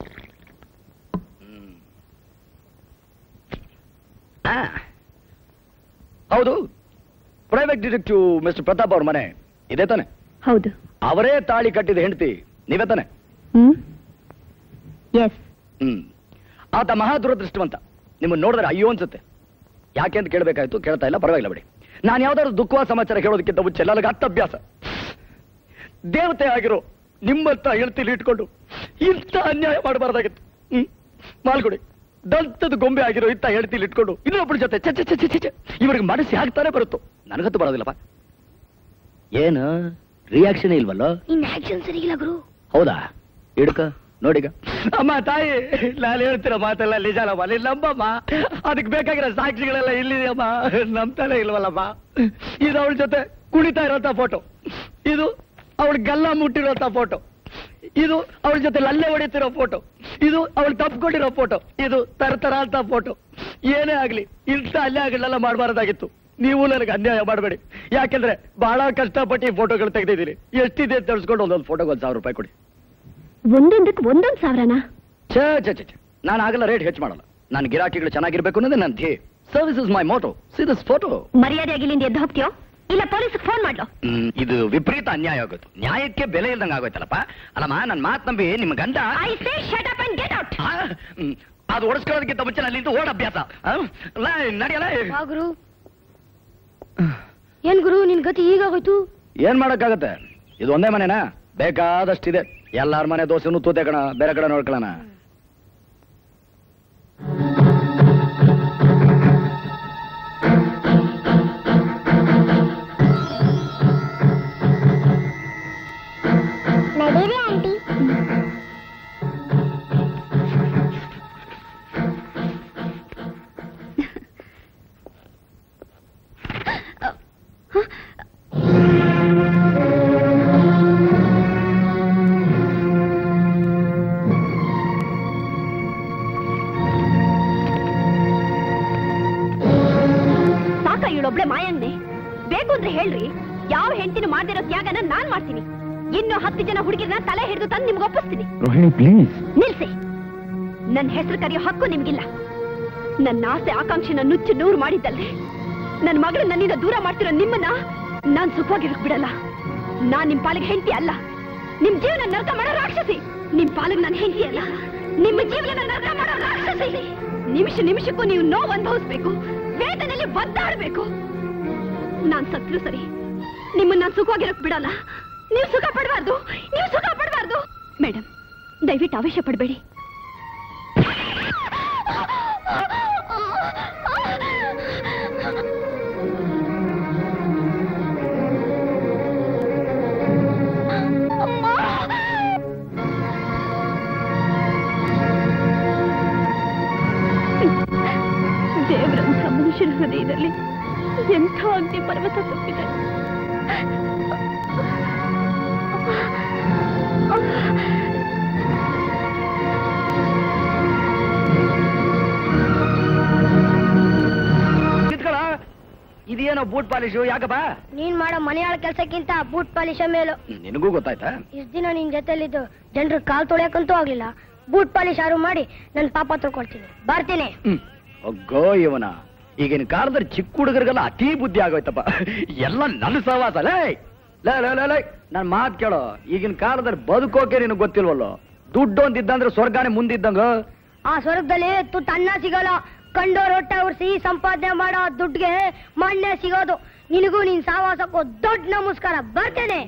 ಹೌದು ಪ್ರೈವೇಟ್ ಡಿಟೆಕ್ಟಿವ್ ಮಿಸ್ಟರ್ ಪ್ರತಾಪ್ ಅವ್ರ ಮನೆ ಇದೆ ತಾನೆ ಹೌದು ಅವರೇ ತಾಳಿ ಕಟ್ಟಿದ ಹೆಂಡತಿ ನೀವೇ ತಾನೆ ಹ್ಮ್ ಎಸ್ ಹ್ಮ್ ಆತ ಮಹಾ ದುರದೃಷ್ಟವಂತ ನಿಮ್ಮನ್ನ ನೋಡಿದ್ರೆ ಅಯ್ಯೋ ಅನ್ಸುತ್ತೆ ಯಾಕೆ ಅಂತ ಕೇಳಬೇಕಾಯ್ತು ಕೇಳ್ತಾ ಇಲ್ಲ ಪರವಾಗಿಲ್ಲ ಬಿಡಿ ನಾನು ಯಾವ್ದಾದ್ರು ದುಃಖವಾದ ಸಮಾಚಾರ ಕೇಳೋದಕ್ಕಿಂತ ಮುಂಚೆ ನನಗೆ ಹತ್ತು ಅಭ್ಯಾಸ ದೇವತೆ ಆಗಿರೋ ನಿಮ್ಮಂತ ಹೇಳ್ತಿಲಿ ಇಟ್ಕೊಂಡು ಇಂಥ ಅನ್ಯಾಯ ಮಾಡಬಾರ್ದಾಗಿತ್ತು ಹ್ಮ್ ಮಾಲ್ಗುಡಿ ದಂತದ ಗೊಂಬೆ ಆಗಿರೋ ಇಂಥ ಹೇಳ್ತಿಲಿ ಇಟ್ಕೊಂಡು ಇನ್ನೊಬ್ಬರ ಜೊತೆ ಚೆ ಚೆ ಚೆ ಚೆ ಚೆ ಚೆ. ಇವ್ರಿಗೆ ಮನಸ್ಸು ಆಗ್ತಾನೆ ಬರುತ್ತೋ ನನಗಂತೂ ಬರೋದಿಲ್ಲಪ್ಪ ಏನು ರಿಯಾಕ್ಷನ್ ಇಲ್ವಲ್ಲೋ ಇನ್ ಆಕ್ಷನ್ ಸರಿಗಿಲ್ಲ ಗುರು ಹೌದಾ ಹಿಡ್ಕ ನೋಡಿಗ ಅಮ್ಮ ತಾಯಿ ನಾನು ಹೇಳ್ತಿರೋ ಮಾತೆಲ್ಲ ನಿಜಾನಮ್ಮ ನೀನ್ ನಂಬಮ್ಮ ಅದಕ್ಕೆ ಬೇಕಾಗಿರೋ ಸಾಕ್ಷಿಗಳೆಲ್ಲ ಇಲ್ಲಿದೆಯಮ್ಮ ನಂಬ್ತಾನೆ ಇಲ್ವಲ್ಲಮ್ಮ ಇದು ಅವಳ ಜೊತೆ ಕುಣಿತಾ ಇರೋಂಥ ಫೋಟೋ ಇದು ಅವಳ ಗಲ್ಲ ಮುಟ್ಟಿರೋಂಥ ಫೋಟೋ ಇದು ಅವಳ ಜೊತೆ ಲಲ್ಲೆ ಹೊಡಿತಿರೋ ಫೋಟೋ ಇದು ಅವಳು ತಪ್ಕೊಂಡಿರೋ ಫೋಟೋ ಇದು ತರತರ ಅಂತ ಫೋಟೋ ಏನೇ ಆಗ್ಲಿ ಇಂಥ ಅನ್ಯಾಯಗಳನ್ನೆಲ್ಲ ಮಾಡಬಾರ್ದಾಗಿತ್ತು ನೀವು ನನಗೆ ಅನ್ಯಾಯ ಮಾಡಬೇಡಿ ಯಾಕೆಂದ್ರೆ ಬಹಳ ಕಷ್ಟಪಟ್ಟು ಈ ಫೋಟೋಗಳು ತೆಗೆದಿದ್ದೀನಿ ಎಷ್ಟಿದೆ ಅಂತ ತಿಳಿಸ್ಕೊಂಡು ಒಂದೊಂದು ಫೋಟೋಗೆ ಒಂದು ಸಾವಿರ ರೂಪಾಯಿ ಕೊಡಿ ಒಂದೊಂದಕ್ಕೆ ಒಂದೊಂದ್ ಸಾವಿರನಾ ಛೇ ಛೇ ಛೇ ಛೇ. ನಾನು ಆಗಲ್ಲ ರೇಟ್ ಹೆಚ್ಚು ಮಾಡಲ್ಲ ನಾನು ಗಿರಾಕಿಗಳು ಚೆನ್ನಾಗಿರ್ಬೇಕು ಅನ್ನೋದೇ ನನ್ನ ಧ್ಯೇಯ service is my motto see this photo ಮರ್ಯಾದೆಯಾಗಿ ಇಲ್ಲಿಂದ ಎದ್ದು ಹೋಗ್ತೀಯೋ ಇಲ್ಲ ಪೊಲೀಸ್ಗೆ ಫೋನ್ ಮಾಡ್ಲೋ ಇದು ವಿಪರೀತ ಅನ್ಯಾಯ ಆಗೋಯ್ತು ನ್ಯಾಯಕ್ಕೆ ಬೆಲೆ ಇಲ್ದಂಗೆ ಆಗೋಯ್ತಲ್ಲಪ್ಪ ಅಲ್ಲಮ್ಮ ನನ್ನ ಮಾತು ನಂಬಿ ನಿಮ್ಮ ಗಂಡ I say shut up and get out ಆ, ಹ್ಮ್, ಅದು ಓಡಿಸ್ಕೊಳ್ಳೋದಕ್ಕಿಂತ ಮುಂಚೆ ಅಲ್ಲಿಂದ ಓಡ ಅಭ್ಯಾಸ ಆ? ಲೇ, ನಡಿಯಲ್ಲ ವಾ ಗುರು ಏನ್ ಗುರು ನಿನ್ ಗತಿ ಹೀಗಾಗೋಯ್ತು ಏನ್ ಮಾಡಕ್ಕಾಗತ್ತೆ ಇದು ಒಂದೇ ಮನೆನಾ ಬೇಕಾದಷ್ಟಿದೆ ಎಲ್ಲಾರ ಮನೆ ದೋಸೆನೂ ತೂತೆ ಕಣ ಬೇರೆ ಕಡೆ ನೋಡ್ಕೊಳ್ಳೋಣ ನಡೀರಿ ಆಂಟಿ ಸಾಕ ಇವಳೊಬ್ಳೆ ಮಾಯನ್ನೆ ಬೇಕು ಅಂದ್ರೆ ಹೇಳ್ರಿ ಯಾವ ಹೆಂಡತಿನ ಮಾಡ್ದಿರೋ ತ್ಯಾಗನ ನಾನ್ ಮಾಡ್ತೀನಿ ಇನ್ನು ಹತ್ತು ಜನ ಹುಡುಗಿರನ್ನ ತಲೆ ಹಿಡಿದು ತಂದು ನಿಮ್ಗೆ ಒಪ್ಪಿಸ್ತೀನಿ ರೋಹಿಣಿ ಪ್ಲೀಸ್ ನಿಲ್ಸಿ ನನ್ನ ಹೆಸರು ಕರೆಯೋ ಹಕ್ಕು ನಿಮ್ಗಿಲ್ಲ ನನ್ನ ಆಸೆ ಆಕಾಂಕ್ಷೆನ ನುಚ್ಚು ನೂರು ಮಾಡಿದ್ದಲ್ದೆ ನನ್ನ ಮಗಳು ನನ್ನಿಂದ ದೂರ ಮಾಡ್ತಿರೋ ನಿಮ್ಮನ್ನ ನಾನ್ ಸುಖವಾಗಿರಕ್ ಬಿಡಲ್ಲ ನಾನ್ ನಿಮ್ ಪಾಲಿಗೆ ಹೆಂಡತಿ ಅಲ್ಲ ನಿಮ್ ಜೀವನ ನರಕ ಮಾಡೋ ರಾಕ್ಷಸಿ ನಿಮ್ ಪಾಲಿಗೆ ನನ್ನ ಹೆಂಡತಿ ಅಲ್ಲ ನಿಮ್ಮ ಜೀವನ ನರಕ ಮಾಡೋ ರಾಕ್ಷಸಿ ನಿಮಿಷ ನಿಮಿಷಕ್ಕೂ ನೀವು ನೋವು ಅನುಭವಿಸ್ಬೇಕು ವೇದನೆಯಲ್ಲಿ ಒದ್ದಾಡ್ಬೇಕು ನಾನ್ ಸತ್ರು ಸರಿ ನಿಮ್ಮನ್ನ ನಾನ್ ಸುಖವಾಗಿರಕ್ ಬಿಡಲ್ಲ ನೀವು ಸುಖ ಪಡಬಾರ್ದು ನೀವು ಸುಖ ಪಡಬಾರ್ದು ಮೇಡಮ್ ದಯವಿಟ್ಟು ಆವೇಶ ಪಡಬೇಡಿ ದೇವರಂಥ ಮನುಷ್ಯನ ಹೃದಯದಲ್ಲಿ ಎಂಥ ಅಗ್ನಿ ಪರ್ವತ ತುಂಬಿದೆ ನಿಂತ್ಕೊಳ ಇದೇನೋ ಬೂಟ್ ಪಾಲಿಶು ಯಾಕಪ್ಪ ನೀನ್ ಮಾಡೋ ಮನೆಯಾಳ ಕೆಲ್ಸಕ್ಕಿಂತ ಬೂಟ್ ಪಾಲಿಶ ಮೇಲು ನಿನಗೂ ಗೊತ್ತಾಯ್ತಾ ಇಷ್ಟ ದಿನ ನಿನ್ ಜೊತೆಲಿದ್ದು ಜನರು ಕಾಲ್ ತೊಳೆಯಕ್ಕಂತೂ ಆಗ್ಲಿಲ್ಲ ಬೂಟ್ ಪಾಲಿಶ್ ಆರು ಮಾಡಿ ನನ್ ಪಾಪ ತೊಳ್ಕೊಳ್ತೀನಿ ಬರ್ತೀನಿ ಹ್ಮ್ ಒಗ್ಗೋ ಇವನ ಈಗಿನ ಕಾಲದಲ್ಲಿ ಚಿಕ್ಕ ಹುಡುಗರಿಗೆಲ್ಲ ಅತಿ ಬುದ್ಧಿ ಆಗೋಯ್ತಪ್ಪ ಎಲ್ಲ ನನ್ನ ಸಹವಾಸ ಲೇ ಲೇ ಲೇ ಲೇ ಲೇ ನನ್ ಮಾತ್ ಕೇಳೋ ಈಗಿನ ಕಾಲದಲ್ಲಿ ಬದುಕೋಕೆ ನಿನಗೆ ಗೊತ್ತಿಲ್ವಲ್ಲೋ ದುಡ್ಡು ಒಂದಿದ್ದಂದ್ರೆ ಸ್ವರ್ಗಾನೆ ಮುಂದಿದ್ದಂಗ ಆ ಸ್ವರ್ಗದಲ್ಲಿ ತುತ್ತು ಅನ್ನ ಸಿಗಲ್ಲ ಕಂಡೋರ್ ಹೊಟ್ಟೆ ಉರ್ಸಿ ಸಂಪಾದನೆ ಮಾಡೋ ದುಡ್ಗೆ ಮಣ್ಣೆ ಸಿಗೋದು ನಿನಗೂ ನಿನ್ ಸಾವಾಸಕ್ಕೂ ದೊಡ್ಡ ನಮಸ್ಕಾರ ಬರ್ತೇನೆ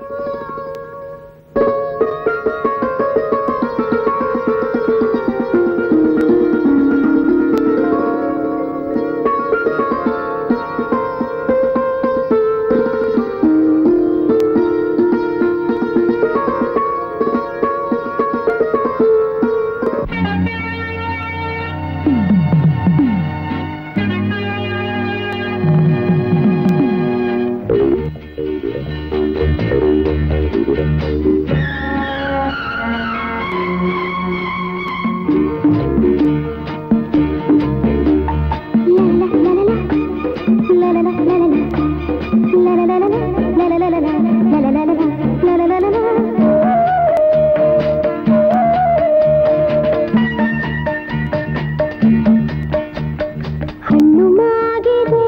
ಹಣ್ಣು ಮಾಗಿದೆ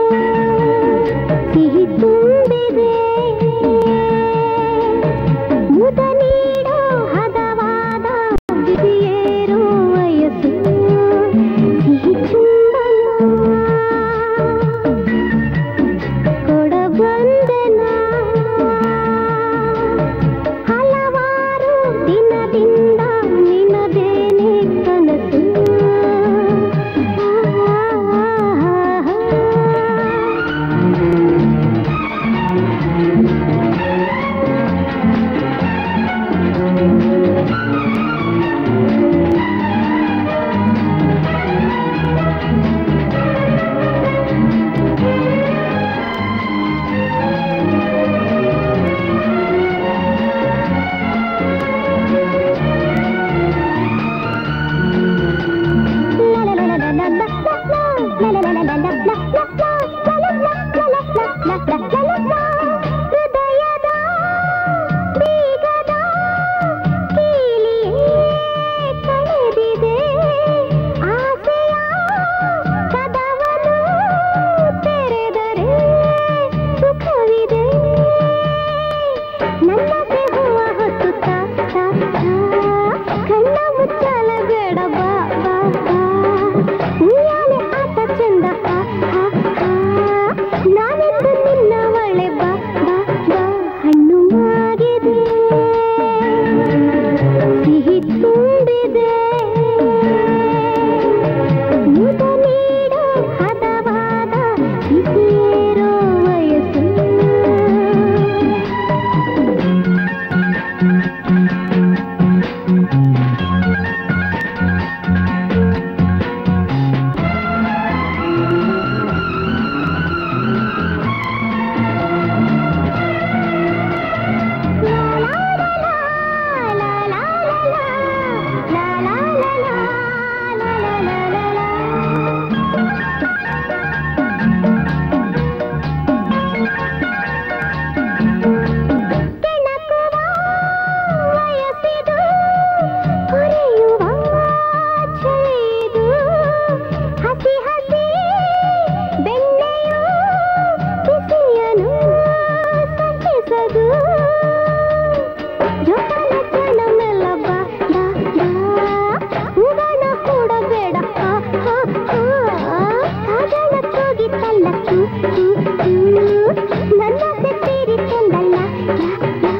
ಸಿಹಿ ತುಂಬಿದೆ ಮುದ ನೀಡೋ ಹದವಾದ ಬಿಸಿಯೇರೋ ವಯಸ್ಸು ಸಿಹಿ ಚುಂಬನ ಕೊಡಬಂದನ ಹಲವಾರು ದಿನದಿಂದ ನಿನದೇನೆ ಕನಸು ಹೃದಯದ ಬೀಗದ ಕೀಲಿಯೇ ಕಳೆದಿದೆ ಆಸೆಯ ಕದವನು ತೆರೆದರೆ ಸುಖವಿದೆ ನನ್ನದೇ ಹೂವ ಹೊತ್ತುತ್ತ ತಾ, ತಾ, ಕಣ್ಣ ಮುಚ್ಚಲ ಬೇಡ ಬಾ ಬಾ ಬಾ ಉಯ್ಯಾಲೆ ಆಟ ಚಂದ ಆ, ಆ, ಆ. ನಾನೆಂದು ನಿನ್ನ ಒಳ್ಳೆ ಬಾ ಬಾ ಬಾ ಹಣ್ಣು ಮಾಗಿದೆ ಸಿಹಿ ತುಂಬಿದೆ ಮುದ ನೀಡೋ ಹದವಾದ ಬಿಸಿಯೇರೋ ವಯಸ್ಸು ಕೆಣಕುವ ವಯಸ್ಸಿದು ಕೊರೆಯುವ ಚಳಿದು ಹಸಿ ಹಸಿ ಬೆಣ್ಣೆಯು ಬಿಸಿಯನು ತಪ್ಪಿಸದು ಜೋಪಾನ ಚಣ ಮೆಲ್ಲ ಬಾ ಬಾ ಬಾ ಉಗಣ ಕೂಡ ಬೇಡ ಆ, ಆ, ಆ. ಕಾಗಣ ಕೂಗಿತಲ್ಲ ಕೂ, ಕೂ, ಕೂ. ನನ್ನ ಸೇರಿ ತಂದಲ್ಲ ಯಾ, ಯಾ.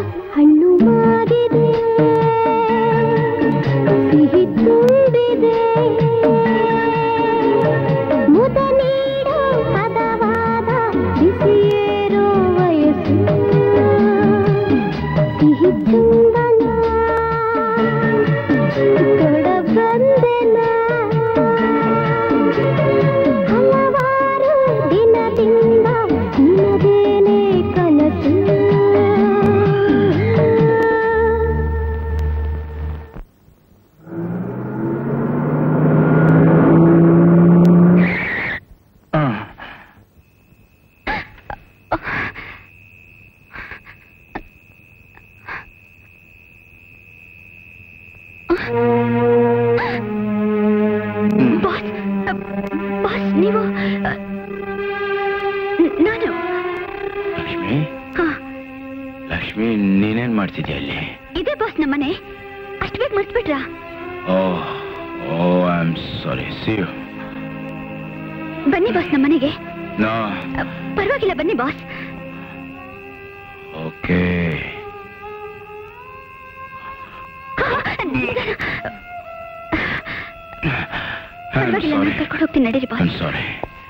ಬಾಸ್ ಬಾಸ್ ನೀವು ಅ, ನಾನು ಲಕ್ಷ್ಮಿ ಹಾ ಲಕ್ಷ್ಮಿ ನೀನೇನ್ ಮಾಡ್ತಿದ್ಯಾ ಅಲ್ಲಿ ಇದೇ ಬಾಸ್ ನಮ್ಮನೆ ಅಷ್ಟು ಬೇಗ ಮರ್ತ್ಬಿಟ್ರಾ oh oh I am sorry see you ಬನ್ನಿ ಬಾಸ್ ನಮ್ಮನೆಗೆ ನೋ ಅ, ಪರವಾಗಿಲ್ಲ ಬನ್ನಿ ಬಾಸ್ ಓಕೆ ಪರವಾಗಿಲ್ಲ ನಾನು ಕರ್ಕೊಂಡು ಹೋಗ್ತೀನಿ ನಡೀರಿ ಬಾಸ್ ಐ ಸಾರಿ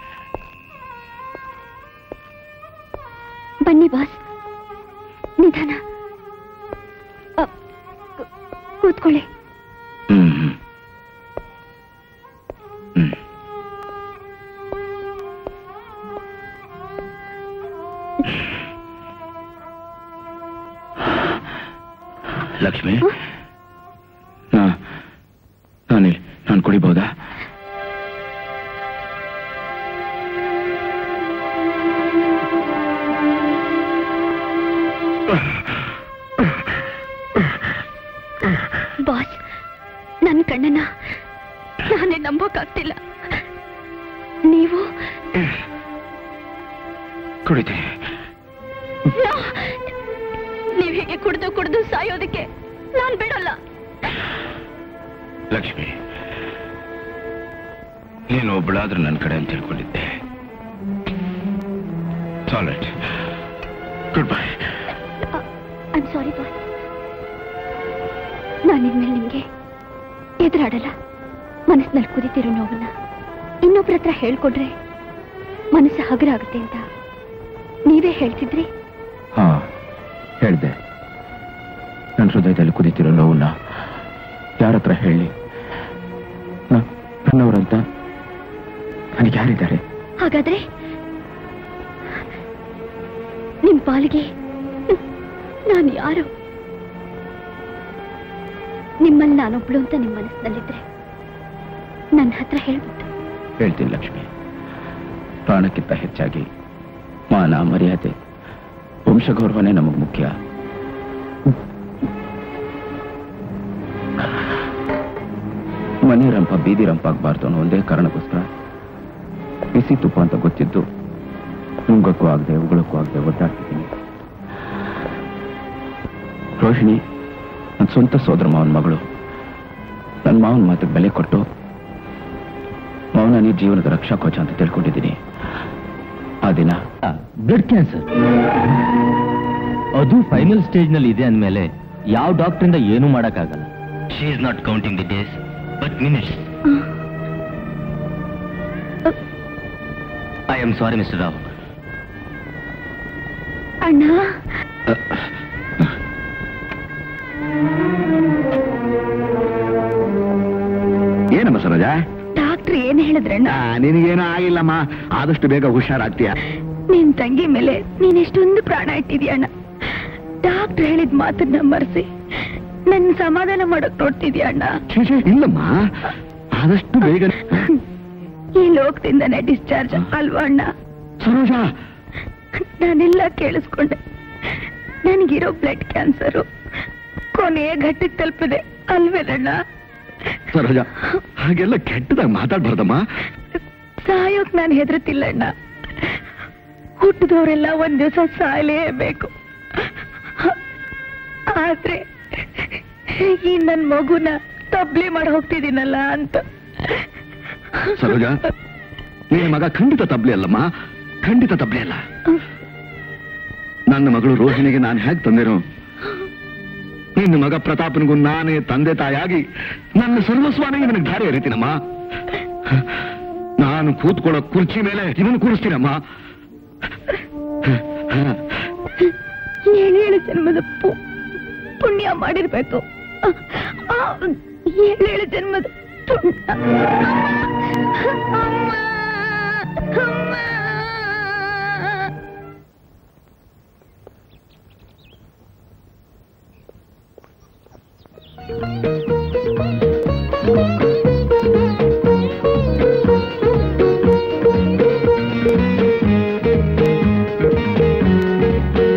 ಬನ್ನಿ ಬಾಸ್ ನಿಧಾನ ಅ, ಕೂ- ಕೂತ್ಕೊಳ್ಳಿ ಹ್ಮ್ ಹ್ಮ್. ಹ್ಮ್ ಲಕ್ಷ್ಮಿ ನಾ ನಾನಿಲ್ಲಿ ನಾನು ಕುಡಿಬಹುದಾ ಬಾಸ್ ನನ್ನ ಕಣ್ಣನ್ನ ನಾನೇ ನಂಬೋಕ್ಕಾಗ್ತಿಲ್ಲ ನೀವು ಕುಡಿತೀನಿ No! ನೀವ್ ಹೀಗೆ ಕುಡ್ದು ಕುಡ್ದು ಸಾಯೋದಕ್ಕೆ ನಾನ್ ಬಿಡಲ್ಲ ಲಕ್ಷ್ಮಿ ನೀನು ಒಬ್ಬಳಾದ್ರೂ ನನ್ನ ಕಡೆ ಅಂತ ತಿಳ್ಕೊಂಡಿದ್ದೆ solid goodbye I'm sorry boss ನಾನು ಇನ್ಮೇಲೆ ನಿಮ್ಗೆ ಎದುರಾಡಲ್ಲ ಮನಸ್ಸಿನಲ್ಲಿ ಕುದಿತಿರೋ ನೋವನ್ನ ಇನ್ನೊಬ್ರ ಹತ್ರ ಹೇಳ್ಕೊಡ್ರೆ ಮನಸ್ಸು ಹಗುರ ಆಗುತ್ತೆ ಅಂತ ನೀವೇ ಹೇಳ್ತಿದ್ರಿ ಹಾ ಹೇಳ್ದೆ ನನ್ನ ಹೃದಯದಲ್ಲಿ ಕುದಿತಿರೋ ನೋವನ್ನ ಯಾರ ಹತ್ರ ಹೇಳಿ ನ- ನನ್ನವರಂತ ನನಗೆ ಯಾರಿದ್ದಾರೆ ಹಾಗಾದ್ರೆ ನಿಮ್ ಪಾಲಿಗೆ ನಾನು ಯಾರು ನಿಮ್ಮಲ್ಲಿ ನಾನೊಬ್ಳು ಅಂತ ನಿಮ್ಮ ಮನಸ್ಸಿನಲ್ಲಿದ್ರೆ ನನ್ನ ಹತ್ರ ಹೇಳ್ಬಿಟ್ಟು ಹೇಳ್ತೀನಿ ಲಕ್ಷ್ಮಿ ಪ್ರಾಣಕ್ಕಿಂತ ಹೆಚ್ಚಾಗಿ ಮಾನ ಮರ್ಯಾದೆ ವಂಶಗೌರವನೇ ನಮಗೆ ಮುಖ್ಯ ಮನೆ ರಂಪ ಬೀದಿ ರಂಪ ಆಗ್ಬಾರ್ದು ಅನ್ನೋ ಒಂದೇ ಕಾರಣಕ್ಕೋಸ್ಕರ ಬಿಸಿ ತುಪ್ಪ ಅಂತ ಗೊತ್ತಿದ್ದು ನುಂಗಕ್ಕೂ ಆಗದೆ ಉಗುಳಕ್ಕೂ ಆಗದೆ ಒದ್ದಾಡ್ತಿದ್ದೀನಿ ರೋಹಿಣಿ ನನ್ನ ಸ್ವಂತ ಸೋದರ ಮಾವನ ಮಗಳು ನನ್ನ ಮಾವನ ಮಾತಿಗೆ ಬೆಲೆ ಕೊಟ್ಟು ಮೌನನೇ ಜೀವನದ ರಕ್ಷಾ ಕವಚ ಅಂತ ತಿಳ್ಕೊಂಡಿದ್ದೀನಿ ಆ ದಿನ ಬ್ಲಡ್ ಕ್ಯಾನ್ಸರ್ ಅದು ಫೈನಲ್ ಸ್ಟೇಜ್ ನಲ್ಲಿ ಇದೆ ಅಂದ್ಮೇಲೆ ಯಾವ ಡಾಕ್ಟರಿಂದ ಏನೂ ಮಾಡಕ್ಕಾಗಲ್ಲ she is not counting the days but minutes I am sorry mister Rao ಅಣ್ಣ ಏನಮ್ಮ ಸರೋಜ ಡಾಕ್ಟ್ರ್ ಏನ್ ಹೇಳಿದ್ರಣ್ಣ ನಿನಗೇನೋ ಆಗಿಲ್ಲಮ್ಮ ಆದಷ್ಟು ಬೇಗ ಹುಷಾರಾಗ್ತೀಯ ನಿನ್ ತಂಗಿ ಮೇಲೆ ನೀನ್ ಎಷ್ಟೊಂದು ಪ್ರಾಣ ಇಟ್ಟಿದ್ಯಣ್ಣ ಡಾಕ್ಟ್ರ್ ಹೇಳಿದ ಮಾತನ್ನ ಮರೆಸಿ ನನ್ ಸಮಾಧಾನ ಮಾಡಕ್ ನೋಡ್ತಿದ್ಯಾ ಅಣ್ಣ ಛೇ, ಛೇ, ಇಲ್ಲಮ್ಮ ಆದಷ್ಟು ಬೇಗ ಈ ಲೋಕದಿಂದನೇ ಡಿಸ್ಚಾರ್ಜ್ ಅಲ್ವಾ ಅಣ್ಣ ಸರೋಜ ನಾನೆಲ್ಲ ಕೇಳಿಸ್ಕೊಂಡೆ ನನಗಿರೋ ಬ್ಲಡ್ ಕ್ಯಾನ್ಸರು ಕೊನೆಯ ಘಟ್ಟಕ್ಕೆ ತಲುಪಿದೆ ಅಲ್ವೇನಣ್ಣ ಸರೋಜ ಹಾಗೆಲ್ಲ ಕೆಟ್ಟದಾಗ ಮಾತಾಡ್ಬಾರ್ದಮ್ಮ ಸಾಯೋಕ್ ನಾನು ಹೆದರ್ತಿಲ್ಲಣ್ಣ ಹುಟ್ಟಿದವರೆಲ್ಲ ಒಂದ್ ದಿವಸ ಸಾಯಲೇಬೇಕು ಆದ್ರೆ ಈ ನನ್ ಮಗುನ ತಬ್ಲಿ ಮಾಡಿ ಹೋಗ್ತಿದ್ದೀನಲ್ಲ ಅಂತ ಸರೋಜ ನಿನ್ನ ಮಗ ಖಂಡಿತ ತಬ್ಲಿ ಅಲ್ಲಮ್ಮ ಖಂಡಿತ ತಬ್ಲಿ ಅಲ್ಲ ನನ್ನ ಮಗಳು ರೋಹಿಣಿಗೆ ನಾನು ಹೇಗೆ ತಂದೆನೋ ನಿನ್ನ ಮಗ ಪ್ರತಾಪನಿಗೂ ನಾನೇ ತಂದೆ ತಾಯಾಗಿ ನನ್ನ ಸರ್ವಸ್ವಾನೇ ನನಗೆ ಧಾರೆ ಎರಿತೀನಮ್ಮ ನಾನು ಕೂತ್ಕೊಳ್ಳೋ ಕುರ್ಚಿ ಮೇಲೆ ಇವನು ಕೂರಿಸ್ತೀನಮ್ಮ ಏಳೇಳು ಜನ್ಮದ ಪು- ಪುಣ್ಯ ಮಾಡಿರ್ಬೇಕು ಆ, ಏಳೇಳು ಜನ್ಮದ ಪುಣ್ಯ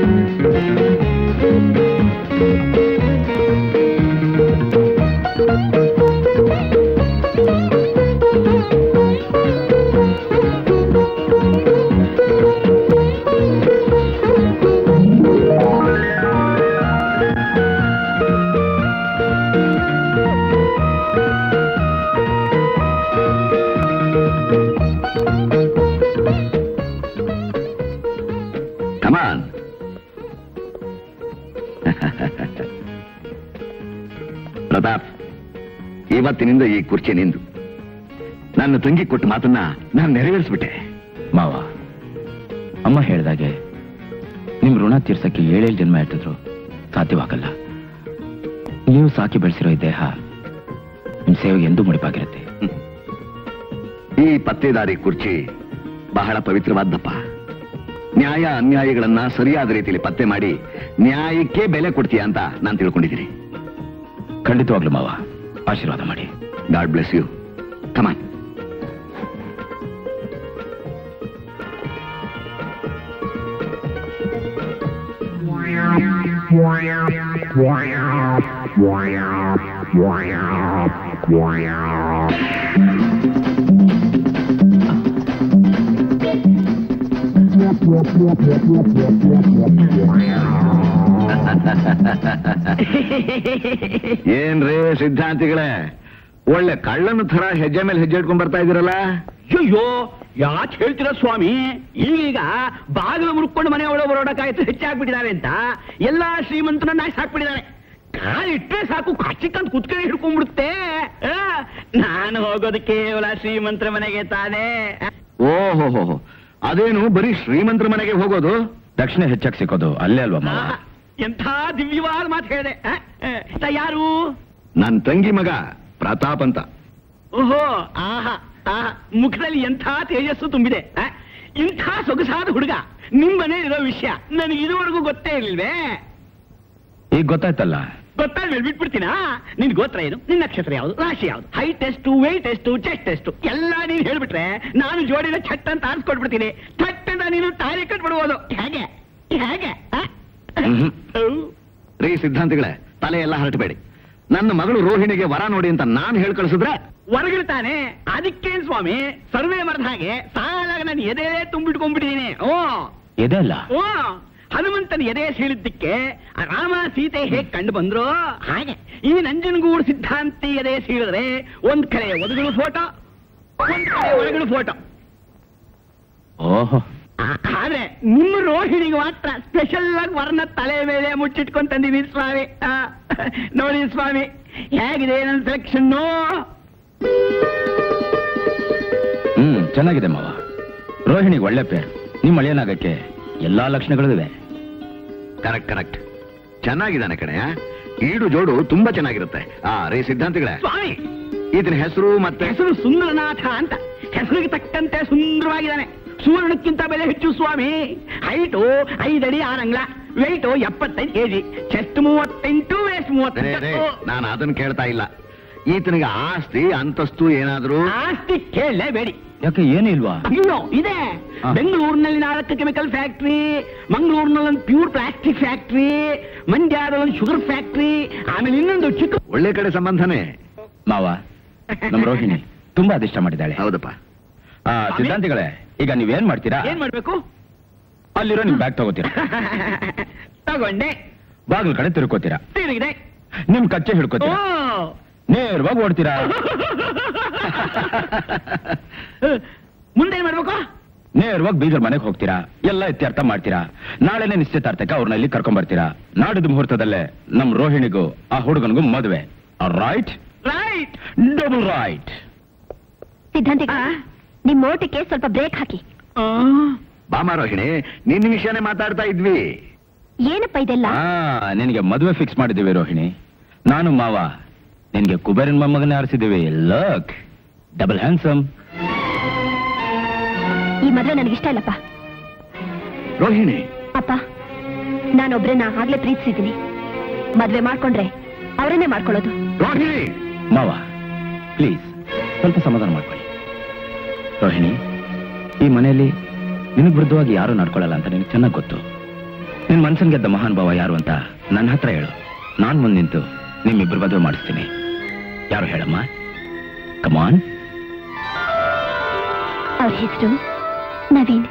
Thank you. ಪ್ರತಾಪ್ ಇವತ್ತಿನಿಂದ ಈ ಕುರ್ಚಿ ನಿಂದು ನನ್ನ ತಂಗಿ ಕೊಟ್ಟ ಮಾತನ್ನ ನಾನು ನೆರವೇರಿಸ್ಬಿಟ್ಟೆ ಮಾವ ಅಮ್ಮ ಹೇಳ್ದಾಗೆ ನಿಮ್ ಋಣ ತೀರ್ಸಕ್ಕೆ ಏಳೇಳು ಜನ್ಮ ಎತ್ತಿದ್ರು ಸಾಧ್ಯವಾಗಲ್ಲ ನೀವು ಸಾಕಿ ಬೆಳೆಸಿರೋ ಈ ದೇಹ ನಿಮ್ ಸೇವೆಗೆ ಎಂದೂ ಮುಡಿಪಾಗಿರುತ್ತೆ ಈ ಪತ್ತೇದಾರಿ ಕುರ್ಚಿ ಬಹಳ ಪವಿತ್ರವಾದ್ದಪ್ಪ ನ್ಯಾಯ ಅನ್ಯಾಯಗಳನ್ನ ಸರಿಯಾದ ರೀತಿಯಲ್ಲಿ ಪತ್ತೆ ಮಾಡಿ ನ್ಯಾಯಕ್ಕೆ ಬೆಲೆ ಕೊಡ್ತೀಯ ಅಂತ ನಾನು ತಿಳ್ಕೊಂಡಿದ್ದೀನಿ ಖಂಡಿತವಾಗ್ಲು ಮಾವ ಆಶೀರ್ವಾದ ಮಾಡಿ ಗಾಡ್ ಬ್ಲೆಸ್ ಯು ಕಮಾನ್ ಏನ್ರೇ ಸಿದ್ಧಾಂತಿಗಳೇ ಒಳ್ಳೆ ಕಳ್ಳನ ಥರ ಹೆಜ್ಜೆ ಮೇಲೆ ಹೆಜ್ಜೆ ಇಟ್ಕೊಂಡ್ ಬರ್ತಾ ಇದೀರಲ್ಲ ಅಯ್ಯೋ ಯಾಕೆ ಹೇಳ್ತೀರ ಸ್ವಾಮಿ ಈಗೀಗ ಬಾಗಿಲು ಮುರುಕೊಂಡು ಮನೆ ಒಳಗೆ ಬರೋಡಕ್ಕಾಯ್ತು ಹೆಚ್ಚಾಗ್ಬಿಟ್ಟಿದ್ದಾರೆ ಅಂತ ಎಲ್ಲಾ ಶ್ರೀಮಂತರನ್ನ ಹಾಕ್ಬಿಟ್ಟಿದ್ದಾರೆ ಕಾಲಿಟ್ರೆ ಸಾಕು ಕಚ್ಚಿಕ್ಕಂತ ಕುತ್ಕೊಂಡು ಹಿಡ್ಕೊಂಡ್ಬಿಡುತ್ತೆ ಆ, ನಾನು ಹೋಗೋದು ಕೇವಲ ಶ್ರೀಮಂತರ ಮನೆಗೆ ತಾನೇ ಓಹೋ ಅದೇನು ಬರೀ ಶ್ರೀಮಂತರ ಮನೆಗೆ ಹೋಗೋದು ದಕ್ಷಿಣ ಹೆಚ್ಚಾಗಿ ಸಿಕ್ಕೋದು ಅಲ್ಲೇ ಅಲ್ವಾ ಮಾವ ಆಹಾ, ಎಂಥ ದಿವ್ಯವಾದ ಮಾತು ಹೇಳಿದೆ ಆ, ಆ, ತ ಯಾರು ನನ್ ತಂಗಿ ಮಗ ಪ್ರತಾಪ್ ಅಂತ ಓಹೋ ಆಹಾ ಆಹಾ ಮುಖದಲ್ಲಿ ಎಂಥ ತೇಜಸ್ಸು ತುಂಬಿದೆ ಆ? ಇಂಥ ಸೊಗಸಾದ ಹುಡುಗ ನಿಮ್ಮನೆ ಇರೋ ವಿಷಯ ನನಗೆ ಇದುವರೆಗೂ ಗೊತ್ತೇ ಇರ್ಲಿಲ್ವೇ ಈಗ ಗೊತ್ತಾಯ್ತಲ್ಲ ಗೊತ್ತಾದ್ಮೇಲೆ ಬಿಟ್ಬಿಡ್ತೀನಾ ನಿನ್ ಗೋತ್ರ ಏನು ನಿನ್ನ ನಕ್ಷತ್ರ ಯಾವುದು ರಾಶಿ ಯಾವುದು ಹೈಟ್ ಎಷ್ಟು ವೆಯ್ಟ್ ಎಷ್ಟು ಚೆಸ್ಟ್ ಎಷ್ಟು ಎಲ್ಲ ನೀನ್ ಹೇಳ್ಬಿಟ್ರೆ ನಾನು ಜೋಡಿನ ಛಟ್ ಅಂತ ಆರಿಸ್ಕೊಟ್ಬಿಡ್ತೀನಿ ಛಟ್ ಅಂತ ನೀನು ತಾಳಿ ಕಟ್ಬಿಡ್ಬೋದು ಹೇಗೆ ಹೇಗೆ ಆ? ಮ್ಹ್ಮ್. ರೀ ಸಿದ್ಧಾಂತಿಗಳೇ ತಲೆ ಎಲ್ಲ ಹರಟಬೇಡಿ ನನ್ನ ಮಗಳು ರೋಹಿಣಿಗೆ ವರ ನೋಡಿ ಅಂತ ನಾನು ಹೇಳಿ ಕಳಿಸಿದ್ರೆ ಹೊರಗಿರ್ತಾನೆ ಅದಕ್ಕೇನ್ ಸ್ವಾಮಿ ಸರ್ವೆ ಮರದ ಹಾಗೆ ಸಾಲಾಗ ನಾನು ಎದೆ ತುಂಬಿಟ್ಕೊಂಡ್ಬಿಟ್ಟಿದ್ದೀನಿ ಓ ಎದೆ ಅಲ್ಲ ಓ ಹನುಮಂತನ ಎದೆ ಸೀಳಿದ್ದಕ್ಕೆ ಆ ರಾಮ ಸೀತೆ ಹೇಗ್ ಕಂಡು ಬಂದ್ರು ಹಾಗೆ ಈ ನಂಜನಗೂಡು ಸಿದ್ಧಾಂತಿ ಎದೆ ಸೀಳಿದ್ರೆ ಒಂದ್ ಕಡೆ ಒದಗಳು ಫೋಟೋ ಒಂದ್ ಕಡೆ ಒಳಗಳು ಫೋಟೋ ಓಹೋ ಆದ್ರೆ ನಿಮ್ಮ ರೋಹಿಣಿಗೆ ಮಾತ್ರ ಸ್ಪೆಷಲ್ ಆಗಿ ವರ್ಣ ತಲೆ ಮೇಲೆ ಮುಚ್ಚಿಟ್ಕೊಂಡ್ ತಂದಿದ್ದೀನಿ ಸ್ವಾಮಿ ಆ, ನೋಡಿ ಸ್ವಾಮಿ ಹೇಗಿದೆ ನನ್ನ ಸೆಲೆಕ್ಷನ್ನು ಹ್ಮ್ ಚೆನ್ನಾಗಿದೆ ಮಾವ ರೋಹಿಣಿಗೆ ಒಳ್ಳೆ ಪೇರು ನಿಮ್ಮ ಅಳಿಯನಾಗಕ್ಕೆ ಎಲ್ಲಾ ಲಕ್ಷಣಗಳಿವೆ ಕರೆಕ್ಟ್ ಕರೆಕ್ಟ್ ಚೆನ್ನಾಗಿದ್ದಾನೆ ಕಣೆ ಈಡು ಜೋಡು ತುಂಬಾ ಚೆನ್ನಾಗಿರುತ್ತೆ ಆ ರೇ ಸಿದ್ಧಾಂತಿಗಳೇ ಸ್ವಾಮಿ ಈತನ ಹೆಸರು ಮತ್ತೆ ಹೆಸರು ಸುಂದರನಾಥ ಅಂತ ಹೆಸರಿಗೆ ತಕ್ಕಂತೆ ಸುಂದರವಾಗಿದ್ದಾನೆ ಸುವರ್ಣಕ್ಕಿಂತ ಬೆಲೆ ಹೆಚ್ಚು ಸ್ವಾಮಿ ಹೈಟು ಐದಡಿ ಆರಂಗ್ಲ ವೆಯ್ಟು ಎಪ್ಪತ್ತೈದು ಕೆಜಿ ಚೆಸ್ಟ್ ಮೂವತ್ತೆಂಟು ವೇಸ್ಟ್ ರೇ, ರೇ, ಮೂವತ್ತೆಂಟು ನಾನು ಅದನ್ನ ಕೇಳ್ತಾ ಇಲ್ಲ ಈತನಿಗೆ ಆಸ್ತಿ ಅಂತಸ್ತು ಏನಾದ್ರೂ ಆಸ್ತಿ ಕೇಳಲೇಬೇಡಿ ಯಾಕೆ ಏನು ಇಲ್ವಾ ಅಯ್ಯೋ ಇದೆ ಹಾ. ಬೆಂಗಳೂರಿನಲ್ಲಿ ನಾಲ್ಕು ಕೆಮಿಕಲ್ ಫ್ಯಾಕ್ಟ್ರಿ ಮಂಗಳೂರಿನಲ್ಲಿ ಒಂದು ಪ್ಯೂರ್ ಪ್ಲಾಸ್ಟಿಕ್ ಫ್ಯಾಕ್ಟ್ರಿ ಮಂಡ್ಯದಲ್ಲಿ ಒಂದು ಶುಗರ್ ಫ್ಯಾಕ್ಟ್ರಿ ಆಮೇಲೆ ಇನ್ನೊಂದು ಚಿಕ್ಕ ಒಳ್ಳೆ ಕಡೆ ಸಂಬಂಧನೇ ಮಾವ ನಮ್ ರೋಹಿಣಿ ತುಂಬಾ ಅದಿಷ್ಟ ಮಾಡಿದ್ದಾಳೆ ಹೌದಪ್ಪ ಆ, ಸಿದ್ಧಾಂತಿಗಳೇ ಈಗ ನೀವೇನ್ ಮಾಡ್ತೀರಾ ಏನ್ ಮಾಡ್ಬೇಕು ಅಲ್ಲಿರೋ ನಿಮ್ ಬ್ಯಾಗ್ ತಗೋತೀರಾ ತಗೊಂಡೆ ಬಾಗಿಲು ಕಡೆ ತಿರ್ಕೋತೀರಾ ತಿರುಗಿದೆ ನಿಮ್ ಕಚ್ಚೆ ಓ ಹಿಡ್ಕೋತೀರಾ ನೇರವಾಗಿ ಓಡ್ತೀರಾ ಮುಂದೆ ಏನ್ ಮಾಡ್ಬೇಕು ನೇರವಾಗಿ ಬೀಗರ್ ಮನೆಗೆ ಹೋಗ್ತೀರಾ ಎಲ್ಲ ಇತ್ಯರ್ಥ ಮಾಡ್ತೀರಾ ನಾಳೆನೆ ನಿಶ್ಚಿತಾರ್ಥಕ್ಕೆ ಅವ್ರನ್ನ ಇಲ್ಲಿ ಕರ್ಕೊಂಡ್ ಬರ್ತೀರಾ ನಾಡಿದ ಮುಹೂರ್ತದಲ್ಲೇ ನಮ್ ರೋಹಿಣಿಗೂ ಆ ಹುಡುಗನಿಗೂ ಮದುವೆ ರೈಟ್ ರೈಟ್ ಡಬಲ್ ರೈಟ್ ಸಿದ್ಧಾಂತಿ ನಿಮ್ ಓಟಕ್ಕೆ ಸ್ವಲ್ಪ ಬ್ರೇಕ್ ಹಾಕಿ ಬಾಮ ರೋಹಿಣಿ ನಿನ್ನ ವಿಷಯನೇ ಮಾತಾಡ್ತಾ ಇದ್ವಿ ಏನಪ್ಪ ಇದೆಲ್ಲ ಆ ನಿನಗೆ ಮದುವೆ ಫಿಕ್ಸ್ ಮಾಡಿದ್ದೀವಿ ರೋಹಿಣಿ ನಾನು ಮಾವ ನಿನಗೆ ಕುಬೇರನ್ ಮೊಮ್ಮಗನೇ ಆರಿಸಿದ್ದೀವಿ ಲಕ್ ಡಬಲ್ ಹ್ಯಾಂಡ್ಸಮ್ ಈ ಮದ್ವೆ ನನಗಿಷ್ಟ ಇಲ್ಲಪ್ಪ ರೋಹಿಣಿ ಅಪ್ಪ ನಾನೊಬ್ರನ್ನ ಆಗ್ಲೇ ಪ್ರೀತಿಸಿದ್ದೀನಿ ಮದ್ವೆ ಮಾಡ್ಕೊಂಡ್ರೆ ಅವರನ್ನೇ ಮಾಡ್ಕೊಳ್ಳೋದು ರೋಹಿಣಿ ಮಾವ ಪ್ಲೀಸ್ ಸ್ವಲ್ಪ ಸಮಾಧಾನ ಮಾಡ್ಕೊಳ್ಳಿ ರೋಹಿಣಿ ಈ ಮನೆಯಲ್ಲಿ ನಿನಗೆ ವಿರುದ್ಧವಾಗಿ ಯಾರು ನಡ್ಕೊಳ್ಳಲ್ಲ ಅಂತ ನಿನಗೆ ಚೆನ್ನಾಗಿ ಗೊತ್ತು ನಿನ್ ಮನ್ಸನ್ ಗೆದ್ದ ಮಹಾನ್ ಭಾವ ಯಾರು ಅಂತ ನನ್ನ ಹತ್ರ ಹೇಳು ನಾನ್ ಮುಂದೆ ನಿಂತು ನಿಮ್ಮಿಬ್ರು ಮದುವೆ ಮಾಡಿಸ್ತೀನಿ ಯಾರು ಹೇಳಮ್ಮ ಕಮಾನ್ ಅವ್ರ ಹೆಸರು ನವೀನ್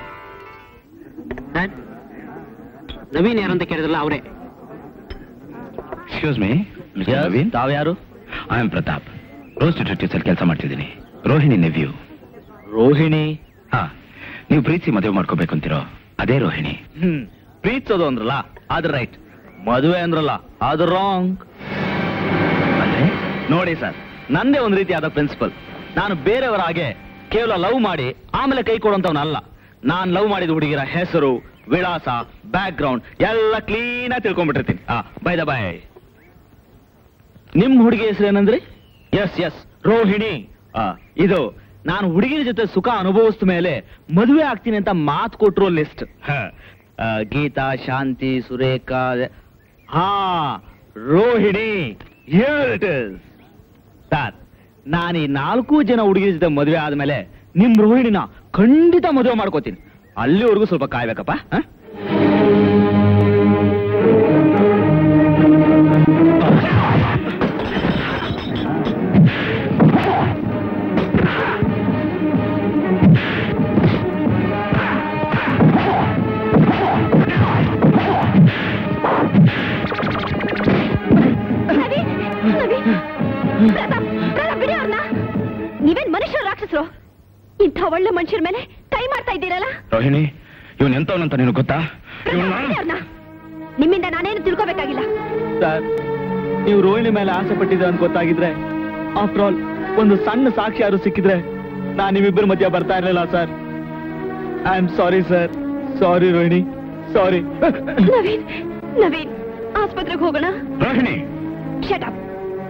ನವೀನ್ ಯಾರು ಅಂತ ಕೇಳಿದ್ರಲ್ಲ ಅವರೇ ಎಕ್ಸ್ಕ್ಯೂಸ್ ಮೀ ನವೀನ್ ತಾವ್ ಯಾರು I am Pratap rose detectives ಅಲ್ಲಿ ಕೆಲಸ ಮಾಡ್ತಿದ್ದೀನಿ ರೋಹಿಣಿ ನೆವ್ಯೂ ರೋಹಿಣಿ ಹಾ ನೀವು ಪ್ರೀತಿ ಮದುವೆ ಮಾಡ್ಕೋಬೇಕು ಅಂತಿರೋ ಅದೇ ರೋಹಿಣಿ ಹ್ಮ್ ಪ್ರೀತಿಸೋದು ಅಂದ್ರಲ್ಲ ಅದ್ ರೈಟ್ ಮದುವೆ ಅಂದ್ರಲ್ಲ ಅದು ರಾಂಗ್ ಅಂದ್ರೆ ನೋಡಿ ಸರ್ ನಂದೇ ಒಂದು ರೀತಿಯಾದ ಪ್ರಿನ್ಸಿಪಲ್ ನಾನು ಬೇರೆಯವರ ಹಾಗೆ ಕೇವಲ ಲವ್ ಮಾಡಿ ಆಮೇಲೆ ಕೈ ಕೊಡುವಂತವನಲ್ಲ ನಾನ್ ಲವ್ ಮಾಡಿದ ಹುಡುಗಿರ ಹೆಸರು ವಿಳಾಸ ಬ್ಯಾಕ್ ಗ್ರೌಂಡ್ ಎಲ್ಲ ಕ್ಲೀನ್ ಆಗಿ ತಿಳ್ಕೊಂಡ್ಬಿಟ್ಟಿರ್ತೀನಿ ಆ ಬೈ ದ ಬೈ ನಿಮ್ ಹುಡುಗಿ ಹೆಸರು ಏನಂದ್ರಿ ಎಸ್ ಎಸ್ ರೋಹಿಣಿ ಆ, ಇದು ನಾನು ಹುಡುಗಿನ ಜೊತೆ ಸುಖ ಅನುಭವಿಸಿದ ಮೇಲೆ ಮದುವೆ ಆಗ್ತೀನಿ ಅಂತ ಮಾತು ಕೊಟ್ಟಿರೋ ಲಿಸ್ಟ್ ಗೀತಾ ಶಾಂತಿ ಸುರೇಖಾ ಹಾ Rohini here it is. Sir ನಾನು ಈ ನಾಲ್ಕು ಜನ ಹುಡುಗಿರ ಜೊತೆ ಮದುವೆ ಆದ್ಮೇಲೆ ನಿಮ್ ರೋಹಿಣಿನ ಖಂಡಿತ ಮದುವೆ ಮಾಡ್ಕೋತೀನಿ ಅಲ್ಲಿವರೆಗೂ ಸ್ವಲ್ಪ ಕಾಯ್ಬೇಕಪ್ಪ ಆ? ನವೀನ್ ನವೀನ್ ಪ್ರತಾಪ್ ಪ್ರತಾಪ್ ಬಿಡಿ ಅವ್ರನ್ನ ನೀವೇನ್ ಮನುಷ್ಯರು ರಾಕ್ಷಸರು ಇಂಥ ಒಳ್ಳೆ ಮನುಷ್ಯರ ಮೇಲೆ ಕೈ ಮಾಡ್ತಾ ಇದ್ದೀರಲ್ಲ ರೋಹಿಣಿ ಇವನ್ ಎಂತವನಂತ ನಿನಗೆ ಗೊತ್ತಾ ಪ್ರತಾಪ್, ಬಿಡಿ ಅವ್ರನ್ನ ನಿಮ್ಮಿಂದ ನಾನೇನು ತಿಳ್ಕೋಬೇಕಾಗಿಲ್ಲ ಸರ್ ನೀವು ರೋಹಿಣಿ ಮೇಲೆ ಆಸೆ ಪಟ್ಟಿದ್ರೆ ಅಂತ ಗೊತ್ತಾಗಿದ್ರೆ ಆಫ್ಟರ್ ಆಲ್ ಒಂದು ಸಣ್ಣ ಸಾಕ್ಷಿ ಯಾರು ಸಿಕ್ಕಿದ್ರೆ ನಾನು ನಿಮ್ಮಿಬ್ಬರ ಮಧ್ಯ ಬರ್ತಾ ಇರಲಿಲ್ಲ sir I am sorry sir sorry Rohini sorry Naveen Naveen ಆಸ್ಪತ್ರೆಗೆ ಹೋಗೋಣ ರೋಹಿಣಿ ಶಟ್ ಅಪ್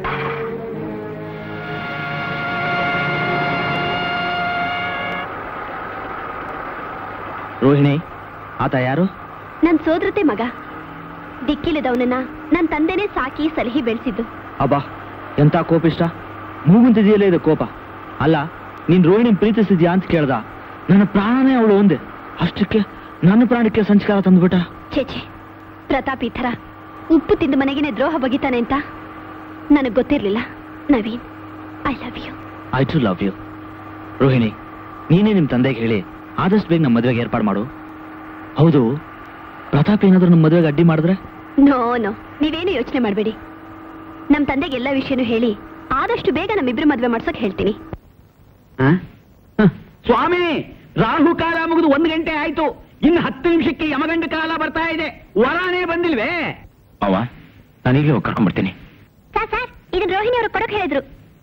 ರೋಹಿಣಿ ಆತ ಯಾರು ನನ್ ಸೋದರತೆ ಮಗ ದಿಕ್ಕಿಲ್ಲದವನನ್ನ ನನ್ ತಂದೆನೇ ಸಾಕಿ ಸಲಹಿ ಬೆಳೆಸಿದ್ದು ಅಬ್ಬಾ ಎಂತ ಕೋಪಿಷ್ಟ ಮೂಗುಂತಿದೆಯಲ್ಲೇ ಇದೆ ಕೋಪ ಅಲ್ಲ ನೀನ್ ರೋಹಿಣಿ ಪ್ರೀತಿಸಿದ್ಯಾ ಅಂತ ಕೇಳ್ದ ನನ್ನ ಪ್ರಾಣನೇ ಅವಳು ಒಂದೇ ಅಷ್ಟಕ್ಕೆ ನನ್ನ ಪ್ರಾಣಕ್ಕೆ ಸಂಸ್ಕಾರ ತಂದ್ಬಿಟ್ಟ ಛೇಛೆ ಪ್ರತಾಪ್ ಈ ಥರ ಉಪ್ಪು ತಿಂದು ಮನೆಗೇನೆ ದ್ರೋಹ ಬಗಿತಾನೆ ಅಂತ ನನಗ್ ಗೊತ್ತಿರ್ಲಿಲ್ಲ Naveen I love you I too love you Rohini ನೀನೇ ನಿಮ್ ತಂದೆಗೆ ಹೇಳಿ ಆದಷ್ಟು ಬೇಗ ನಮ್ಮ ಮದುವೆಗೆ ಏರ್ಪಾಡು ಮಾಡು ಹೌದು ಪ್ರತಾಪ್ ಏನಾದ್ರೂ ನಮ್ಮ ಮದುವೆಗೆ ಅಡ್ಡಿ ಮಾಡಿದ್ರೆ ನೋ ನೋ ನೀವೇನು ಯೋಚನೆ ಮಾಡಬೇಡಿ ನಮ್ ತಂದೆಗೆ ಎಲ್ಲ ವಿಷಯನೂ ಹೇಳಿ ಆದಷ್ಟು ಬೇಗ ನಮ್ಮಿಬ್ರು ಮದ್ವೆ ಮಾಡ್ಸಕ್ ಹೇಳ್ತೀನಿ ಸ್ವಾಮಿ ರಾಹು ಕಾಲ ಮುಗಿದು ಒಂದು ಗಂಟೆ ಆಯ್ತು ಇನ್ನು ಹತ್ತು ನಿಮಿಷಕ್ಕೆ ಯಮಗಂಡ ಕಾಲ ಬರ್ತಾ ಇದೆ ವರಾನೇ ಬಂದಿಲ್ವೇ ಅವ ನಾನು ಈಗಲೇ ಹೋಗಿ ಕರ್ಕೊಂಡ್ಬರ್ತೀನಿ ಸರ್ ಸರ್ ಇದನ್ನ ರೋಹಿಣಿ ಅವರು ಕೊಡಕ್ ಹೇಳಿದ್ರು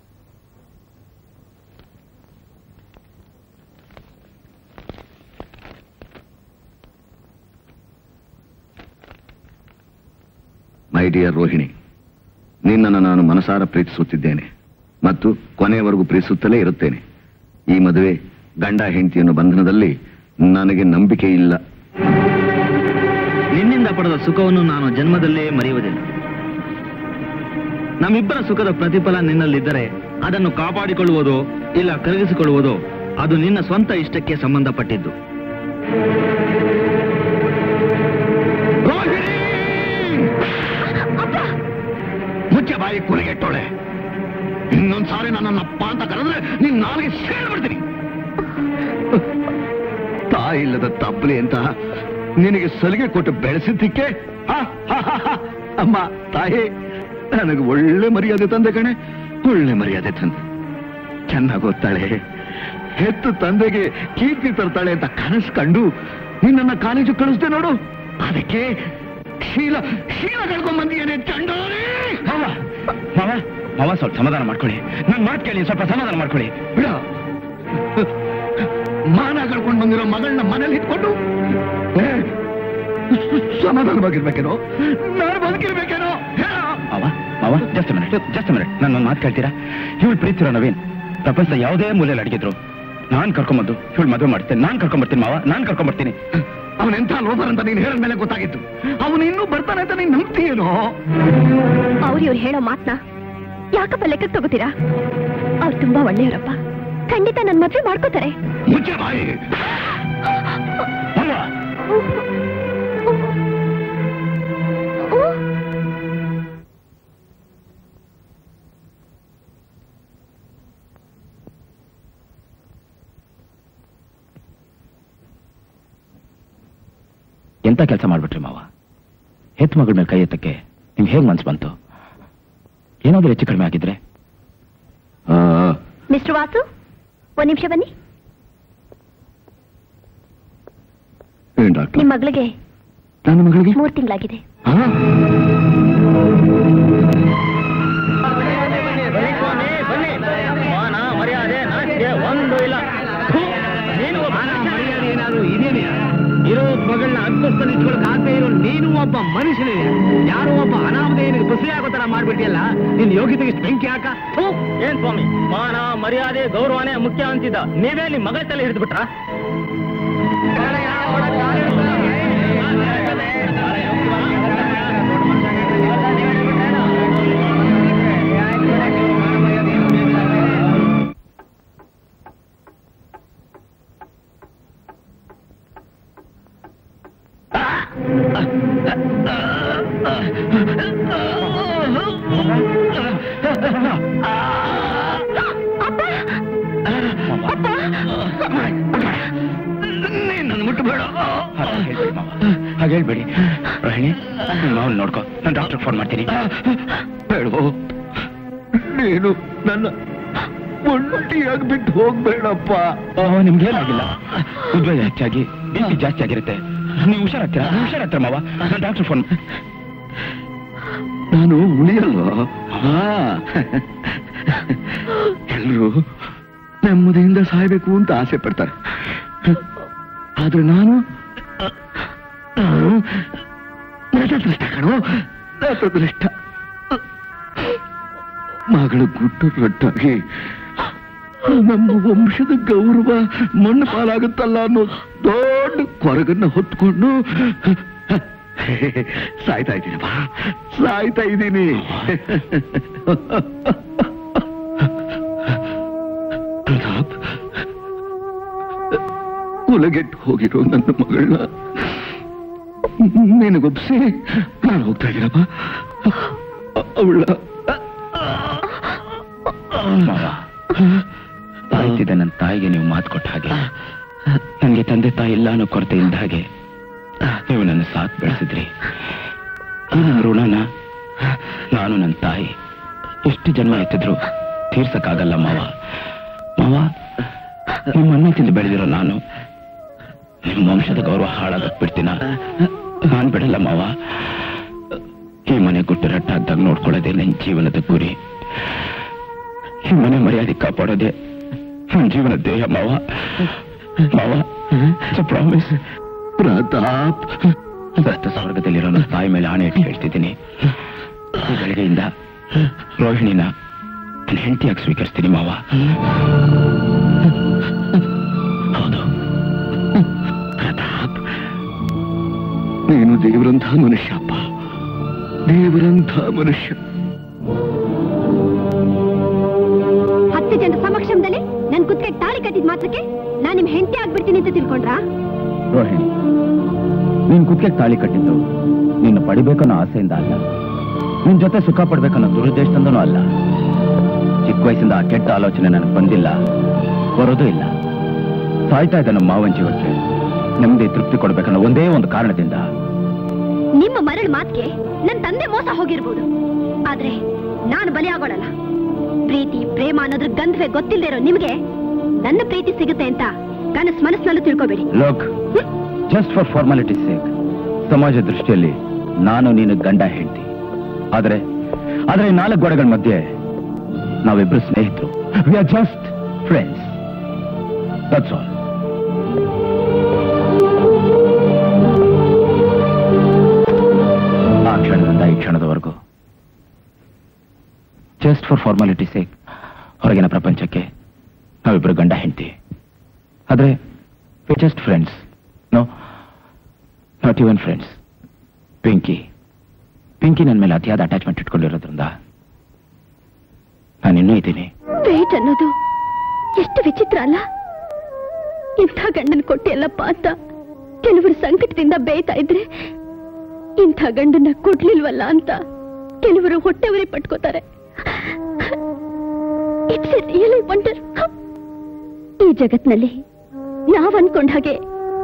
ಮೈ ಡಿಯರ್ ರೋಹಿಣಿ ನಿನ್ನನ್ನು ನಾನು ಮನಸಾರ ಪ್ರೀತಿಸುತ್ತಿದ್ದೇನೆ ಮತ್ತು ಕೊನೆಯವರೆಗೂ ಪ್ರೀತಿಸುತ್ತಲೇ ಇರುತ್ತೇನೆ ಈ ಮದುವೆ ಗಂಡ ಹೆಂಡತಿಯನ್ನು ಬಂಧನದಲ್ಲಿ ನನಗೆ ನಂಬಿಕೆ ಇಲ್ಲ ನಿನ್ನಿಂದ ಪಡೆದ ಸುಖವನ್ನು ನಾನು ಜನ್ಮದಲ್ಲೇ ಮರೆಯುವುದಿಲ್ಲ ನಮ್ಮಿಬ್ಬರ ಸುಖದ ಪ್ರತಿಫಲ ನಿನ್ನಲ್ಲಿದ್ದರೆ ಅದನ್ನು ಕಾಪಾಡಿಕೊಳ್ಳುವುದೋ ಇಲ್ಲ ಕರಗಿಸಿಕೊಳ್ಳುವುದೋ ಅದು ನಿನ್ನ ಸ್ವಂತ ಇಷ್ಟಕ್ಕೆ ಸಂಬಂಧಪಟ್ಟಿದ್ದು ಮುಚ್ಚ ಬಾಯಿ ಕುರಿಗೆಟ್ಟೋಳೆ ಇನ್ನೊಂದ್ಸಾರಿ ನನ್ನನ್ನ ಅಪ್ಪ ಅಂತ ಕರೆದ್ರೆ ನಿನ್ ನಾಲ್ಗೆ ಸೇರ್ಬಿಡ್ತೀನಿ ತಾಯಿ ಇಲ್ಲದ ತಪ್ಪಲಿ ಅಂತ ನಿನಗೆ ಸಲಿಗೆ ಕೊಟ್ಟು ಬೆಳೆಸಿದ್ದಕ್ಕೆ ಹ, ಹ, ಹ, ಹ. ಅಮ್ಮ ತಾಯಿ ನನಗೆ ಒಳ್ಳೆ ಮರ್ಯಾದೆ ತಂದೆ ಕಣೆ ಒಳ್ಳೆ ಮರ್ಯಾದೆ ತಂದೆ ಚೆನ್ನಾಗಿ ಓದ್ತಾಳೆ ಹೆತ್ತು ತಂದೆಗೆ ಕೀರ್ತಿ ತರ್ತಾಳೆ ಅಂತ ಕನಸು ಕಂಡು ನಿನ್ನನ್ನ ಕಾಲೇಜು ಕಳಿಸ್ದೆ ನೋಡು ಅದಕ್ಕೆ ಶೀಲ ಶೀಲ ಕಳ್ಕೊಂಬಂದಿಯೇನೆ ಚಂಡೋರಿ ಮಾವ ಮಾವ ಮಾವ ಸ್ವಲ್ಪ ಸಮಾಧಾನ ಮಾಡ್ಕೊಳ್ಳಿ ನನ್ ಮಾತು ಕೇಳಿ ಸ್ವಲ್ಪ ಸಮಾಧಾನ ಮಾಡ್ಕೊಳ್ಳಿ ಬಿಡ ಮಾನ ಕಳ್ಕೊಂಡು ಬಂದಿರೋ ಮಗಳನ್ನ ಮನೇಲಿ ಇಟ್ಕೊಂಡು ಏ, ಸಮಾಧಾನವಾಗಿರ್ಬೇಕೇನೋ ನಾನು ಬದುಕಿರ್ಬೇಕೇನೋ ಹೇಳ ಮಾವ ಮಾವ ಜಸ್ಟ್ ಮಿನಿಟ್ ಜಸ್ಟ್ ಮಿನಿಟ್ ನನ್ನ ಒಂದು ಮಾತು ಕೇಳ್ತೀರಾ ಇವಳು ಪ್ರೀತಿರೋ ನವೀನ್ ಪ್ರಪಂಚದ ಯಾವುದೇ ಮೂಲೆಯಲ್ಲಿ ಅಡಗಿದ್ರು ನಾನ್ ಕರ್ಕೊಂಬಂದು ಇವಳು ಮದುವೆ ಮಾಡ್ತೇನೆ ನಾನ್ ಕರ್ಕೊಂಬರ್ತೀನಿ ಮಾವ ನಾನ್ ಕರ್ಕೊಂಬರ್ತೀನಿ ಅವನೆಂಥ ಲೋಫರ್ ಅಂತ ನೀನು ಹೇಳಿದ ಮೇಲೆ ಗೊತ್ತಾಗಿತ್ತು ಅವನು ಇನ್ನೂ ಬರ್ತಾನೆ ಅಂತ ನೀನು ನಂಬ್ತೀಯೇನೋ ಅವ್ರು ಇವ್ರು ಹೇಳೋ ಮಾತ್ನ ಯಾಕಪ್ಪ ಲೆಕ್ಕಕ್ಕೆ ತಗೋತೀರಾ ಅವ್ರು ತುಂಬಾ ಒಳ್ಳೆಯವರಪ್ಪ ಖಂಡಿತ ನನ್ ಮದ್ವೆ ಮಾಡ್ಕೋತಾರೆ ಮುಚ್ಚೆ ಬಾಯಿ ಎಂತ ಕೆಲಸ ಮಾಡ್ಬಿಟ್ರಿ ಮಾವ ಹೆತ್ ಮಗಳ ಮೇಲೆ ಕೈ ಎತ್ತಕ್ಕೆ ನಿಮ್ಗೆ ಹೇಗ್ ಮನ್ಸು ಬಂತು ಏನಾದ್ರೂ ಹೆಚ್ಚು ಕಡಿಮೆ ಆಗಿದ್ರೆ ಮಿಸ್ಟರ್ ವಾಸು ಒಂದ್ ನಿಮಿಷ ಬನ್ನಿ ಏನ್ ಡಾಕ್ಟರ್ ನಿಮ್ ಮಗಳಿಗೆ ನನ್ನ ಮಗಳಿಗೆ ಮೂರ್ ತಿಂಗಳಾಗಿದೆ ಹಾ? ಮನಸ್ಸಲ್ಲಿ ಇಟ್ಕೊಳಕ್ ಆಗದೆ ಇರೋ ನೀನು ಒಬ್ಬ ಮನುಷ್ಯನೇ ಯಾರೋ ಒಬ್ಬ ಅನಾಮಧೇಯನಿಗೆ ಬಸರಿ ಆಗೋ ತರ ಮಾಡ್ಬಿಟ್ಟಿಯಲ್ಲ ನಿನ್ ಯೋಗ್ಯತೆಗೆ ಇಷ್ಟು ಬೆಂಕಿ ಹಾಕ ಥು. ಏನ್ ಸ್ವಾಮಿ ಮಾನ ಮರ್ಯಾದೆ ಗೌರವನೇ ಮುಖ್ಯ ಅಂತಿದ್ದ ನೀವೇ ನಿಮ್ ಮಗಳ ತಲೆ ಹಿಡಿದು ಬಿಟ್ರ ನನ್ನ ಮುಟ್ಟಬೇಡ ಹಾಗೆ ಹೇಳ್ಬೇಡಿ ರೋಹಿಣಿ ಮಾವನ್ ನೋಡ್ಕೋ ನಾನು ಡಾಕ್ಟರ್ ಫೋನ್ ಮಾಡ್ತೀನಿ ಬೇಡವೋ ನೀನು ನನ್ನ ಒಂಟಿಯಾಗಿ ಬಿಟ್ಟು ಹೋಗ್ಬೇಡಪ್ಪ ನಿಮ್ಗೆ ಏನಾಗಿಲ್ಲ ಉದ್ವೇಗ ಹೆಚ್ಚಾಗಿ ಬಿ ಪಿ ಜಾಸ್ತಿ ಆಗಿರುತ್ತೆ ನೀವು ಹುಷಾರಾಗ್ತೀರಾ ನೀವು ಹುಷಾರಾಗ್ತೀರ ಮಾವ ನಾನು ಡಾಕ್ಟರ್ ಫೋನ್ ನಾನು ಉಳಿಯಲ್ವಾ ಎಲ್ಲರೂ ನೆಮ್ಮದಿಯಿಂದ ಸಾಯ್ಬೇಕು ಅಂತ ಆಸೆ ಪಡ್ತಾರೆ ಆದ್ರೆ ನಾನು ನಾನು ನತದೃಷ್ಟ ಕಣೋ ನತದೃಷ್ಟ ಮಗಳ ಗುಟ್ಟು ರಟ್ಟಾಗಿ ನಮ್ಮ ವಂಶದ ಗೌರವ ಮಣ್ಣು ಪಾಲಾಗುತ್ತಲ್ಲ ಅನ್ನೋ ದೊಡ್ಡ ಕೊರಗನ್ನ ಹೊತ್ಕೊಂಡು ಸಾಯ್ತಾ ಇದ್ದೀನಪ್ಪ ಸಾಯ್ತಾ ಇದ್ದೀನಿ ಪ್ರತಾಪ್ ಉಲಗೆಟ್ಟು ಹೋಗಿರೋ ನನ್ನ ಮಗಳನ್ನ ನಿನಗೊಪ್ಸಿ ನಾನು ಹೋಗ್ತಾ ಇದ್ದೀನಪ್ಪ ಅವಳ ಮಾವ ಸಾಯ್ತಿದ್ದ ನನ್ನ ತಾಯಿಗೆ ನೀವು ಮಾತು ಕೊಟ್ಟ ಹಾಗೆ ನನಗೆ ತಂದೆ ತಾಯಿ ಇಲ್ಲ ಅನ್ನೋ ಕೊರತೆ ಇದ್ದ ಹಾಗೆ ನೀವು ನನ್ನ ಸಾಥ್ ಬೆಳೆಸಿದ್ರಿ ಈ ನನ್ನ ಋಣನ ನಾನು ನನ್ನ ತಾಯಿ ಎಷ್ಟು ಜನ್ಮ ಎತ್ತಿದ್ರು ತೀರ್ಸಕ್ಕಾಗಲ್ಲ ಮಾವ ಮಾವ ನಿಮ್ಮ ಅನ್ನ ತಿಂದು ಬೆಳೆದಿರೋ ನಾನು ನಿಮ್ಮ ವಂಶದ ಗೌರವ ಹಾಳಾಗಕ್ ಬಿಡ್ತೀನ ನಾನ್ ಬಿಡಲ್ಲ ಮಾವ ಈ ಮನೆ ಗುಟ್ಟು ರಟ್ಟಾಗ್ದಾಗ ನೋಡ್ಕೊಳ್ಳೋದೇ ನನ್ನ ಜೀವನದ ಗುರಿ ಈ ಮನೆ ಮರ್ಯಾದೆ ಕಾಪಾಡೋದೆ ನನ್ನ ಜೀವನ ದೇಹ ಮಾವ ಮಾವ ಪ್ರಾಮಿಸ್ ಪ್ರತಾಪ್ ಸತ್ತ ಸ್ವರ್ಗದಲ್ಲಿರೋ ನನ್ನ ತಾಯಿ ಮೇಲೆ ಆಣೆ ಇಟ್ಟು ಹೇಳ್ತಿದ್ದೀನಿ ಈ ಬೆಳಗ್ಗೆಯಿಂದ ರೋಹಿಣಿನ ನನ್ನ ಹೆಂಡತಿಯಾಗಿ ಸ್ವೀಕರಿಸ್ತೀನಿ ಮಾವ ಹೌದು ಪ್ರತಾಪ್ ನೀನು ದೇವರಂಥ ಮನುಷ್ಯಪ್ಪ ದೇವರಂಥ ಮನುಷ್ಯ ಹತ್ತು ಜನರ ಸಮಕ್ಷಮದಲ್ಲಿ ನನ್ ಕುತ್ತಿಗೆ ತಾಳಿ ಕಟ್ಟಿದ ಮಾತ್ರಕ್ಕೆ ನಾನ್ ನಿಮ್ ಹೆಂಡತಿ ಆಗ್ಬಿಡ್ತೀನಿ ಅಂತ ತಿಳ್ಕೊಂಡ್ರಾ ರೋಹಿಣಿ ನೀನ್ ಕುತ್ತಿಗೆ ತಾಳಿ ಕಟ್ಟಿದ್ದು ನಿನ್ನ ಪಡಿಬೇಕನ್ನೋ ಆಸೆಯಿಂದ ಅಲ್ಲ ನಿನ್ ಜೊತೆ ಸುಖ ಪಡ್ಬೇಕನ್ನೋ ದುರುದ್ದೇಶದಿಂದನೂ ಅಲ್ಲ ಚಿಕ್ಕ ವಯಸ್ಸಿಂದ ಆ ಕೆಟ್ಟ ಆಲೋಚನೆ ನನಗೆ ಬಂದಿಲ್ಲ ಬರೋದೂ ಇಲ್ಲ ಸಾಯ್ತಾ ಇದ್ದ ನಮ್ಮ ಮಾವನ್ ಜೀವಕ್ಕೆ ನೆಮ್ಮದಿ ತೃಪ್ತಿ ಕೊಡ್ಬೇಕನ್ನೋ ಒಂದೇ ಒಂದು ಕಾರಣದಿಂದ ನಿಮ್ಮ ಮರಳು ಮಾತ್ಗೆ ನನ್ ತಂದೆ ಮೋಸ ಹೋಗಿರ್ಬೋದು ಆದ್ರೆ ನಾನು ಬಲಿಯಾಗೋಳಲ್ಲ ಪ್ರೀತಿ ಪ್ರೇಮ ಅನ್ನೋದ್ರ ಗಂಧವೇ ಗೊತ್ತಿಲ್ಲದೆ ಇರೋ ನಿಮ್ಗೆ ನನ್ನ ಪ್ರೀತಿ ಸಿಗುತ್ತೆ ಅಂತ ಕನಸ್ ಮನಸ್ಸಿನಲ್ಲೂ ತಿಳ್ಕೊಬೇಡಿ ಲೋಕ್ ಜಸ್ಟ್ ಫಾರ್ ಫಾರ್ಮಾಲಿಟಿ ಸೇಕ್ ಸಮಾಜ ದೃಷ್ಟಿಯಲ್ಲಿ ನಾನು ನೀನು ಗಂಡ ಹೇಳ್ತಿ ಆದ್ರೆ ಆದ್ರೆ ಈ ನಾಲ್ಕು ಗೋಡೆಗಳ ಮಧ್ಯೆ ನಾವಿಬ್ರು ಸ್ನೇಹಿತರು we are just friends that's all ಆ ಕ್ಷಣದಿಂದ ಈ ಕ್ಷಣದವರೆಗೂ ಜಸ್ಟ್ ಫಾರ್ ಫಾರ್ಮಾಲಿಟಿ ಸೇಕ್ ಹೊರಗಿನ ಪ್ರಪಂಚಕ್ಕೆ ನಾವಿಬ್ರು ಗಂಡ ಹೆಂಡತಿ ಆದ್ರೆ just friends no not even friends Pinky Pinky ನನ್ನ ಮೇಲೆ ಅತಿಯಾದ ಅಟ್ಯಾಚ್ಮೆಂಟ್ ಇಟ್ಕೊಂಡಿರೋದ್ರಿಂದ ನಾನು ಇನ್ನೂ ಇದ್ದೀನಿ ವೇಟ್ ಅನ್ನೋದು ಎಷ್ಟು ವಿಚಿತ್ರ ಅಲ್ಲ ಇಂಥ ಗಂಡನ್ ಕೊಟ್ಟಿಯಲ್ಲಪ್ಪ ಅಂತ ಕೆಲವರು ಸಂಕಟದಿಂದ ಬೇಯ್ತಾ ಇದ್ರೆ ಇಂಥ ಗಂಡನ್ನ ಕೊಡ್ಲಿಲ್ವಲ್ಲ ಅಂತ ಕೆಲವರು ಹೊಟ್ಟೆವರಿ ಪಟ್ಕೋತಾರೆ ಇಟ್ಸ್ ರಿಯಲಿ ವಂಡರ್ ಈ ಜಗತ್ನಲ್ಲಿ ನಾವ್ ಅನ್ಕೊಂಡ ಹಾಗೆ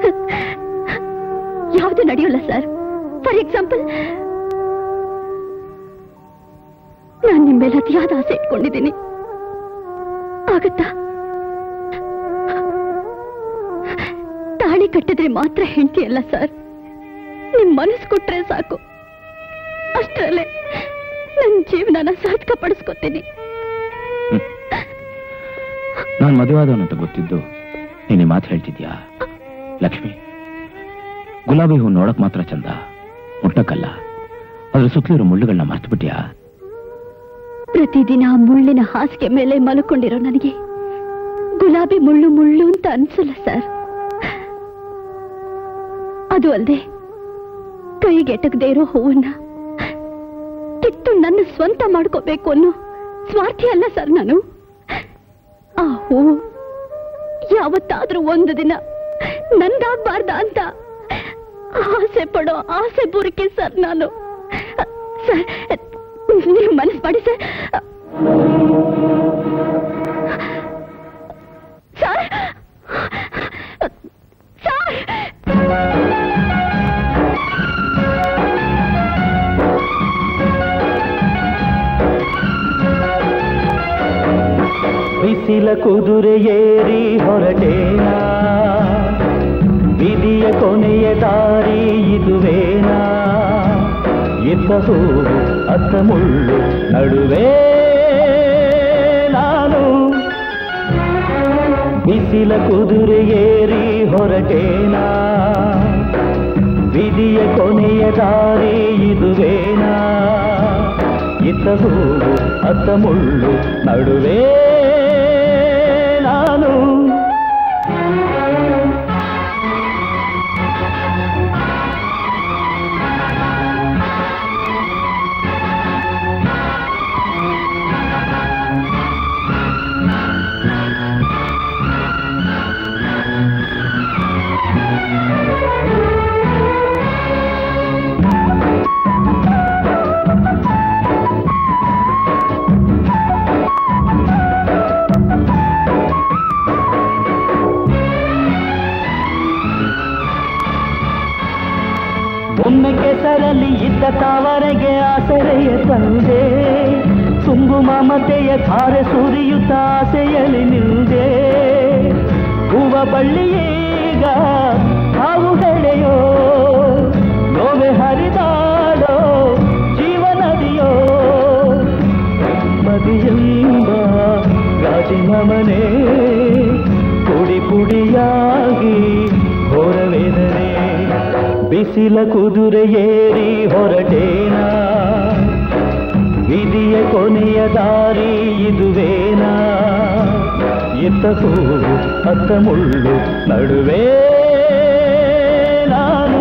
ಯಾವುದು ನಡೆಯೋಲ್ಲ ಸರ್ ಫಾರ್ ಎಕ್ಸಾಂಪಲ್ ನಾನ್ ನಿಮ್ ಮೇಲೆ ಅತಿಯಾದ ಆಸೆ ಇಟ್ಕೊಂಡಿದ್ದೀನಿ ಆಗತ್ತಾ ತಾಳಿ ಕಟ್ಟಿದ್ರೆ ಮಾತ್ರ ಹೆಂಡತಿ ಅಲ್ಲ ಸರ್ ನಿಮ್ ಮನಸ್ಸು ಕೊಟ್ರೆ ಸಾಕು ಅಷ್ಟರಲ್ಲೇ ನನ್ನ ಜೀವನನ ಸಾಧಕ ಪಡಿಸ್ಕೊತೀನಿ ನಾನು ಮದುವಾದವನು ಅಂತ ಗೊತ್ತಿದ್ದು ನೀನು ಈ ಮಾತು ಹೇಳ್ತಿದ್ಯಾ ಲಕ್ಷ್ಮಿ ಗುಲಾಬಿ ಹೂ ನೋಡಕ್ ಮಾತ್ರ ಚಂದ ಮುಟ್ಟಕ್ಕಲ್ಲ ಅದ್ರ ಸುತ್ತಲಿರೋ ಮುಳ್ಳುಗಳನ್ನ ಮರ್ತು ಬಿಟ್ಯಾ ಪ್ರತಿದಿನ ಆ ಮುಳ್ಳಿನ ಹಾಸಿಗೆ ಮೇಲೆ ಮಲ್ಕೊಂಡಿರೋ ನನಗೆ ಗುಲಾಬಿ ಮುಳ್ಳು ಮುಳ್ಳು ಅಂತ ಅನ್ಸಲ್ಲ ಸರ್ ಅದು ಅಲ್ಲದೆ ಕೈಗೆಟಕದೇ ಇರೋ ಹೂವನ್ನ ಕಿತ್ತು ನನ್ನ ಸ್ವಂತ ಮಾಡ್ಕೋಬೇಕು ಅನ್ನೋ ಸ್ವಾರ್ಥಿ ಅಲ್ಲ ಸರ್ ನಾನು ಆ ಹೂವು ಯಾವತ್ತಾದ್ರೂ ಒಂದು ದಿನ ನಂದಾಗ್ಬಾರ್ದ ಅಂತ ಆಸೆ ಪಡೋ ಆಸೆ ಬುರಿಕೆ ಸರ್ ನಾನು ಸರ್ ನೀವು ಮನಸ್ಸು ಮಾಡಿ ಸರ್ ಸರ್ ಸರ್ ಬಿಸಿಲ ಕುದುರೆ ಏರಿ ಹೊರಟೇನಾ ವಿಧಿಯ ಕೊನೆಯ ದಾರಿ ಇದುವೇನಾ ಇದ್ದ ಹೂವು ಅತ್ತ ಮುಳ್ಳು ನಡುವೆ ನಾನು ಬಿಸಿಲ ಕುದುರೆ ಏರಿ ಹೊರಟೇನಾ ವಿಧಿಯ ಕೊನೆಯ ದಾರಿ ಇದುವೇನಾ ಇದ್ದ ಹೂವು ಅತ್ತ ಮುಳ್ಳು ನಡುವೆ ನಾನು ಒಮ್ಮೆ ಕೆಸರಲ್ಲಿ ಇದ್ದ ತಾವರೆಗೆ ಆಸರೆಯ ತಂದೆ ತುಂಬು ಮಮತೆಯ ಧಾರೆ ಸುರಿಯುತ್ತ ಆಸೆಯಲ್ಲಿ ನಿಲ್ದೆ ಹೂವ ಬಳ್ಳಿಯೀಗ ಹಾವು ಹೆಡೆಯೋ ನೋವೆ ಹರಿದಾಡೋ ಜೀವನದಿಯೋ ಮದಿಯೆಂಬ ಗಾಜಿನ ಮನೆ ಪುಡಿ ಪುಡಿಯಾಗಿ ಘೋರ ವೇದನೆ ಬಿಸಿಲ ಕುದುರೆ ಏರಿ ಹೊರಟೇನಾ ವಿಧಿಯ ಕೊನೆಯ ದಾರಿ ಇದುವೇನಾ ಇತ್ತ ಹೂವು ಅತ್ತ ಮುಳ್ಳು ನಡುವೆ ನಾನು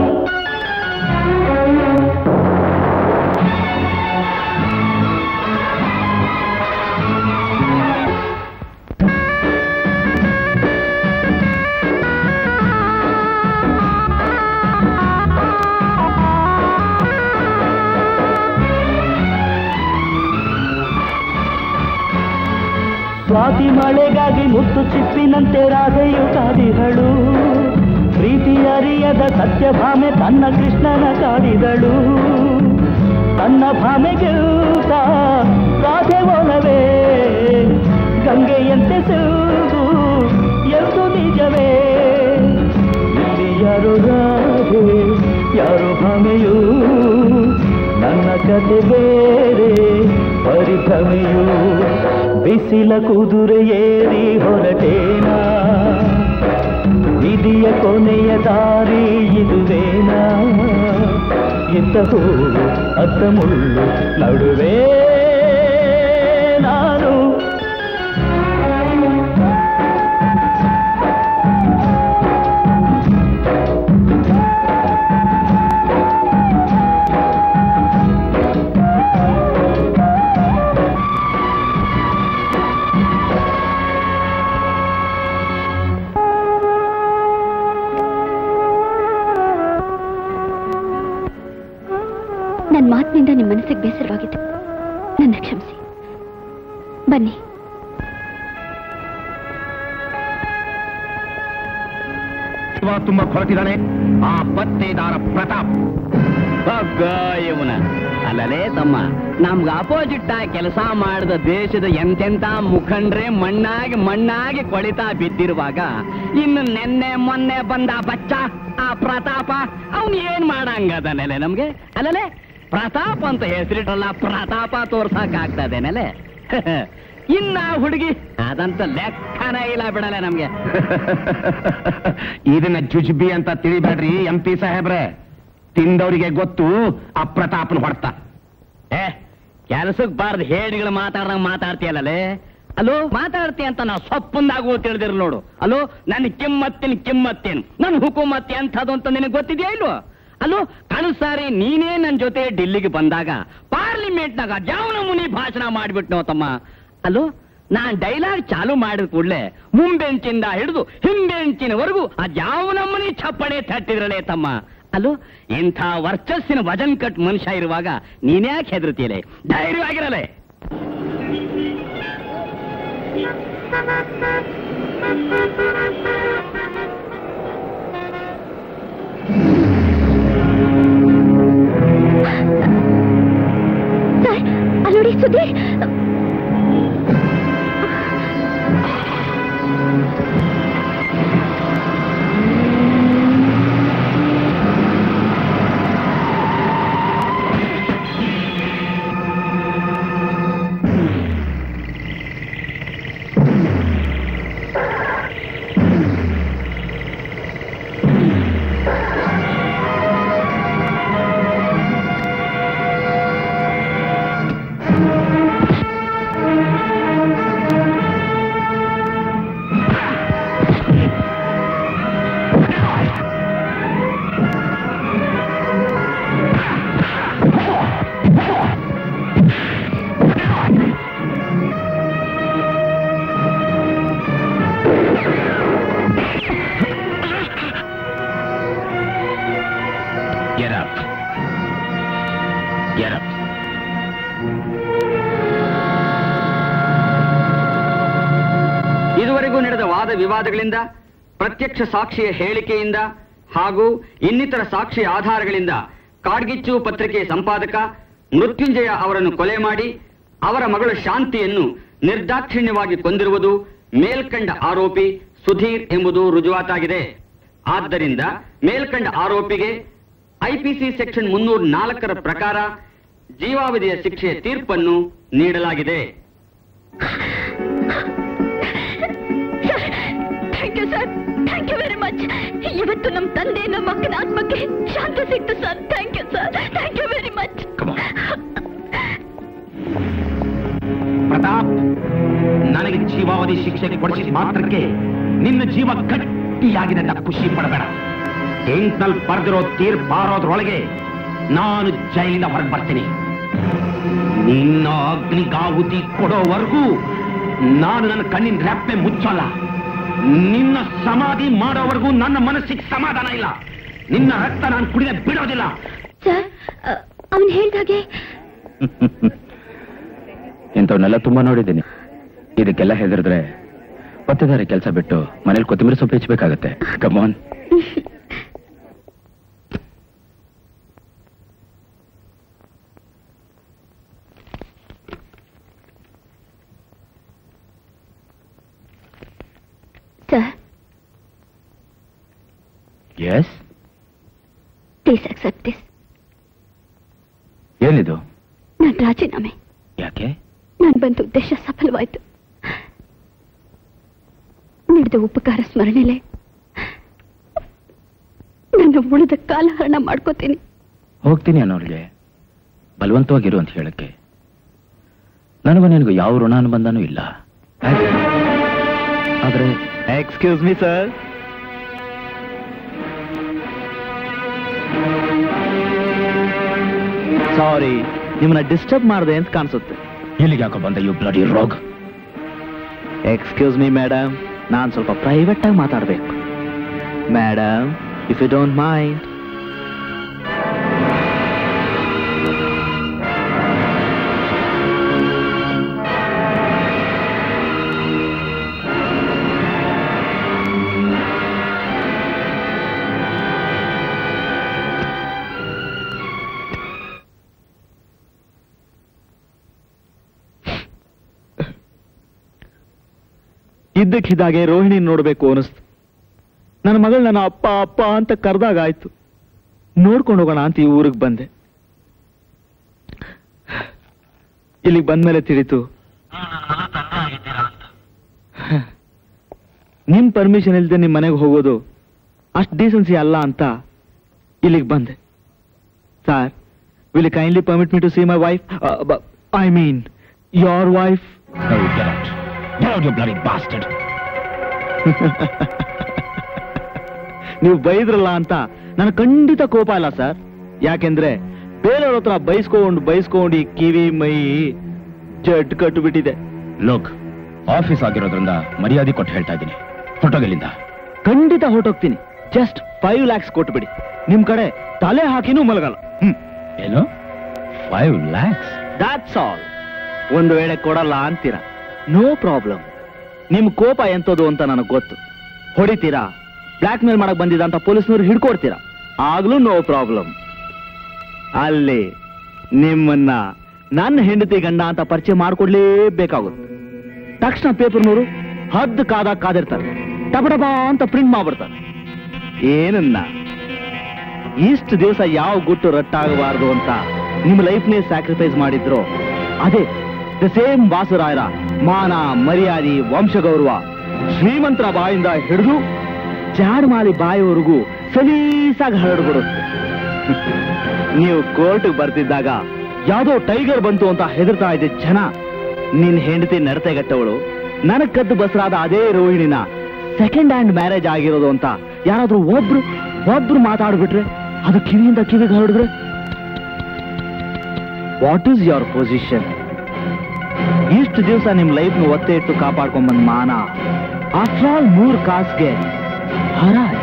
ಸ್ವಾತಿ ಮಳೆಗಾಗಿ ಮುತ್ತು ಚಿಪ್ಪಿನಂತೆ ರಾಧೆಯು ಕಾದಿದಳು ಪ್ರೀತಿ ಅರಿಯದ ಸತ್ಯಭಾಮೆ ತನ್ನ ಕೃಷ್ಣನ ಕಾಡಿದಳು ತನ್ನ ಭಾಮೆಗಿಂತ ರಾಧೆ ಒಲವೇ ಗಂಗೆಯಂತೆ ಸಿಲ್ದು ಎಂದು ನಿಜವೇ ಇಲ್ಲಿ ಯಾರು ರಾಧೆ ಯಾರು ಭಾಮೆಯು ನನ್ನ ಕತೆ ಬೇರೆ ಪರಿಭ್ರಮೆಯು ಬಿಸಿಲ ಕುದುರೆ ಏರಿ ಹೊರಟೇನಾ ವಿಧಿಯ ಕೊನೆಯ ದಾರಿ ಇದುವೇನಾ ಇದ್ದ ಹೂವು ಅತ್ತ ಮುಳ್ಳು ನಡುವೆ ನಾನು ನನ್ನ ಮಾತಿನಿಂದ ನಿಮ್ಮ ಮನಸ್ಸಿಗೆ ಬೇಸರವಾಗಿತ್ತು ನನ್ನ ಕ್ಷಮಿಸಿ ಬನ್ನಿ ಶಿವ ತುಂಬ ಹೊರಟಿದ್ದಾನೆ ಆ ಪತ್ತೇದಾರ ಪ್ರತಾಪ್ ಇವನ ಅಲ್ಲಲೇ ತಮ್ಮ ನಮ್ಗೆ ಅಪೋಸಿಟ್ ಆಗಿ ಕೆಲಸ ಮಾಡಿದ ದೇಶದ ಎಂತೆಂತ ಮುಖಂಡ್ರೆ ಮಣ್ಣಾಗಿ ಮಣ್ಣಾಗಿ ಕೊಳಿತಾ ಬಿದ್ದಿರುವಾಗ ಇನ್ನು ನೆನ್ನೆ ಮೊನ್ನೆ ಬಂದ ಆ ಬಚ್ಚ ಆ ಪ್ರತಾಪ ಅವನ್ ಏನ್ ಮಾಡಂಗದನೆಲೆ ನಮ್ಗೆ ಅಲ್ಲಲೇ ಪ್ರತಾಪ್ ಅಂತ ಹೆಸರಿಟ್ರಲ್ಲ ಪ್ರತಾಪ ತೋರ್ಸಕ್ ಆಗ್ತದೇನಲೆ ಇನ್ನ ಹುಡುಗಿ ಅದಂತ ಲೆಕ್ಕನೇ ಇಲ್ಲ ಬಿಡಲ್ಲ ನಮ್ಗೆ ಇದನ್ನ ಜುಜುಬಿ ಅಂತ ತಿಳಿಬೇಡ್ರಿ ಎಂ ಪಿ ಸಾಹೇಬ್ರೆ ತಿಂದವರಿಗೆ ಗೊತ್ತು ಅಪ್ರತಾಪನ ಹೊಡ್ತ ಏ ಕೆಲ್ಸಕ್ ಬಾರ್ದು ಹೇಳಿಗಳು ಮಾತಾಡ್ದಂಗ್ ಮಾತಾಡ್ತೀಯಲ್ಲೇ ಅಲೋ ಮಾತಾಡ್ತೀಯ ಅಂತ ನಾವು ಸೊಪ್ಪಂದಾಗು ತಿಳಿದಿರ್ ನೋಡು ಅಲೋ ನನ್ನ ಕಿಮ್ಮತ್ತಿನ ಕಿಮ್ಮತ್ತೇನು ನನ್ನ ಹುಕುಮತ್ತೆ ಅಂಥದ್ದು ಅಂತ ನಿನಗೆ ಗೊತ್ತಿದೆಯಾ ಇಲ್ವೋ ಅಲೋ ಕಳು ಸಾರಿ ನೀನೇ ನನ್ನ ಜೊತೆ ಡಿಲ್ಲಿಗೆ ಬಂದಾಗ ಪಾರ್ಲಿಮೆಂಟ್ನಾಗ ಜಾವನ ಮುನಿ ಭಾಷಣ ಮಾಡ್ಬಿಟ್ನೋ ತಮ್ಮ ಅಲೋ ನಾನ್ ಡೈಲಾಗ್ ಚಾಲು ಮಾಡಿದ ಕೂಡಲೇ ಮುಂಬೆಂಚಿಂದ ಹಿಡಿದು ಹಿಂಬೆಂಚಿನವರೆಗೂ ಆ ಜಾವನ ಮುನಿ ಚಪ್ಪಣೆ ತಟ್ಟಿದ್ರಲೇ ತಮ್ಮ ಅಲೋ ಇಂಥ ವರ್ಚಸ್ಸಿನ ವಜನ್ ಕಟ್ ಮನುಷ್ಯ ಇರುವಾಗ ನೀನ್ಯಾಕೆ ಹೆದರ್ತೀಯಲೇ ಧೈರ್ಯವಾಗಿರಲೇ ಸರ್ ಅಲ್ಲಿ ನೋಡಿ Sudhir Get up. Get up. ಇದುವರೆಗೂ ನಡೆದ ವಾದ ವಿವಾದಗಳಿಂದ ಪ್ರತ್ಯಕ್ಷ ಸಾಕ್ಷಿಯ ಹೇಳಿಕೆಯಿಂದ ಹಾಗೂ ಇನ್ನಿತರ ಸಾಕ್ಷಿ ಆಧಾರಗಳಿಂದ ಕಾಡ್ಗಿಚ್ಚು ಪತ್ರಿಕೆ ಸಂಪಾದಕ ಮೃತ್ಯುಂಜಯ ಅವರನ್ನು ಕೊಲೆ ಮಾಡಿ ಅವರ ಮಗಳು ಶಾಂತಿಯನ್ನು ನಿರ್ದಾಕ್ಷಿಣ್ಯವಾಗಿ ಕೊಂದಿರುವುದು ಮೇಲ್ಕಂಡ ಆರೋಪಿ ಸುಧೀರ್ ಎಂಬುದು ರುಜುವಾತಾಗಿದೆ ಆದ್ದರಿಂದ ಮೇಲ್ಕಂಡ ಆರೋಪಿಗೆ ಐಪಿಸಿ ಸೆಕ್ಷನ್ ಮುನ್ನೂರ ನಾಲ್ಕರ ಪ್ರಕಾರ ಜೀವಾವಧಿಯ ಶಿಕ್ಷೆಯ ತೀರ್ಪನ್ನು ನೀಡಲಾಗಿದೆ thank you sir thank you very much ಇವತ್ತು ನಮ್ಮ ತಂದೆ ನಮ್ಮ ಅಕ್ಕನ ಆತ್ಮಕ್ಕೆ ಶಾಂತಿ ಸಿಕ್ತು sir thank you sir thank you very much Pratap ನನಗೆ ಜೀವಾವಧಿ ಶಿಕ್ಷೆ ಕೊಡಿಸಿದ ಮಾತ್ರಕ್ಕೆ ನಿನ್ನ ಜೀವ ಗಟ್ಟಿಯಾಗಿದೆ ಅಂತ ಖುಷಿ ಪಡಬೇಡ ಎಂಟ್ನಲ್ಲಿ ಬರೆದಿರೋ ತೀರ್ ಬಾರೋದ್ರೊಳಗೆ ನಾನು ಜೈಲಿಂದ ಹೊರಗೆ ಬರ್ತೀನಿ ನಿನ್ನ ಅಗ್ನಿಗಾಹುತಿ ಕೊಡೋವರೆಗೂ ನಾನು ನನ್ನ ಕಣ್ಣಿನ ರೆಪ್ಪೆ ಮುಚ್ಚಲ್ಲ ನಿನ್ನ ಸಮಾಧಿ ಮಾಡೋವರೆಗೂ ನನ್ನ ಮನಸ್ಸಿಗೆ ಸಮಾಧಾನ ಇಲ್ಲ ನಿನ್ನ ರಕ್ತ ನಾನು ಕುಡಿದ ಬಿಡೋದಿಲ್ಲ ಸರ್ ಅವನು ಹೇಳ್ದಾಗೆ ಇಂಥವನ್ನೆಲ್ಲ ತುಂಬಾ ನೋಡಿದ್ದೀನಿ ಇದಕ್ಕೆಲ್ಲ ಹೆದರಿದ್ರೆ ಪತ್ತೆದಾರಿ ಕೆಲಸ ಬಿಟ್ಟು ಮನೇಲಿ ಕೊತ್ತಂಬರಿ ಸೊಪ್ಪು ಹೆಚ್ಚಬೇಕಾಗತ್ತೆ come on sir yes please accept this ಏನಿದು ನನ್ನ ರಾಜೀನಾಮೆ ಯಾಕೆ ನಾನು ಬಂದ ಉದ್ದೇಶ ಸಫಲವಾಯಿತು ನಡೆದ ಉಪಕಾರ ಸ್ಮರಣೆಲೆ ನನ್ನ ಉಳಿದ ಕಾಲಹರಣ ಮಾಡ್ಕೋತೀನಿ ಹೋಗ್ತೀನಿ ಅನ್ನೋರಿಗೆ ಬಲವಂತವಾಗಿರು ಅಂತ ಹೇಳಕ್ಕೆ ನನಗೂ ನಿನಗೂ ಯಾವ ಋಣ ಅನುಬಂಧನೂ ಇಲ್ಲ ಆದ್ರೆ ಎಕ್ಸ್ಕ್ಯೂಸ್ ಮೀ ಸರ್ ಸಾರಿ ನಿಮ್ಮನ್ನ ಡಿಸ್ಟರ್ಬ್ ಮಾಡಿದೆ ಅಂತ ಕಾಣಿಸುತ್ತೆ ಇಲ್ಲಿಗೆ ಯಾಕೋ ಬಂದ you bloody rogue excuse me madam ನಾನು ಸ್ವಲ್ಪ ಪ್ರೈವೇಟ್ ಆಗಿ ಮಾತಾಡಬೇಕು madam if you don't mind ಇದ್ದಕ್ಕಿದ್ದಾಗೆ ರೋಹಿಣಿ ನೋಡ್ಬೇಕು ಅನಿಸ್ತು ನನ್ನ ಮಗಳು ನನ್ನ ಅಪ್ಪ ಅಪ್ಪ ಅಂತ ಕರೆದಾಗ ಆಯ್ತು ನೋಡ್ಕೊಂಡು ಹೋಗೋಣ ಅಂತ ಈ ಊರಿಗೆ ಬಂದೆ ಇಲ್ಲಿಗೆ ಬಂದ್ಮೇಲೆ ತಿಳಿತು ನಿಮ್ ಪರ್ಮಿಷನ್ ಇಲ್ಲದೆ ನಿಮ್ ಮನೆಗೆ ಹೋಗೋದು ಅಷ್ಟು ಡೀಸೆನ್ಸಿ ಅಲ್ಲ ಅಂತ ಇಲ್ಲಿಗೆ ಬಂದೆ sir will kindly permit me to see my wife I mean your wife No, get out. Get out, you bloody bastard. ನೀವು ಬೈದ್ರಲ್ಲ ಅಂತ ನನಗೆ ಖಂಡಿತ ಕೋಪ ಇಲ್ಲ ಸರ್ ಯಾಕೆಂದ್ರೆ ಬೇರೆಯವ್ರ ಹತ್ರ ಬೈಸ್ಕೊಂಡು ಬೈಸ್ಕೊಂಡು ಈ ಕಿವಿ ಮೈ ಜಡ್ ಕಟ್ಟು ಬಿಟ್ಟಿದೆ ಲೋಕ್ ಆಫೀಸ್ ಆಗಿರೋದ್ರಿಂದ ಮರ್ಯಾದೆ ಕೊಟ್ಟು ಹೇಳ್ತಾ ಇದ್ದೀನಿ ಹೊಟ್ಟೋಗಲಿಂದ ಖಂಡಿತ ಹೊರಟೋಗ್ತೀನಿ ಜಸ್ಟ್ ಫೈವ್ ಲ್ಯಾಕ್ಸ್ ಕೊಟ್ಬಿಡಿ ನಿಮ್ ಕಡೆ ತಲೆ ಹಾಕಿನೂ ಮಲಗಲ್ಲ ಏನು ಫೈವ್ ಲ್ಯಾಕ್ಸ್ ದಾಟ್ಸ್ ಆಲ್ ಒಂದು ವೇಳೆ ಕೊಡಲ್ಲ ಅಂತೀರಾ ನೋ ಪ್ರಾಬ್ಲಮ್ ನಿಮ್ ಕೋಪ ಎಂತದು ಅಂತ ನನಗೆ ಗೊತ್ತು ಹೊಡಿತೀರಾ ಬ್ಲಾಕ್ ಮೇಲ್ ಮಾಡಕ್ ಬಂದಿದ್ದ ಅಂತ ಪೊಲೀಸ್ನವ್ರು ಹಿಡ್ಕೊಡ್ತೀರಾ ಆಗ್ಲೂ ನೋ ಪ್ರಾಬ್ಲಮ್ ಅಲ್ಲಿ ನಿಮ್ಮನ್ನ ನನ್ನ ಹೆಂಡತಿ ಗಂಡ ಅಂತ ಪರಿಚಯ ಮಾಡ್ಕೊಡ್ಲೇಬೇಕಾಗುತ್ತೆ ತಕ್ಷಣ ಪೇಪರ್ನವರು ಹದ್ದು ಕಾದಾಗ ಕಾದಿರ್ತಾರೆ ಟಬಡಬ ಅಂತ ಪ್ರಿಂಟ್ ಮಾಡ್ಬಿಡ್ತಾರೆ ಏನನ್ನ ಇಷ್ಟು ದಿವಸ ಯಾವ ಗುಟ್ಟು ರಟ್ಟಾಗಬಾರ್ದು ಅಂತ ನಿಮ್ಮ ಲೈಫ್ನೇ ಸ್ಯಾಕ್ರಿಫೈಸ್ ಮಾಡಿದ್ರು ಅದೇ ದ ಸೇಮ್ ವಾಸುರಾಯರ ಮಾನ ಮರ್ಯಾದೆ ವಂಶಗೌರವ ಶ್ರೀಮಂತರ ಬಾಯಿಂದ ಹಿಡಿದು ಜಾಡ್ಮಾಲಿ ಬಾಯಿವರೆಗೂ ಸಲೀಸಾಗಿ ಹರಡ್ಬಿಡುತ್ತೆ ನೀವು ಕೋರ್ಟ್ಗೆ ಬರ್ತಿದ್ದಾಗ ಯಾವುದೋ ಟೈಗರ್ ಬಂತು ಅಂತ ಹೆದರ್ತಾ ಇದ್ದ ಜನ ನಿನ್ ಹೆಂಡತಿ ನಡತೆಗಟ್ಟವಳು ನನಗ್ ಕದ್ದು ಬಸರಾದ ಅದೇ ರೋಹಿಣಿನ ಸೆಕೆಂಡ್ ಹ್ಯಾಂಡ್ ಮ್ಯಾರೇಜ್ ಆಗಿರೋದು ಅಂತ ಯಾರಾದ್ರೂ ಒಬ್ರು ಒಬ್ರು ಮಾತಾಡ್ಬಿಟ್ರೆ ಅದು ಕಿವಿಯಿಂದ ಕಿವಿಗೆ ಹರಡಿದ್ರೆ ವಾಟ್ ಈಸ್ ಯೋರ್ ಪೊಸಿಷನ್ ಇಷ್ಟು ದಿವಸ ನಿಮ್ ಲೈಫ್ನ ಒತ್ತೆ ಇಟ್ಟು ಕಾಪಾಡ್ಕೊಂಡ್ ಬಂದ್ ಮಾನ ಆಫ್ಟರ್ ಆಲ್ ಮೂರ್ ಕಾಸ್ಗೆ ಹರಾಜ್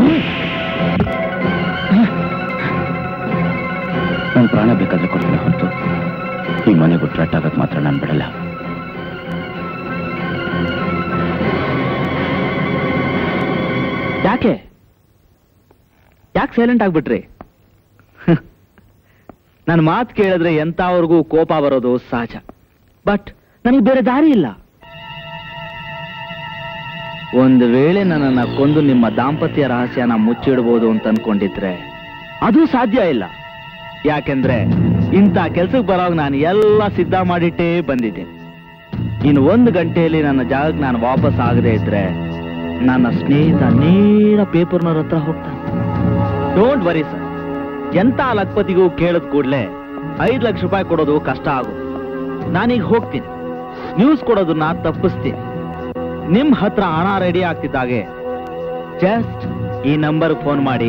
ನನ್ನ ಪ್ರಾಣ ಬೇಕಾದ್ರೆ ಕೊಡ್ತೀನಿ ಹೊರತು ಈ ಮನೆ ಬಿಟ್ಟು ರಟ್ಟಾಗಕ್ಕೆ ಮಾತ್ರ ನಾನು ಬಿಡಲ್ಲ ಯಾಕೆ ಯಾಕೆ ಸೈಲೆಂಟ್ ಆಗ್ಬಿಟ್ರಿ ನನ್ನ ಮಾತು ಕೇಳಿದ್ರೆ ಎಂತವ್ರಿಗೂ ಕೋಪ ಬರೋದು ಸಹಜ ಬಟ್ ನನಗೆ ಬೇರೆ ದಾರಿ ಇಲ್ಲ ಒಂದು ವೇಳೆ ನನ್ನನ್ನ ಕೊಂದು ನಿಮ್ಮ ದಾಂಪತ್ಯ ರಹಸ್ಯನ ಮುಚ್ಚಿಡ್ಬೋದು ಅಂತ ಅನ್ಕೊಂಡಿದ್ರೆ ಅದು ಸಾಧ್ಯ ಇಲ್ಲ ಯಾಕೆಂದ್ರೆ ಇಂಥ ಕೆಲ್ಸಕ್ಕೆ ಬರೋವಾಗ ನಾನು ಎಲ್ಲ ಸಿದ್ಧ ಮಾಡಿಟ್ಟೇ ಬಂದಿದ್ದೀನಿ ಇನ್ನು ಒಂದು ಗಂಟೆಯಲ್ಲಿ ನನ್ನ ಜಾಗಕ್ಕೆ ನಾನು ವಾಪಸ್ ಆಗದೆ ಇದ್ರೆ ನನ್ನ ಸ್ನೇಹಿತ ನೇರ ಪೇಪರ್ನವ್ರ ಹತ್ರ ಹೋಗ್ತಾನೆ ಡೋಂಟ್ ವರಿ ಸರ್ ಎಂತ ಲಕ್ಪತಿಗೂ ಕೇಳಿದ ಕೂಡಲೇ ಐದು ಲಕ್ಷ ರೂಪಾಯಿ ಕೊಡೋದು ಕಷ್ಟ ಆಗುತ್ತೆ ನಾನೀಗ ಹೋಗ್ತೀನಿ ನ್ಯೂಸ್ ಕೊಡೋದನ್ನ ತಪ್ಪಿಸ್ತೀನಿ ನಿಮ್ ಹತ್ರ ಹಣ ರೆಡಿ ಆಗ್ತಿದ್ದಾಗೆ ಜಸ್ಟ್ ಈ ನಂಬರ್ ಫೋನ್ ಮಾಡಿ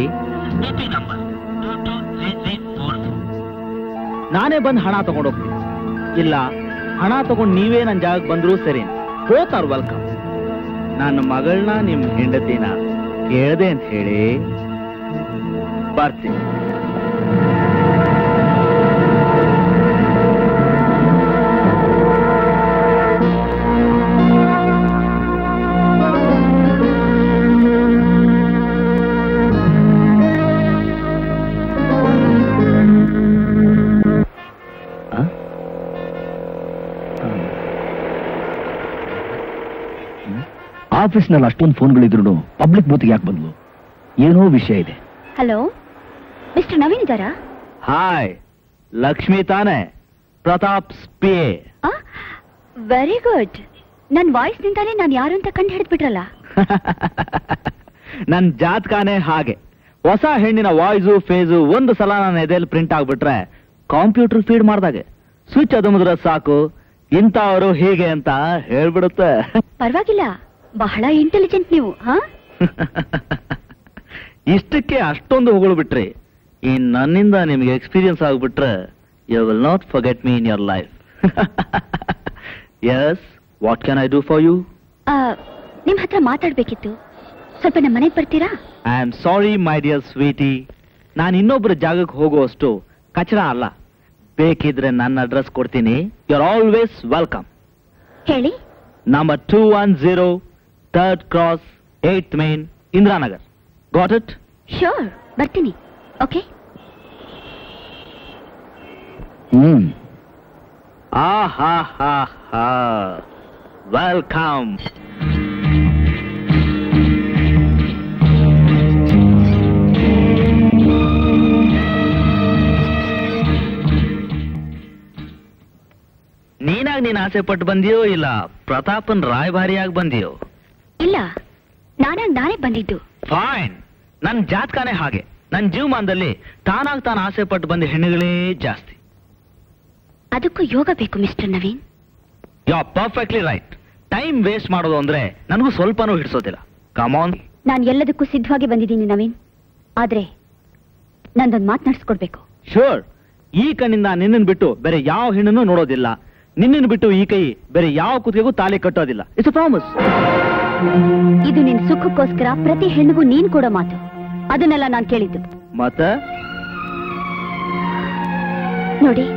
ನಾನೇ ಬಂದು ಹಣ ತಗೊಂಡೋಗ್ತೀನಿ ಇಲ್ಲ ಹಣ ತಗೊಂಡು ನೀವೇ ನನ್ನ ಜಾಗಕ್ಕೆ ಬಂದರೂ ಸರಿ ಬೋತ್ ಆರ್ ವೆಲ್ಕಮ್ ನನ್ನ ಮಗಳನ್ನ ನಿಮ್ ಹೆಂಡತಿನ ಕೇಳ್ದೆ ಅಂತ ಹೇಳಿ ಬರ್ತೀನಿ ಆಫೀಸ್ನಲ್ಲಿ ಅಷ್ಟೊಂದು ಫೋನ್ಗಳಿದ್ರು ಪಬ್ಲಿಕ್ ಬೂತ್ಗೆ ಯಾಕೆ ಬಂದ್ಲು ಏನೋ ವಿಷಯ ಇದೆ ಹಲೋ ಮಿಸ್ಟರ್ ನವೀನ್ ಇದ್ದಾರಾ ಹಾಯ್ ಲಕ್ಷ್ಮಿ ತಾನೆ ಪ್ರತಾಪ್ ಸ್ಪೇ ವೆರಿ ಗುಡ್ ನನ್ನ ವಾಯ್ಸ್ ನಿಂದಾನೇ ನಾನು ಯಾರು ಅಂತ ಕಂಡು ಹಿಡಿದ್ಬಿಟ್ರಲ್ಲ ನನ್ ಜಾತಕಾನೇ ಹಾಗೆ ಹೊಸ ಹೆಣ್ಣಿನ ವಾಯ್ಸು ಫೇಸು ಒಂದು ಸಲ ನನ್ನ ಎದೆಯಲ್ಲಿ ಪ್ರಿಂಟ್ ಆಗ್ಬಿಟ್ರೆ ಕಂಪ್ಯೂಟರ್ ಫೀಡ್ ಮಾಡ್ದಾಗೆ ಸ್ವಿಚ್ ಅದುಮಿದ್ರೆ ಸಾಕು ಇಂಥವರು ಹೀಗೆ ಅಂತ ಹೇಳ್ಬಿಡುತ್ತೆ ಪರವಾಗಿಲ್ಲ ಬಹಳ ಇಂಟೆಲಿಜೆಂಟ್ ನೀವು ಹಾ ಇಷ್ಟಕ್ಕೆ ಅಷ್ಟೊಂದು ಹೊಗಳು ಬಿಟ್ರಿ ಈ ನನ್ನಿಂದ ನಿಮ್ಗೆ ಎಕ್ಸ್ಪೀರಿಯನ್ಸ್ ಆಗ್ಬಿಟ್ರೆ you will not forget me in your life yes what can I do for you ಆ, ನಿಮ್ ಹತ್ರ ಮಾತಾಡ್ಬೇಕಿತ್ತು ಸ್ವಲ್ಪ ನಮ್ಮ ಮನೆಗೆ ಬರ್ತೀರಾ I am sorry my dear sweetie ನಾನು ಇನ್ನೊಬ್ಬರ ಜಾಗಕ್ಕೆ ಹೋಗುವಷ್ಟು ಕಚಡ ಅಲ್ಲ ಬೇಕಿದ್ರೆ ನನ್ನ ಅಡ್ರೆಸ್ ಕೊಡ್ತೀನಿ ಯು ಆರ್ ಆಲ್ವೇಸ್ ವೆಲ್ಕಮ್ ಹೇಳಿ number two one zero third cross eight main Indiranagar got it sure ಬರ್ತೀನಿ ಓಕೆ ಹ್ಮ್ ಆ ಹಾ ಹಾ ಹಾ ವೆಲ್ಕಮ್ ನೀನಾಗ್ ನೀನ್ ಆಸೆ ಪಟ್ಟು ಬಂದಿಯೋ ಇಲ್ಲ ಪ್ರತಾಪನ್ ರಾಯಭಾರಿಯಾಗಿ ಬಂದಿಯೋ ಇಲ್ಲ ನಾನಾಗ್ ನಾನೇ ಬಂದಿದ್ದು ಫೈನ್ ನನ್ ಜಾತಕನೇ ಹಾಗೆ ನನ್ ಜೀವಮಾನದಲ್ಲಿ ತಾನಾಗ್ ತಾನು ಆಸೆ ಪಟ್ಟು ಬಂದ ಹೆಣ್ಣುಗಳೇ ಜಾಸ್ತಿ ಅದಕ್ಕೂ ಯೋಗ ಬೇಕು mister Naveen yeah perfectly right time waste ಮಾಡೋದು ಅಂದ್ರೆ ನನಗೂ ಸ್ವಲ್ಪನೂ ಹಿಡಿಸೋದಿಲ್ಲ ಕಮಾನ್ ನಾನು ಎಲ್ಲದಕ್ಕೂ ಸಿದ್ಧವಾಗಿ ಬಂದಿದ್ದೀನಿ ನವೀನ್ ಆದ್ರೆ ನಂದೊಂದು ಮಾತನಾಡಿಸ್ಕೊಡ್ಬೇಕು ಶೋರ್ ಈ ಕಣ್ಣಿಂದ ನಿನ್ನನ್ ಬಿಟ್ಟು ಬೇರೆ ಯಾವ ಹೆಣ್ಣನ್ನು ನೋಡೋದಿಲ್ಲ ನಿನ್ನನ್ನು ಬಿಟ್ಟು ಈ ಕೈ ಬೇರೆ ಯಾವ ಕುತ್ತಿಗೆಗೂ ತಾಲಿ ಕಟ್ಟೋದಿಲ್ಲ ಇಟ್ಸ್ ಪ್ರಾಮಿಸ್ ಇದು ನಿನ್ ಸುಖಕ್ಕೋಸ್ಕರ ಪ್ರತಿ ಹೆಣ್ಣಿಗೂ ನೀನ್ ಕೊಡೋ ಮಾತು ಅದನ್ನೆಲ್ಲ ನಾನ್ ಕೇಳಿದ್ದು ಮತ್ತೆ ನೋಡಿ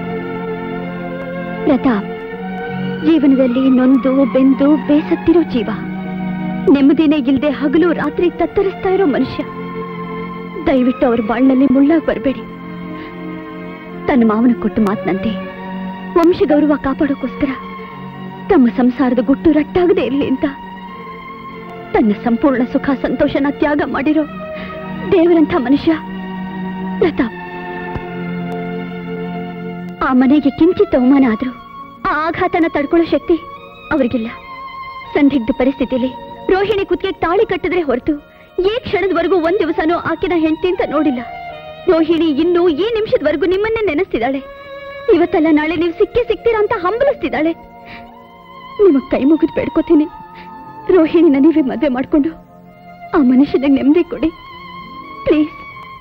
ಪ್ರತಾಪ್ ಜೀವನದಲ್ಲಿ ನೊಂದು ಬೆಂದು ಬೇಸತ್ತಿರೋ ಜೀವ ನೆಮ್ಮದಿನೇ ಇಲ್ದೆ ಹಗಲು ರಾತ್ರಿ ತತ್ತರಿಸ್ತಾ ಇರೋ ಮನುಷ್ಯ ದಯವಿಟ್ಟು ಅವ್ರ ಬಾಳ್ನಲ್ಲಿ ಮುಳ್ಳಾಗಿ ಬರಬೇಡಿ ತನ್ನ ಮಾವನ ಕೊಟ್ಟು ಮಾತನಂತೆ ವಂಶ ಗೌರವ ಕಾಪಾಡೋಕ್ಕೋಸ್ಕರ ತಮ್ಮ ಸಂಸಾರದ ಗುಟ್ಟು ರಟ್ಟಾಗದೆ ಇರಲಿ ಅಂತ ತನ್ನ ಸಂಪೂರ್ಣ ಸುಖ ಸಂತೋಷನ ತ್ಯಾಗ ಮಾಡಿರೋ ದೇವರಂಥ ಮನುಷ್ಯ ಪ್ರತಾಪ್ ಆ ಮನೆಗೆ ಕಿಂಚಿತ್ ಅವಮಾನ ಆದ್ರೂ ಆ ಆಘಾತನ ತಡ್ಕೊಳ್ಳೋ ಶಕ್ತಿ ಅವರಿಗಿಲ್ಲ ಸಂದಿಗ್ಧ ಪರಿಸ್ಥಿತಿಯಲ್ಲಿ ರೋಹಿಣಿ ಕುತ್ತಿಗೆ ತಾಳಿ ಕಟ್ಟಿದ್ರೆ ಹೊರತು ಈ ಕ್ಷಣದವರೆಗೂ ಒಂದ್ ದಿವಸನೂ ಆಕೆನ ಹೆಂಡತಿ ಅಂತ ನೋಡಿಲ್ಲ ರೋಹಿಣಿ ಇನ್ನೂ ಈ ನಿಮಿಷದವರೆಗೂ ನಿಮ್ಮನ್ನೇ ನೆನೆಸ್ತಿದ್ದಾಳೆ ಇವತ್ತಲ್ಲ ನಾಳೆ ನೀವು ಸಿಕ್ಕೇ ಸಿಗ್ತೀರಾ ಅಂತ ಹಂಬಲಿಸ್ತಿದ್ದಾಳೆ ನಿಮಗ್ ಕೈ ಮುಗಿದು ಬೇಡ್ಕೋತೀನಿ ರೋಹಿಣಿನ ನೀವೇ ಮದುವೆ ಮಾಡ್ಕೊಂಡು ಆ ಮನುಷ್ಯನಿಗೆ ನೆಮ್ಮದಿ ಕೊಡಿ ಪ್ಲೀಸ್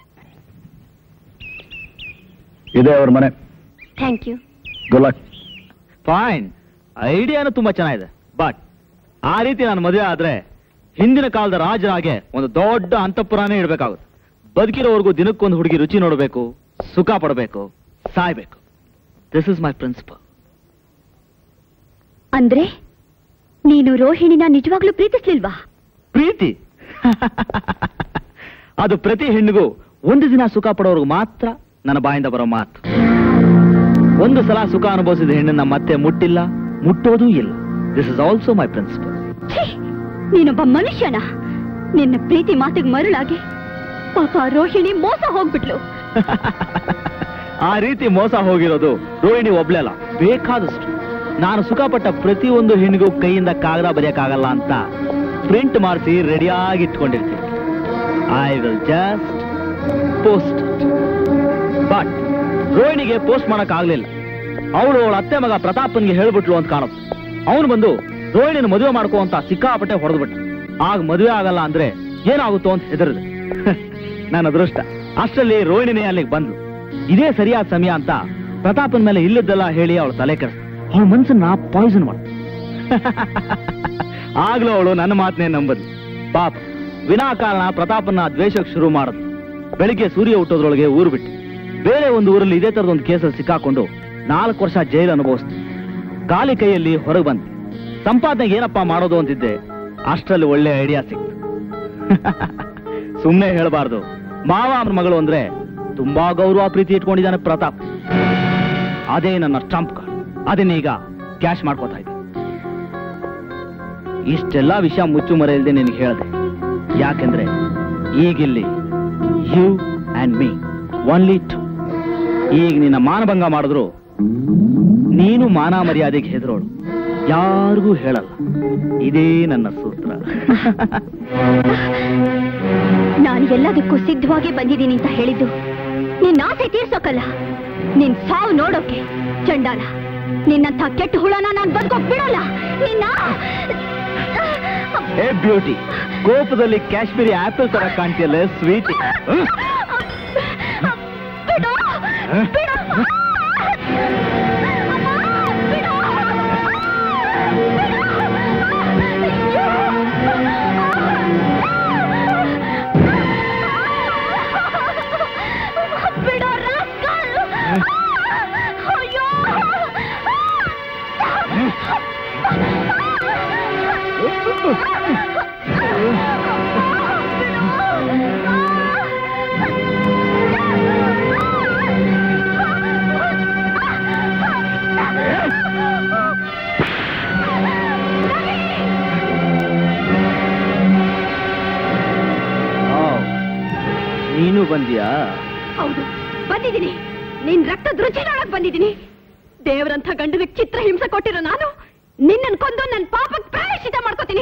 ಇದೆ ಅವ್ರ ಮನೆ ಥ್ಯಾಂಕ್ ಯು ಗುಲಾಕ್ ಫೈನ್ ಐಡಿಯಾನು ತುಂಬಾ ಚೆನ್ನಾಗಿದೆ ಬಟ್ ಆ ರೀತಿ ನಾನು ಮದುವೆ ಆದ್ರೆ ಹಿಂದಿನ ಕಾಲದ ರಾಜರಾಗೆ ಒಂದು ದೊಡ್ಡ ಅಂತಃಪುರಾನೇ ಇಡಬೇಕಾಗುತ್ತೆ ಬದುಕಿರೋವರೆಗೂ ದಿನಕ್ಕೊಂದು ಹುಡುಗಿ ರುಚಿ ನೋಡಬೇಕು ಸುಖ ಪಡಬೇಕು ಸಾಯ್ಬೇಕು ದಿಸ್ ಇಸ್ ಮೈ ಪ್ರಿನ್ಸಿಪಲ್ ಅಂದ್ರೆ ನೀನು ರೋಹಿಣಿನ ನಿಜವಾಗ್ಲೂ ಪ್ರೀತಿಸ್ಲಿಲ್ವಾ ಪ್ರೀತಿ ಅದು ಪ್ರತಿ ಹೆಣ್ಣಿಗೂ ಒಂದು ದಿನ ಸುಖ ಪಡೋರ್ಗು ಮಾತ್ರ ನನ್ನ ಬಾಯಿಂದ ಬರೋ ಮಾತು ಒಂದು ಸಲ ಸುಖ ಅನುಭವಿಸಿದ ಹೆಣ್ಣನ್ನ ಮತ್ತೆ ಮುಟ್ಟಿಲ್ಲ ಮುಟ್ಟೋದೂ ಇಲ್ಲ this is also my principle ಛೀ! ನೀನೊಬ್ಬ ಮನುಷ್ಯನ ನಿನ್ನ ಪ್ರೀತಿ ಮಾತಿಗೆ ಮರುಳಾಗಿ ಪಾಪ ಆ ರೋಹಿಣಿ ಮೋಸ ಹೋಗ್ಬಿಟ್ಲು ಆ ರೀತಿ ಮೋಸ ಹೋಗಿರೋದು ರೋಹಿಣಿ ಒಬ್ಳೆಲ್ಲ ಬೇಕಾದಷ್ಟು ನಾನು ಸುಖಪಟ್ಟ ಪ್ರತಿಯೊಂದು ಹೆಣ್ಣಿಗೂ ಕೈಯಿಂದ ಕಾಗದ ಬರೆಯಕ್ಕಾಗಲ್ಲ ಅಂತ ಪ್ರಿಂಟ್ ಮಾಡಿಸಿ ರೆಡಿಯಾಗಿ ಇಟ್ಕೊಂಡಿರ್ತೀನಿ I will just post but ರೋಹಿಣಿಗೆ ಪೋಸ್ಟ್ ಮಾಡಕ್ ಆಗ್ಲಿಲ್ಲ ಅವಳು ಅವಳ ಅತ್ತೆ ಮಗ ಪ್ರತಾಪನ್ಗೆ ಹೇಳ್ಬಿಟ್ಲು ಅಂತ ಕಾಣುತ್ತೆ ಅವನು ಬಂದು ರೋಹಿಣಿನ ಮದುವೆ ಮಾಡ್ಕೋ ಅಂತ ಸಿಕ್ಕಾಪಟ್ಟೆ ಹೊಡೆದ್ಬಿಟ್ಟ ಆಗ ಮದುವೆ ಆಗಲ್ಲ ಅಂದ್ರೆ ಏನಾಗುತ್ತೋ ಅಂತ ಹೆದರಿದೆ ನನ್ನ ಅದೃಷ್ಟ ಅಷ್ಟರಲ್ಲಿ ರೋಹಿಣಿನೇ ಅಲ್ಲಿಗೆ ಬಂದ್ಲು ಇದೇ ಸರಿಯಾದ ಸಮಯ ಅಂತ ಪ್ರತಾಪನ್ ಮೇಲೆ ಇಲ್ಲದ್ದೆಲ್ಲ ಹೇಳಿ ಅವಳು ತಲೆ ಕೆಡಿಸ್ ಅವಳ ಮನ್ಸನ್ನ ಪಾಯ್ಸನ್ ಮಾಡ ಆಗ್ಲೂ ಅವಳು ನನ್ನ ಮಾತನ್ನೇ ನಂಬದ್ಲು ಪಾಪ ವಿನಾಕಾರಣ ಪ್ರತಾಪನ್ನ ದ್ವೇಷಕ್ಕೆ ಶುರು ಮಾಡಿದ್ಲು ಬೆಳಿಗ್ಗೆ ಸೂರ್ಯ ಹುಟ್ಟೋದ್ರೊಳಗೆ ಊರು ಬಿಟ್ಟು ಬೇರೆ ಒಂದು ಊರಲ್ಲಿ ಇದೇ ತರದ ಒಂದು ಕೇಸಲ್ಲಿ ಸಿಕ್ಕಾಕೊಂಡು ನಾಲ್ಕು ವರ್ಷ ಜೈಲು ಅನುಭವಿಸ್ತು ಖಾಲಿ ಕೈಯಲ್ಲಿ ಹೊರಗೆ ಬಂದೆ ಸಂಪಾದನೆಗೆ ಏನಪ್ಪಾ ಮಾಡೋದು ಅಂತಿದ್ದೆ ಅಷ್ಟರಲ್ಲಿ ಒಳ್ಳೆ ಐಡಿಯಾ ಸಿಕ್ತು ಸುಮ್ಮನೆ ಹೇಳಬಾರ್ದು ಮಾವ ಅವನ ಮಗಳು ಅಂದ್ರೆ ತುಂಬಾ ಗೌರವ ಪ್ರೀತಿ ಇಟ್ಕೊಂಡಿದ್ದಾನೆ ಪ್ರತಾಪ್ ಅದೇ ನನ್ನ ಸ್ಟಂಪ್ ಕಾರ್ಡ್ ಅದನ್ನೀಗ ಕ್ಯಾಶ್ ಮಾಡ್ಕೋತಾ ಇದ್ದೆ ಇಷ್ಟೆಲ್ಲ ವಿಷಯ ಮುಚ್ಚು ಮರೆ ಇಲ್ಲದೆ ನಿನಗೆ ಹೇಳಿದೆ ಯಾಕೆಂದ್ರೆ ಈಗಿಲ್ಲಿ you and me only two ಈಗ ನಿನ್ನ ಮಾನಭಂಗ ಮಾಡಿದ್ರು ನೀನು ಮಾನ ಮರ್ಯಾದೆಗೆ ಹೆದರೋಳು ಯಾರಿಗೂ ಹೇಳಲ್ಲ ಇದೇ ನನ್ನ ಸೂತ್ರ ನಾನು ಎಲ್ಲದಕ್ಕೂ ಸಿದ್ಧವಾಗಿ ಬಂದಿದ್ದೀನಿ ಅಂತ ಹೇಳಿದ್ದು ನಿನ್ನ ಆಸೆ ತೀರ್ಸೋಕಲ್ಲ ನಿನ್ ಸಾವು ನೋಡೋಕೆ ಚಂಡಾಲ ನಿನ್ನಂಥ ಕೆಟ್ಟ ಹುಳನ ನಾನು ಬದುಕೋಕ್ ಬಿಡಲ್ಲ ನಿನ್ನ ಏ ಬ್ಯೂಟಿ ಕೋಪದಲ್ಲಿ ಕಾಶ್ಮೀರಿ ಆಪಲ್ ತರ ಕಾಣ್ತಿಯಲ್ಲ ಸ್ವೀಟ್ ಬಿಡು ಬಿಡು ಬಿಡೋ ರಾಸ್ಕಲ್ ಅಯ್ಯೋ ನೀನು ಬಂದ್ಯಾ ಹೌದು ಬಂದಿದ್ದೀನಿ ನಿನ್ ರಕ್ತದ ರುಚಿ ನೋಡಕ್ ಬಂದಿದ್ದೀನಿ ದೇವರಂಥ ಗಂಡನಿಗೆ ಚಿತ್ರ ಹಿಂಸೆ ಕೊಟ್ಟಿರೋ ನಾನು ನಿನ್ನನ್ ಕೊಂದು ನನ್ನ ಪಾಪಕ್ಕೆ ಪ್ರಾಯಶ್ಚಿತ ಮಾಡ್ಕೋತೀನಿ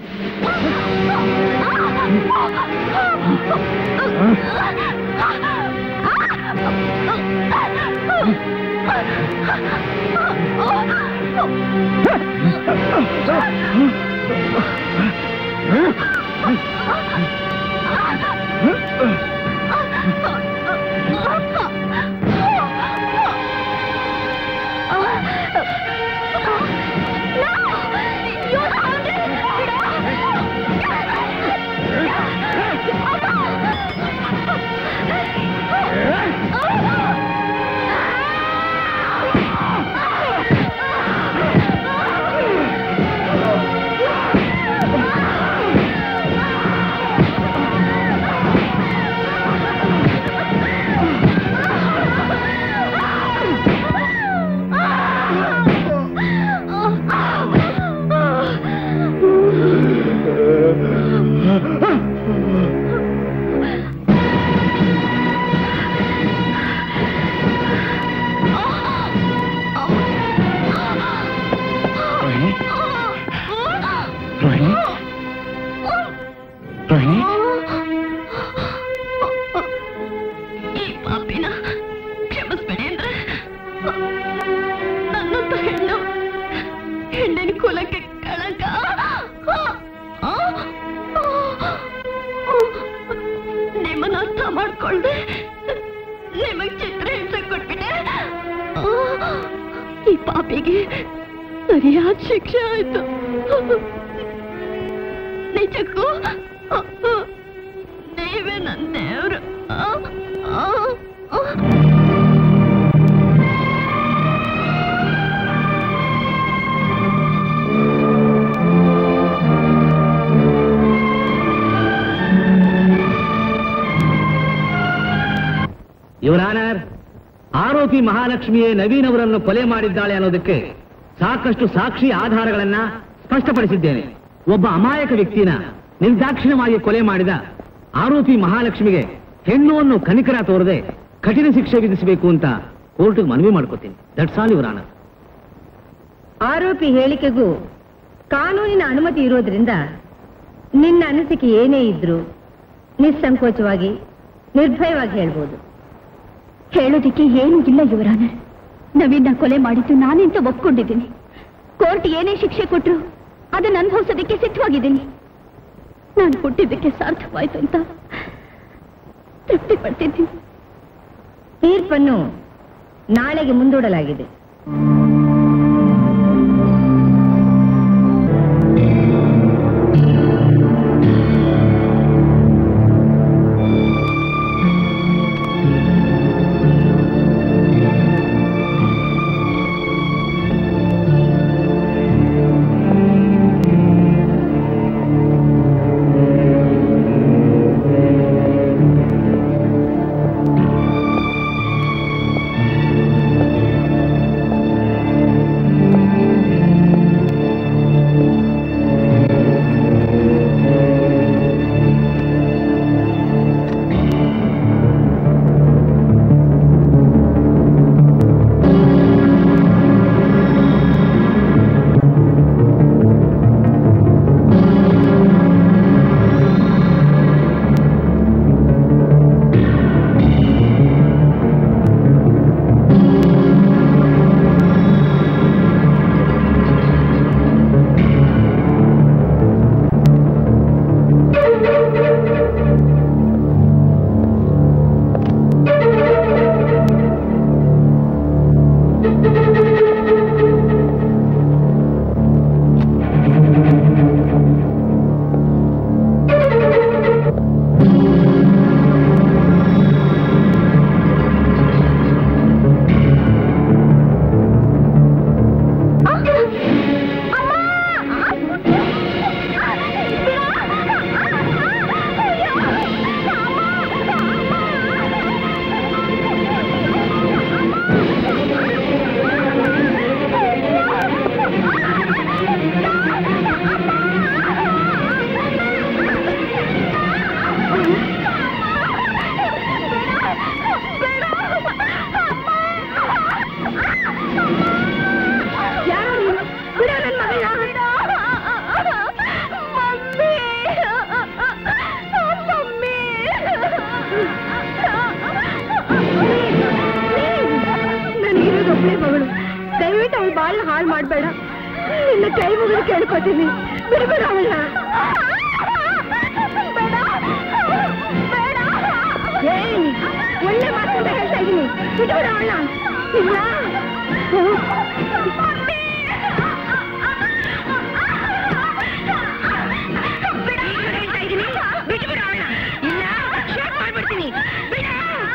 ರೋಹಿಣಿ ರೋಹಿಣಿ ಈ ಪಾಪಿನ ಕ್ಷಮಿಸ್ಬೇಡಿ ಅಂದ್ರೆ ನನ್ನಂತ ಹೆಣ್ಣು ಹೆಣ್ಣಿನ ಕುಲಕ್ಕೆ ಕಳಂಕ ನಿಮ್ಮನ್ನ ಅರ್ಥ ಮಾಡ್ಕೊಳ್ದೆ ನಿಮಗ್ ಚಿತ್ರ ಹಿಂಸೆ ಕೊಟ್ಬಿಟ್ಟೆ ಈ ಪಾಪಿಗೆ ಸರಿಯಾದ ಶಿಕ್ಷೆ ಆಯ್ತು ನಿಜಕ್ಕೂ ನೀವೇ ನನ್ನ ದೇವ್ರು ಯುವರಾನರ್ ಆರೋಪಿ ಮಹಾಲಕ್ಷ್ಮಿಯೇ ನವೀನ್ ಅವರನ್ನು ಕೊಲೆ ಮಾಡಿದ್ದಾಳೆ ಅನ್ನೋದಕ್ಕೆ ಸಾಕಷ್ಟು ಸಾಕ್ಷಿ ಆಧಾರಗಳನ್ನ ಸ್ಪಷ್ಟಪಡಿಸಿದ್ದೇನೆ ಒಬ್ಬ ಅಮಾಯಕ ವ್ಯಕ್ತಿನ ನಿರ್ದಾಕ್ಷಿಣ್ಯವಾಗಿ ಕೊಲೆ ಮಾಡಿದ ಆರೋಪಿ ಮಹಾಲಕ್ಷ್ಮಿಗೆ ಹೆಣ್ಣು ಅನ್ನೋ ಕನಿಕರ ತೋರದೆ ಕಠಿಣ ಶಿಕ್ಷೆ ವಿಧಿಸಬೇಕು ಅಂತ ಕೋರ್ಟ್ಗೆ ಮನವಿ ಮಾಡ್ಕೋತೀನಿ ದಟ್ಸ್ ಆಲ್ ಯುವರಾನರ್ ಆರೋಪಿ ಹೇಳಿಕೆಗೂ ಕಾನೂನಿನ ಅನುಮತಿ ಇರೋದ್ರಿಂದ ನಿನ್ನ ಅನಿಸಿಕೆ ಏನೇ ಇದ್ರು ನಿಸ್ಸಂಕೋಚವಾಗಿ ನಿರ್ಭಯವಾಗಿ ಹೇಳ್ಬೋದು ಹೇಳೋದಿಕ್ಕೆ ಏನೂ ಇಲ್ಲ ಯುವರಾನ ನವೀನ ಕೊಲೆ ಮಾಡಿದ್ದು ನಾನೆಂತ ಒಪ್ಕೊಂಡಿದ್ದೀನಿ ಕೋರ್ಟ್ ಏನೇ ಶಿಕ್ಷೆ ಕೊಟ್ರು ಅದನ್ನು ಅನುಭವಿಸೋದಕ್ಕೆ ಸಿದ್ಧವಾಗಿದ್ದೀನಿ ನಾನು ಹುಟ್ಟಿದ್ದಕ್ಕೆ ಸಾರ್ಥಕವಾಯ್ತು ಅಂತ ತೃಪ್ತಿ ಪಡ್ತಿದ್ದೀನಿ ತೀರ್ಪನ್ನು ನಾಳೆಗೆ ಮುಂದೂಡಲಾಗಿದೆ ದಯವಿಟ್ಟು ಅವಳು ಬಾಳ ಹಾಳು ಮಾಡ್ಬೇಡ ನಿನ್ನ ಕೈ ಮುಗಿದು ಕೇಳ್ಕೊತೀನಿ ಬಿಡ್ಬೇಡ ಅವಳನ್ನ ಏಯ್, ಒಳ್ಳೆ ಮಾತಂತ ಹೇಳ್ತಾ ಇದೀನಿ ಬಿಟ್ಬಿಡ ಅವಳನ್ನ ಇಲ್ಲ ಇಲ್ಲ ಶಾಕ್ ಮಾಡ್ಬಿಡ್ತೀನಿ ಬಿಡ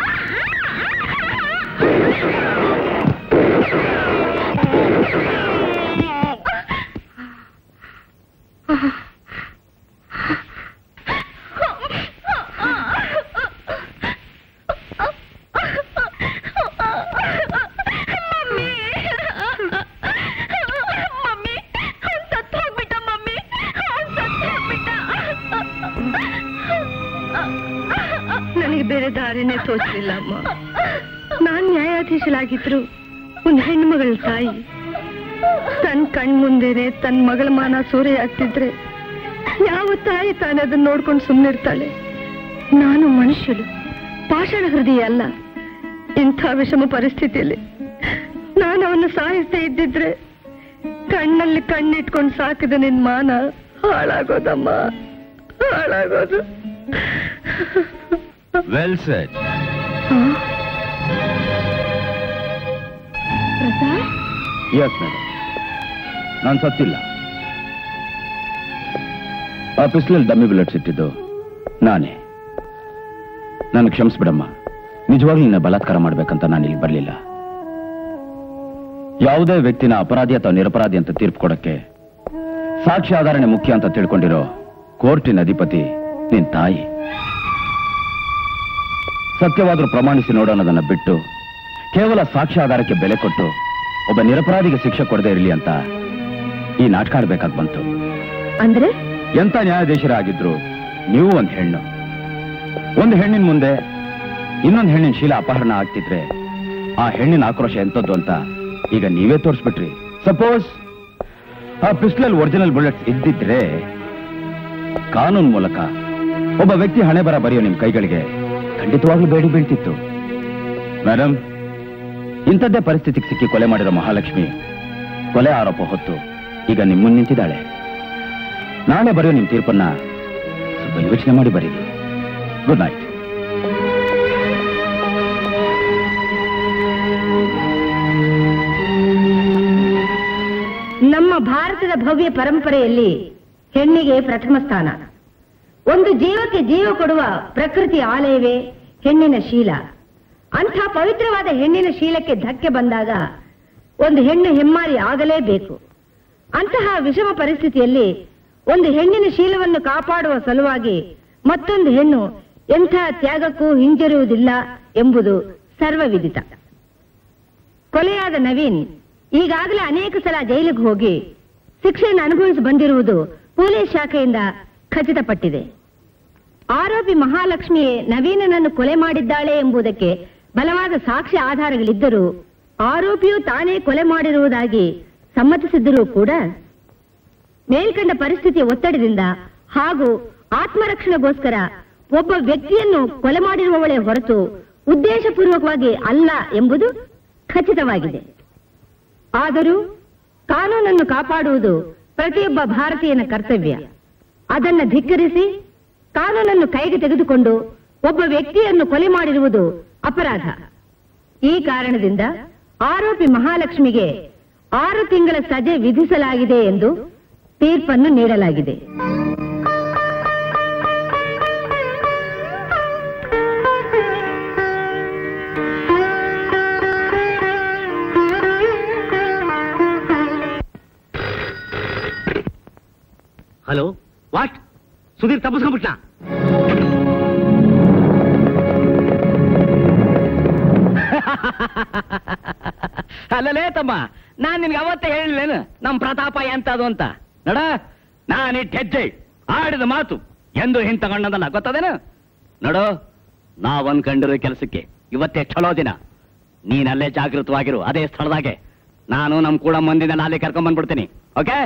ನನಗೆ ಬೇರೆ ದಾರಿನೇ ತೋಚಲಿಲ್ಲ ಅಮ್ಮ ನಾನ್ ನ್ಯಾಯಾಧೀಶಲಾಗಿದ್ರು ಒಂದು ಹೆಣ್ಮಗಳ ತಾಯಿ ತನ್ನ ಕಣ್ ಮುಂದೆನೆ ತನ್ನ ಮಗಳ ಮಾನ ಸೂರೆ ಆಗ್ತಿದ್ರೆ ಯಾವ ತಾಯಿ ತಾನೇ ಅದನ್ನ ನೋಡ್ಕೊಂಡು ಸುಮ್ಮನಿರ್ತಾಳೆ ನಾನು ಮನುಷ್ಯಳು ಪಾಷಾಣ ಹೃದಯ ಅಲ್ಲ ಇಂಥ ವಿಷಮ ಪರಿಸ್ಥಿತಿಯಲ್ಲಿ ನಾನು ಅವನ್ನ ಸಾಯಿಸ್ತಾ ಇದ್ದಿದ್ರೆ ಕಣ್ಣಲ್ಲಿ ಕಣ್ಣಿಟ್ಕೊಂಡು ಸಾಕಿದ ನಿನ್ ಮಾನ ಹಾಳಾಗೋದಮ್ಮ ಹಾಳಾಗೋದು well set Prasad yes madam ನಾನು ಸತ್ತಿಲ್ಲ ಆ ಪಿಸ್ಲಲ್ಲಿ ಡಮ್ಮಿ ಬುಲೆಟ್ಸ್ ಇಟ್ಟಿದ್ದು ನಾನೇ ನಾನು ಕ್ಷಮಿಸ್ಬಿಡಮ್ಮ ನಿಜವಾಗ್ಲೂ ನಿನ್ನ ಬಲಾತ್ಕಾರ ಮಾಡ್ಬೇಕಂತ ನಾನು ಇಲ್ಲಿ ಬರಲಿಲ್ಲ ಯಾವುದೇ ವ್ಯಕ್ತಿನ ಅಪರಾಧಿ ಅಥವಾ ನಿರಪರಾಧಿ ಅಂತ ತೀರ್ಪು ಕೊಡಕ್ಕೆ ಸಾಕ್ಷಿ ಆಧಾರಣೆ ಮುಖ್ಯ ಅಂತ ತಿಳ್ಕೊಂಡಿರೋ ಕೋರ್ಟಿನ ಅಧಿಪತಿ ನಿನ್ ತಾಯಿ ಸತ್ಯವಾದ್ರೂ ಪ್ರಮಾಣಿಸಿ ನೋಡೋಣದನ್ನ ಬಿಟ್ಟು ಕೇವಲ ಸಾಕ್ಷ್ಯ ಆಧಾರಕ್ಕೆ ಬೆಲೆ ಕೊಟ್ಟು ಒಬ್ಬ ನಿರಪರಾಧಿಗೆ ಶಿಕ್ಷೆ ಕೊಡದೇ ಇರಲಿ ಅಂತ ಈ ನಾಟಕ ಆಡ್ಬೇಕಾದ್ ಬಂತು ಅಂದ್ರೆ ಎಂತ ನ್ಯಾಯಾಧೀಶರಾಗಿದ್ರು ನೀವು ಒಂದ್ ಹೆಣ್ಣು ಒಂದು ಹೆಣ್ಣಿನ ಮುಂದೆ ಇನ್ನೊಂದು ಹೆಣ್ಣಿನ ಶೀಲ ಅಪಹರಣ ಆಗ್ತಿದ್ರೆ ಆ ಹೆಣ್ಣಿನ ಆಕ್ರೋಶ ಎಂತದ್ದು ಅಂತ ಈಗ ನೀವೇ ತೋರಿಸ್ಬಿಟ್ರಿ ಸಪೋಸ್ ಆ ಪಿಸ್ಟಲ್ ಒರಿಜಿನಲ್ ಬುಲೆಟ್ಸ್ ಇದ್ದಿದ್ರೆ ಕಾನೂನು ಮೂಲಕ ಒಬ್ಬ ವ್ಯಕ್ತಿ ಹಣೆ ಬರ ಬರೆಯೋ ನಿಮ್ ಕೈಗಳಿಗೆ ಖಂಡಿತವಾಗ್ಲೂ ಬೇಡಿ ಬೀಳ್ತಿತ್ತು ಮೇಡಮ್ ಇಂಥದ್ದೇ ಪರಿಸ್ಥಿತಿಗೆ ಸಿಕ್ಕಿ ಕೊಲೆ ಮಾಡಿರೋ ಮಹಾಲಕ್ಷ್ಮಿ ಕೊಲೆ ಆರೋಪ ಹೊತ್ತು ಈಗ ನಿಮ್ಮ ಮುಂದೆ ನಿಂತಿದ್ದಾಳೆ ನಾಳೆ ಬರೆಯೋ ನಿಮ್ ತೀರ್ಪನ್ನ ಸ್ವಲ್ಪ ಯೋಚನೆ ಮಾಡಿ ಬರೀರಿ ಗುಡ್ ನೈಟ್ ನಮ್ಮ ಭಾರತದ ಭವ್ಯ ಪರಂಪರೆಯಲ್ಲಿ ಹೆಣ್ಣಿಗೆ ಪ್ರಥಮ ಸ್ಥಾನ ಒಂದು ಜೀವಕ್ಕೆ ಜೀವ ಕೊಡುವ ಪ್ರಕೃತಿ ಆಲಯವೇ ಹೆಣ್ಣಿನ ಶೀಲ ಅಂಥ ಪವಿತ್ರವಾದ ಹೆಣ್ಣಿನ ಶೀಲಕ್ಕೆ ಧಕ್ಕೆ ಬಂದಾಗ ಒಂದು ಹೆಣ್ಣು ಹೆಮ್ಮಾರಿ ಆಗಲೇಬೇಕು ಅಂತಹ ವಿಷಮ ಪರಿಸ್ಥಿತಿಯಲ್ಲಿ ಒಂದು ಹೆಣ್ಣಿನ ಶೀಲವನ್ನು ಕಾಪಾಡುವ ಸಲುವಾಗಿ ಮತ್ತೊಂದು ಹೆಣ್ಣು ಎಂಥ ತ್ಯಾಗಕ್ಕೂ ಹಿಂಜರಿಯುವುದಿಲ್ಲ ಎಂಬುದು ಸರ್ವವಿದಿತ ಕೊಲೆಯಾದ ನವೀನ್ ಈಗಾಗಲೇ ಅನೇಕ ಸಲ ಜೈಲಿಗೆ ಹೋಗಿ ಶಿಕ್ಷೆಯನ್ನು ಅನುಭವಿಸಿ ಬಂದಿರುವುದು ಪೊಲೀಸ್ ಶಾಖೆಯಿಂದ ಖಚಿತಪಟ್ಟಿದೆ ಆರೋಪಿ ಮಹಾಲಕ್ಷ್ಮಿಯೇ ನವೀನನನ್ನು ಕೊಲೆ ಮಾಡಿದ್ದಾಳೆ ಎಂಬುದಕ್ಕೆ ಬಲವಾದ ಸಾಕ್ಷ್ಯ ಆಧಾರಗಳಿದ್ದರೂ ಆರೋಪಿಯು ತಾನೇ ಕೊಲೆ ಮಾಡಿರುವುದಾಗಿ ಸಮ್ಮತಿಸಿದ್ದರೂ ಕೂಡ ಮೇಲ್ಕಂಡ ಪರಿಸ್ಥಿತಿಯ ಒತ್ತಡದಿಂದ ಹಾಗೂ ಆತ್ಮರಕ್ಷಣೆಗೋಸ್ಕರ ಒಬ್ಬ ವ್ಯಕ್ತಿಯನ್ನು ಕೊಲೆ ಮಾಡಿರುವವಳೇ ಹೊರತು ಉದ್ದೇಶಪೂರ್ವಕವಾಗಿ ಅಲ್ಲ ಎಂಬುದು ಖಚಿತವಾಗಿದೆ ಆದರೂ ಕಾನೂನನ್ನು ಕಾಪಾಡುವುದು ಪ್ರತಿಯೊಬ್ಬ ಭಾರತೀಯನ ಕರ್ತವ್ಯ ಅದನ್ನು ಧಿಕ್ಕರಿಸಿ ಕಾನೂನನ್ನು ಕೈಗೆ ತೆಗೆದುಕೊಂಡು ಒಬ್ಬ ವ್ಯಕ್ತಿಯನ್ನು ಕೊಲೆ ಮಾಡಿರುವುದು ಅಪರಾಧ ಈ ಕಾರಣದಿಂದ ಆರೋಪಿ ಮಹಾಲಕ್ಷ್ಮಿಗೆ ಆರು ತಿಂಗಳ ಸಜೆ ವಿಧಿಸಲಾಗಿದೆ ಎಂದು ತೀರ್ಪನ್ನು ನೀಡಲಾಗಿದೆ ಹಲೋ ವಾಟ್ ಸುಧೀರ್ ತಪ್ಪಿಸ್ಕೊಂಡ್ಬಿಟ್ನಾ ಅಲ್ಲಲೇ ತಮ್ಮ ನಾನ್ ನಿನ್ಗೆ ಅವತ್ತೇ ಹೇಳಿಲ್ಲೇನು ನಮ್ ಪ್ರತಾಪ ಎಂತದು ಅಂತ ನಡ ನಾನಿಟ್ ಹೆಜ್ಜೆ ಆಡಿದ ಮಾತು ಎಂದು ಹಿಂತಗೊಂಡದಲ್ಲ ಗೊತ್ತದೇನು ನೋಡು ನಾವ್ ಕಂಡಿರೋ ಕೆಲಸಕ್ಕೆ ಇವತ್ತೇ ಚಲೋ ದಿನ ನೀನ್ ಅಲ್ಲೇ ಜಾಗೃತವಾಗಿರು ಅದೇ ಸ್ಥಳದಾಗೆ ನಾನು ನಮ್ ಕೂಡ ಮಂದಿನ ಅಲ್ಲಿ ಕರ್ಕೊಂಡ್ ಬಂದ್ಬಿಡ್ತೀನಿ ಓಕೆ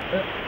ಆ,